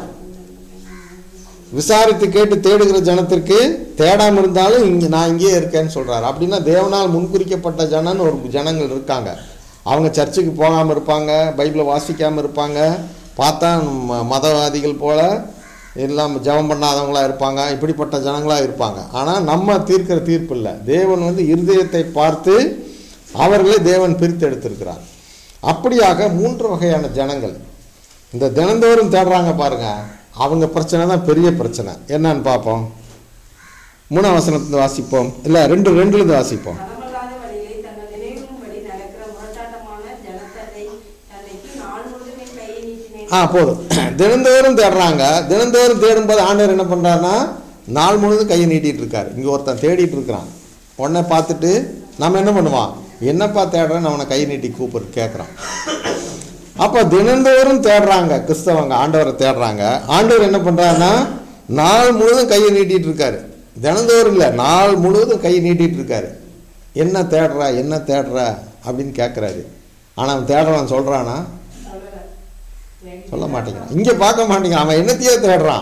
S1: விசாரித்து கேட்டு தேடுகிற ஜனத்திற்கு தேடாம இருந்தாலும் இங்கே நான் இங்கேயே இருக்கேன்னு சொல்றாரு அப்படின்னா தேவனால் முன்குறிக்கப்பட்ட ஜனன்னு ஒரு ஜனங்கள் இருக்காங்க அவங்க சர்ச்சுக்கு போகாமல் இருப்பாங்க பைபிளை வாசிக்காமல் இருப்பாங்க பார்த்தா ம- மதவாதிகள் போல எல்லாம் ஜெபம் பண்ணாதவங்களா இருப்பாங்க இப்படிப்பட்ட ஜனங்களா இருப்பாங்க ஆனால் நம்ம தீர்க்கிற தீர்ப்பு இல்லை தேவன் வந்து இருதயத்தை பார்த்து அவர்களை தேவன் பிரித்து எடுத்திருக்கிறார் அப்படியாக மூன்று வகையான ஜனங்கள் இந்த தினந்தோறும் தேடுறாங்க பாருங்க அவங்க பிரச்சனை தான் பெரிய பிரச்சனை என்னன்னு பார்ப்போம் மூணாம் வசனத்துல வாசிப்போம் இல்லை ரெண்டு ரெண்டுலேருந்து வாசிப்போம்
S3: மனமல்லாத வழியிலே தங்கள் நினைவுகளின்படி நடக்கிற முரட்டாட்டமான ஜனத்ததை தன்னைக்கு நாள் முழுவதுமே கையை நீட்டினேன்
S1: ஆ போதும் தினந்தோறும் தேடுறாங்க தினந்தோறும் தேடும்போது ஆண்டவர் என்ன பண்ணுறாருன்னா நாள் முழுவதும் கையை நீட்டிட்டு இருக்காரு இங்கே ஒருத்தன் தேடிட்டு இருக்கிறான் உடனே பார்த்துட்டு நம்ம என்ன பண்ணுவான் என்னப்பா தேடுறேன்னு அவனை கை நீட்டி கூப்பிட்டு கேட்குறான் அப்போ தினந்தோறும் தேடுறாங்க கிறிஸ்தவங்க ஆண்டவரை தேடுறாங்க ஆண்டவர் என்ன பண்ணுறாருன்னா நாள் முழுவதும் கையை நீட்டிட்டு இருக்காரு தினந்தோறும் இல்லை நாள் முழுவதும் கையை நீட்டிட்டு இருக்காரு என்ன தேடுற என்ன தேடுற அப்படின்னு கேட்குறாரு ஆனால் அவன் தேடுறான் சொல்கிறானா சொல்ல மாட்டேங்கிறான் இங்கே பார்க்க மாட்டேங்கிறான் அவன் என்னத்தையோ தேடுறான்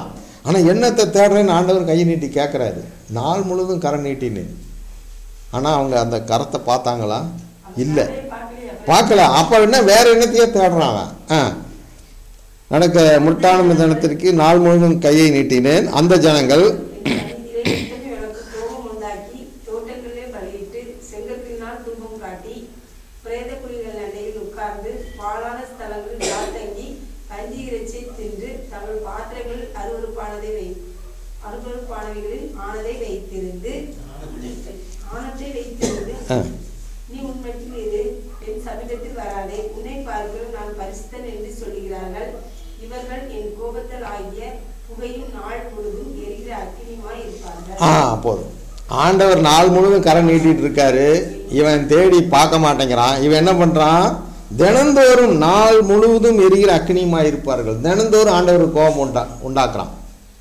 S1: ஆனால் என்னத்தை தேடுறேன்னு ஆண்டவர் கை நீட்டி கேட்குறாரு நாள் முழுதும் கரை நீட்டின்னு ஆனால் அவங்க அந்த கரத்தை பார்த்தாங்களா இல்லை பார்க்கல அப்போ என்ன வேற என்னத்தையே தேடுறான் அவன் ஆ நடக்க முட்டான ஜனத்திற்கு நாள் முழுவதும் கையை நீட்டினேன் அந்த ஜனங்கள்
S3: அதிலே நித்தம் எனக்கு கோபம் உண்டாக்கி தோட்டங்களிலே பலியிட்டு செங்கற்பினால் துன்பம் காட்டி பிரேத குழிகள் அண்டையில் உட்கார்ந்து பாழான ஸ்தலங்களில் யாத்தங்கி கஞ்சி இறைச்சி தின்று தங்கள் பாத்திரங்கள் அருவருப்பானதை வை அருவருப்பானவைகளில் ஆனதை வைத்திருந்து ஆனத்தை வைத்திருந்து
S1: ஆ
S3: நீ உண்மையில் இரு என் சமீபத்தில் வராதே உன்னை பார்க்கிறோம் நான் பரிசுத்தன் என்று சொல்லுகிறார்கள் இவர்கள் என் கோபத்தில் ஆகிய புகையும் நாள் முழுதும் எரிகிற அக்கினியுமாய் இருப்பார்கள்
S1: ஆ போதும் ஆண்டவர் நாள் முழுவதும் கரை நீட்டிட்டு இருக்காரு இவன் தேடி பார்க்க மாட்டேங்கிறான் இவன் என்ன பண்றான் தினந்தோறும் நாள் முழுவதும் எரிகிற அக்னியுமாய் இருப்பார்கள் தினந்தோறும் ஆண்டவர் கோபம் உண்டா உண்டாக்குறான்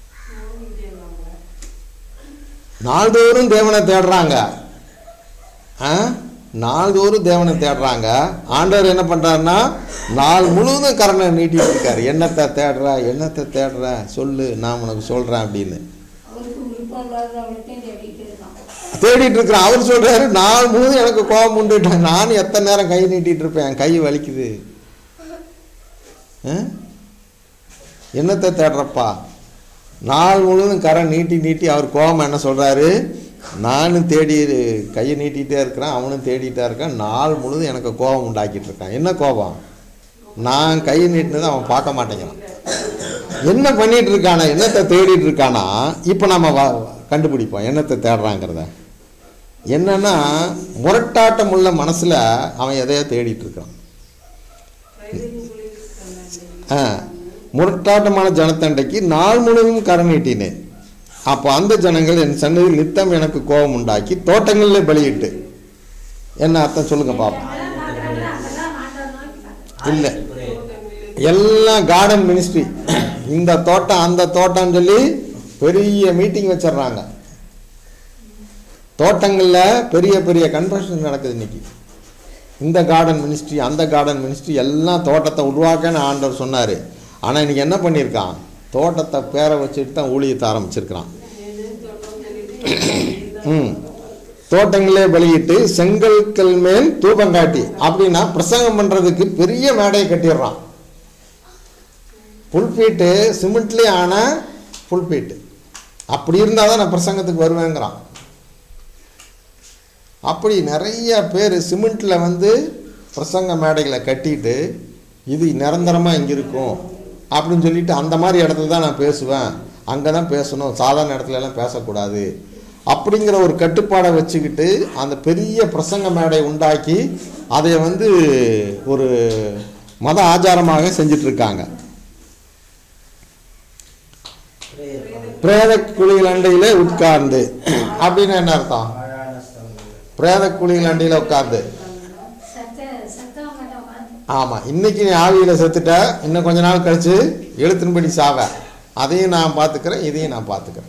S1: நாள்தோறும் தேவனை தேடுறாங்க ஆ நாள்தோறும் தேவனை தேடுறாங்க ஆண்டவர் என்ன பண்றாருன்னா நாள் முழுவதும் கரணை நீட்டிட்டு இருக்காரு என்னத்தை தேடுற என்னத்தை தேடுற சொல்லு நான் உனக்கு சொல்றேன் அப்படின்னு
S5: அவருக்கு விருப்பம் இல்லாத அவளையும் தேடிட்டு இருக்கான்
S1: தேடிட்டு இருக்கிறேன் அவர் சொல்றாரு நாள் முழுவதும் எனக்கு கோபம் உண்டுட்டேன் நான் எத்தனை நேரம் கை நீட்டிட்டு இருப்பேன் என் கை வலிக்குது ஆ? என்னத்தை தேடுறப்பா நாள் முழுவதும் கரை நீட்டி நீட்டி அவர் கோபம் என்ன சொல்றாரு நானும் தேடி கையை நீட்டிகிட்டே இருக்கிறேன் அவனும் தேடிட்டே இருக்கான் நாள் முழுவதும் எனக்கு கோபம் உண்டாக்கிட்டு இருக்கான் என்ன கோபம் நான் கையை நீட்டினதை அவன் பார்க்க மாட்டேங்கிறான் என்ன பண்ணிட்டு இருக்கானா என்னத்தை தேடிட்டு இருக்கானா இப்போ நம்ம வ- கண்டுபிடிப்போம் என்னத்தை தேடுறாங்கிறத என்னன்னா முரட்டாட்டம் உள்ள மனசுல அவன் எதையோ தேடிட்டு இருக்கான் ஆ முரட்டாட்டமான ஜனத்தண்டைக்கு நாள் முழுவதும் கரை நீட்டினேன் அப்போ அந்த ஜனங்கள் என் சன்னதியில் நித்தம் எனக்கு கோபம் உண்டாக்கி தோட்டங்களில் பலியிட்டு என்ன அர்த்தம் சொல்லுங்க பாப்போம்
S4: அதெல்லாம் பார்க்குறாங்களா அதெல்லாம் ஆண்டவர் நோக்கி பார்க்குறாங்க
S1: இல்லை எல்லாம் கார்டன் மினிஸ்ட்ரி இந்த தோட்டம் அந்த தோட்டம்னு சொல்லி பெரிய மீட்டிங் வச்சிடுறாங்க தோட்டங்களில் பெரிய பெரிய கன்வென்ஷன் நடக்குது இன்னைக்கு இந்த கார்டன் மினிஸ்ட்ரி அந்த கார்டன் மினிஸ்ட்ரி எல்லாம் தோட்டத்தை உருவாக்கன்னு ஆண்டவர் சொன்னார் ஆனால் இன்னைக்கு என்ன பண்ணியிருக்கான் தோட்டத்தை பேரை வச்சுட்டு தான் ஊழியத்தை ஆரம்பிச்சிருக்கிறான் ம் தோட்டங்களே பலியிட்டு செங்கல்கள் மேல் தூபம் காட்டி அப்படின்னா பிரசங்கம் பண்ணுறதுக்கு பெரிய மேடையை கட்டிடுறான் புல்பீட்டு சிமெண்ட்லேயே ஆன புல்பீட்டு அப்படி இருந்தால் தான் நான் பிரசங்கத்துக்கு வருவேங்கிறான் அப்படி நிறைய பேர் சிமெண்ட்டில் வந்து பிரசங்க மேடைகளை கட்டிட்டு இது நிரந்தரமாக இங்கே இருக்கும் அப்படின்னு சொல்லிட்டு அந்த மாதிரி இடத்துல தான் நான் பேசுவேன் அங்கே தான் பேசணும் சாதாரண இடத்துல எல்லாம் பேசக்கூடாது அப்படிங்கிற ஒரு கட்டுப்பாடை வச்சுக்கிட்டு அந்த பெரிய பிரசங்க மேடை உண்டாக்கி அதை வந்து ஒரு மத ஆச்சாரமாக செஞ்சுட்டு இருக்காங்க பிரேத குழிகள் அண்டையிலே உட்கார்ந்து அப்படின்னு என்ன அர்த்தம் பிரேத குழிகள் அண்டையில் உட்கார்ந்து
S4: சத்த சத்தம் மட்டும் உட்காந்து
S1: ஆமாம் இன்னைக்கு நீ ஆவியில் செத்துட்ட இன்னும் கொஞ்ச நாள் கழிச்சு எழுத்தின்படி சாவ அதையும் நான் பார்த்துக்கிறேன் இதையும் நான் பார்த்துக்கிறேன்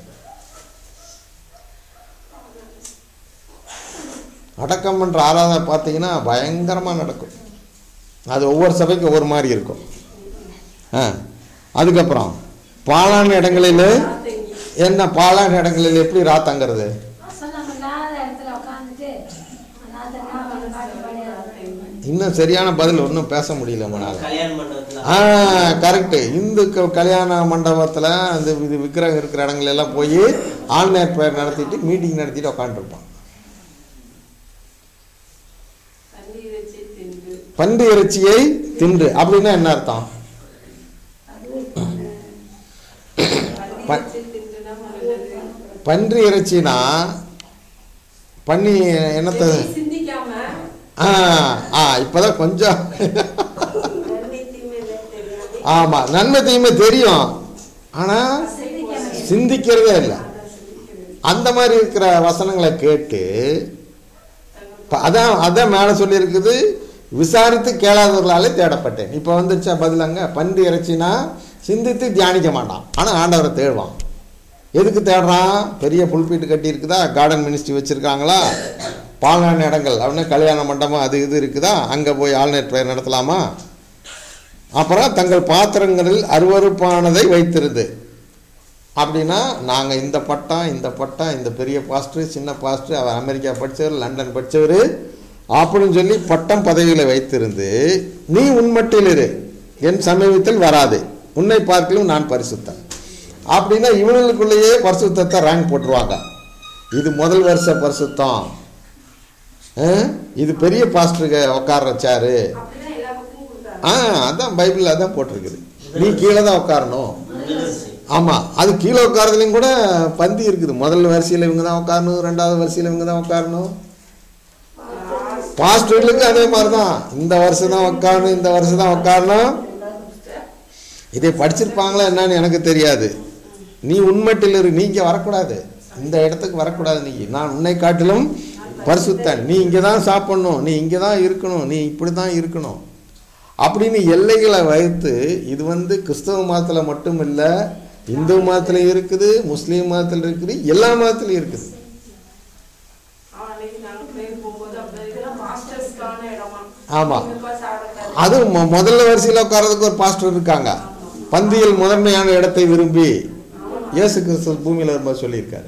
S1: அடக்கம் பண்ணுற ஆராதனை பார்த்தீங்கன்னா பயங்கரமாக நடக்கும் அது ஒவ்வொரு சபைக்கும் ஒவ்வொரு மாதிரி இருக்கும் ஆ அதுக்கப்புறம் பாலான இடங்களில் என்ன பாலான இடங்களில் எப்படி ராத்தங்கிறது
S4: சொல்லாம இல்லாத இடத்துல உட்காந்துட்டு நாத்தனா பாட்டு பாடி
S1: இன்னும் சரியான பதில் ஒன்றும் பேச முடியல மனால்
S2: கல்யாண மண்டபத்துல
S1: ஆ கரெக்டு இந்துக்கு கல்யாண மண்டபத்தில் அந்த இது விக்கிரகம் இருக்கிற இடங்கள் எல்லாம் போய் ஆன்லைன் ப்ரேயர் நடத்திட்டு மீட்டிங் நடத்திட்டு உட்காந்துருப்பான்
S3: தண்ணீர் வச்சு தின்று
S1: பன்றி இறைச்சியை தின்று அப்படின்னா என்ன அர்த்தம்
S3: தண்ணீர்
S1: ப-
S3: வச்சு தின்றுனா நல்லது
S1: பன்றி இறைச்சினா பண்ணி என்னத்தை
S3: எதையும் சிந்திக்காம
S1: ஆ ஆ இப்போதான் கொஞ்சம்
S3: நன்மை தீமை எல்லாம் தெரியாது
S1: ஆமாம் நன்மை தீமை தெரியும் ஆனால் சிந்திக்கிறதே இல்லை அந்த மாதிரி இருக்கிற வசனங்களை கேட்டு இப்ப அதான் அதான் மேலே சொல்லியிருக்குது விசாரித்து கேளாதவர்களாலே தேடப்பட்டேன் இப்போ வந்துருச்சா பதிலங்க பன்றி இறைச்சினா சிந்தித்து தியானிக்க மாட்டான் ஆனால் ஆண்டவரை தேடுவான் எதுக்கு தேடுறான் பெரிய புல்பீட்டு கட்டி இருக்குதா கார்டன் மினிஸ்ட்ரி வச்சுருக்காங்களா பால்நாடு இடங்கள் அப்படின்னா கல்யாண மண்டபம் அது இது இருக்குதா அங்கே போய் ஆல்நெட் ப்ரேயர் நடத்தலாமா அப்புறம் தங்கள் பாத்திரங்களில் அருவருப்பானதை வைத்திருந்து அப்படின்னா நாங்கள் இந்த பட்டம் இந்த பட்டம் இந்த பெரிய பாஸ்டர் சின்ன பாஸ்டர் அவர் அமெரிக்கா படித்தவர் லண்டன் படித்தவர் அப்படின்னு சொல்லி பட்டம் பதவிகளை வைத்திருந்து நீ உன்மட்டில் இரு என் சமீபத்தில் வராது உன்னை பார்க்கலும் நான் பரிசுத்தன் அப்படின்னா இவனுக்குள்ளேயே பரிசுத்தத்தை ரேங்க் போட்டுருவாங்க இது முதல் வருஷ பரிசுத்தம் ஆ, இது பெரிய பாஸ்டருக்கு உட்கார்ற சேரு
S3: அப்படிதான் எல்லா பக்கமும் கொடுக்குறாங்க
S1: ஆ அதான் பைபிளில் அதான் போட்டிருக்குது நீ கீழே தான் உட்காரணும்
S2: முன்னிலைச்சு.
S1: ஆமாம் அது கீழே உட்காரதுலையும் கூட பந்தி இருக்குது முதல் வரிசையில் இவங்க தான் உட்காரணும் ரெண்டாவது வரிசையில் இவங்க தான் உட்காரணும் பாஸ்டர்களுக்கு அதே மாதிரி தான் இந்த வருஷம் தான் உட்காரணும் இந்த வருஷம் தான் உட்காரணும் இதை படிச்சிருப்பாங்களா என்னன்னு எனக்கு தெரியாது நீ உண்மட்டில் இரு நீ இங்கே வரக்கூடாது இந்த இடத்துக்கு வரக்கூடாது நீ நான் உன்னை காட்டிலும் பரிசுத்தன் நீ இங்கே தான் சாப்பிடணும் நீ இங்கே தான் இருக்கணும் நீ இப்படி தான் இருக்கணும் அப்படின்னு எல்லைகளை வைத்து இது வந்து கிறிஸ்தவ மதத்தில் மட்டும் இல்லை இந்து மதத்தில் இருக்குது முஸ்லீம் மதத்தில் இருக்குது எல்லா மதத்துலையும் இருக்குது
S3: அன்னைக்கு நாங்க ட்ரெயின் போகும்போது அப்படி இதெல்லாம் மாஸ்டர்ஸ்க்கான இடமா
S1: ஆமா.
S3: இங்க போய் சாப்பிடக்கூடாது.
S1: அது மொ- முதல்ல வரிசையில் உட்கார்றதுக்கு ஒரு பாஸ்டர் இருக்காங்க பந்தியில் முதன்மையான இடத்தை விரும்பி இயேசு கிறிஸ்து பூமியில் வரும்போது சொல்லியிருக்காரு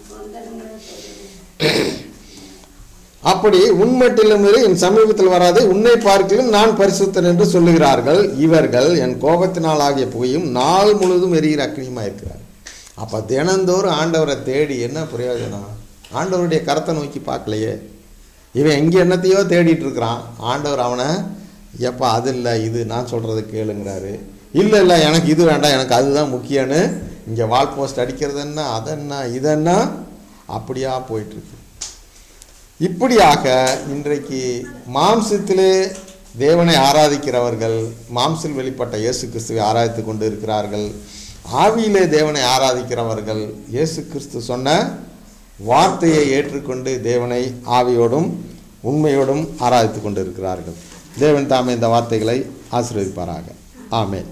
S1: அப்படி உண்மட்டிலும் இரு என் சமீபத்தில் வராது உன்னை பார்க்கிலும் நான் பரிசுத்தன் என்று சொல்லுகிறார்கள் இவர்கள் என் கோபத்தினால் ஆகிய புகையும் நாள் முழுவதும் எரிகிற அக்னியுமா இருக்கிறார் அப்போ தினந்தோறும் ஆண்டவரை தேடி என்ன பிரயோஜனம் ஆண்டவருடைய கரத்தை நோக்கி பார்க்கலையே இவன் எங்கே என்னத்தையோ தேடிட்டு இருக்கிறான் ஆண்டவர் அவனை எப்பா அது இல்லை இது நான் சொல்கிறத கேளுங்கிறாரு இல்லை இல்லை எனக்கு இது வேண்டாம் எனக்கு அதுதான் முக்கியம்னு இங்கே வால் போஸ்ட் அடிக்கிறது என்ன அதென்ன இதென்ன அப்படியா போயிட்டுருக்கு இப்படியாக இன்றைக்கு மாம்சத்திலே தேவனை ஆராதிக்கிறவர்கள் மாம்சில் வெளிப்பட்ட இயேசு கிறிஸ்துவை ஆராதித்து கொண்டு இருக்கிறார்கள் ஆவியிலே தேவனை ஆராதிக்கிறவர்கள் இயேசு கிறிஸ்து சொன்ன வார்த்தையை ஏற்றுக்கொண்டு தேவனை ஆவியோடும் உண்மையோடும் ஆராதித்து கொண்டு இருக்கிறார்கள் தேவன் தாமே இந்த வார்த்தைகளை ஆசீர்வதிப்பாராக ஆமென்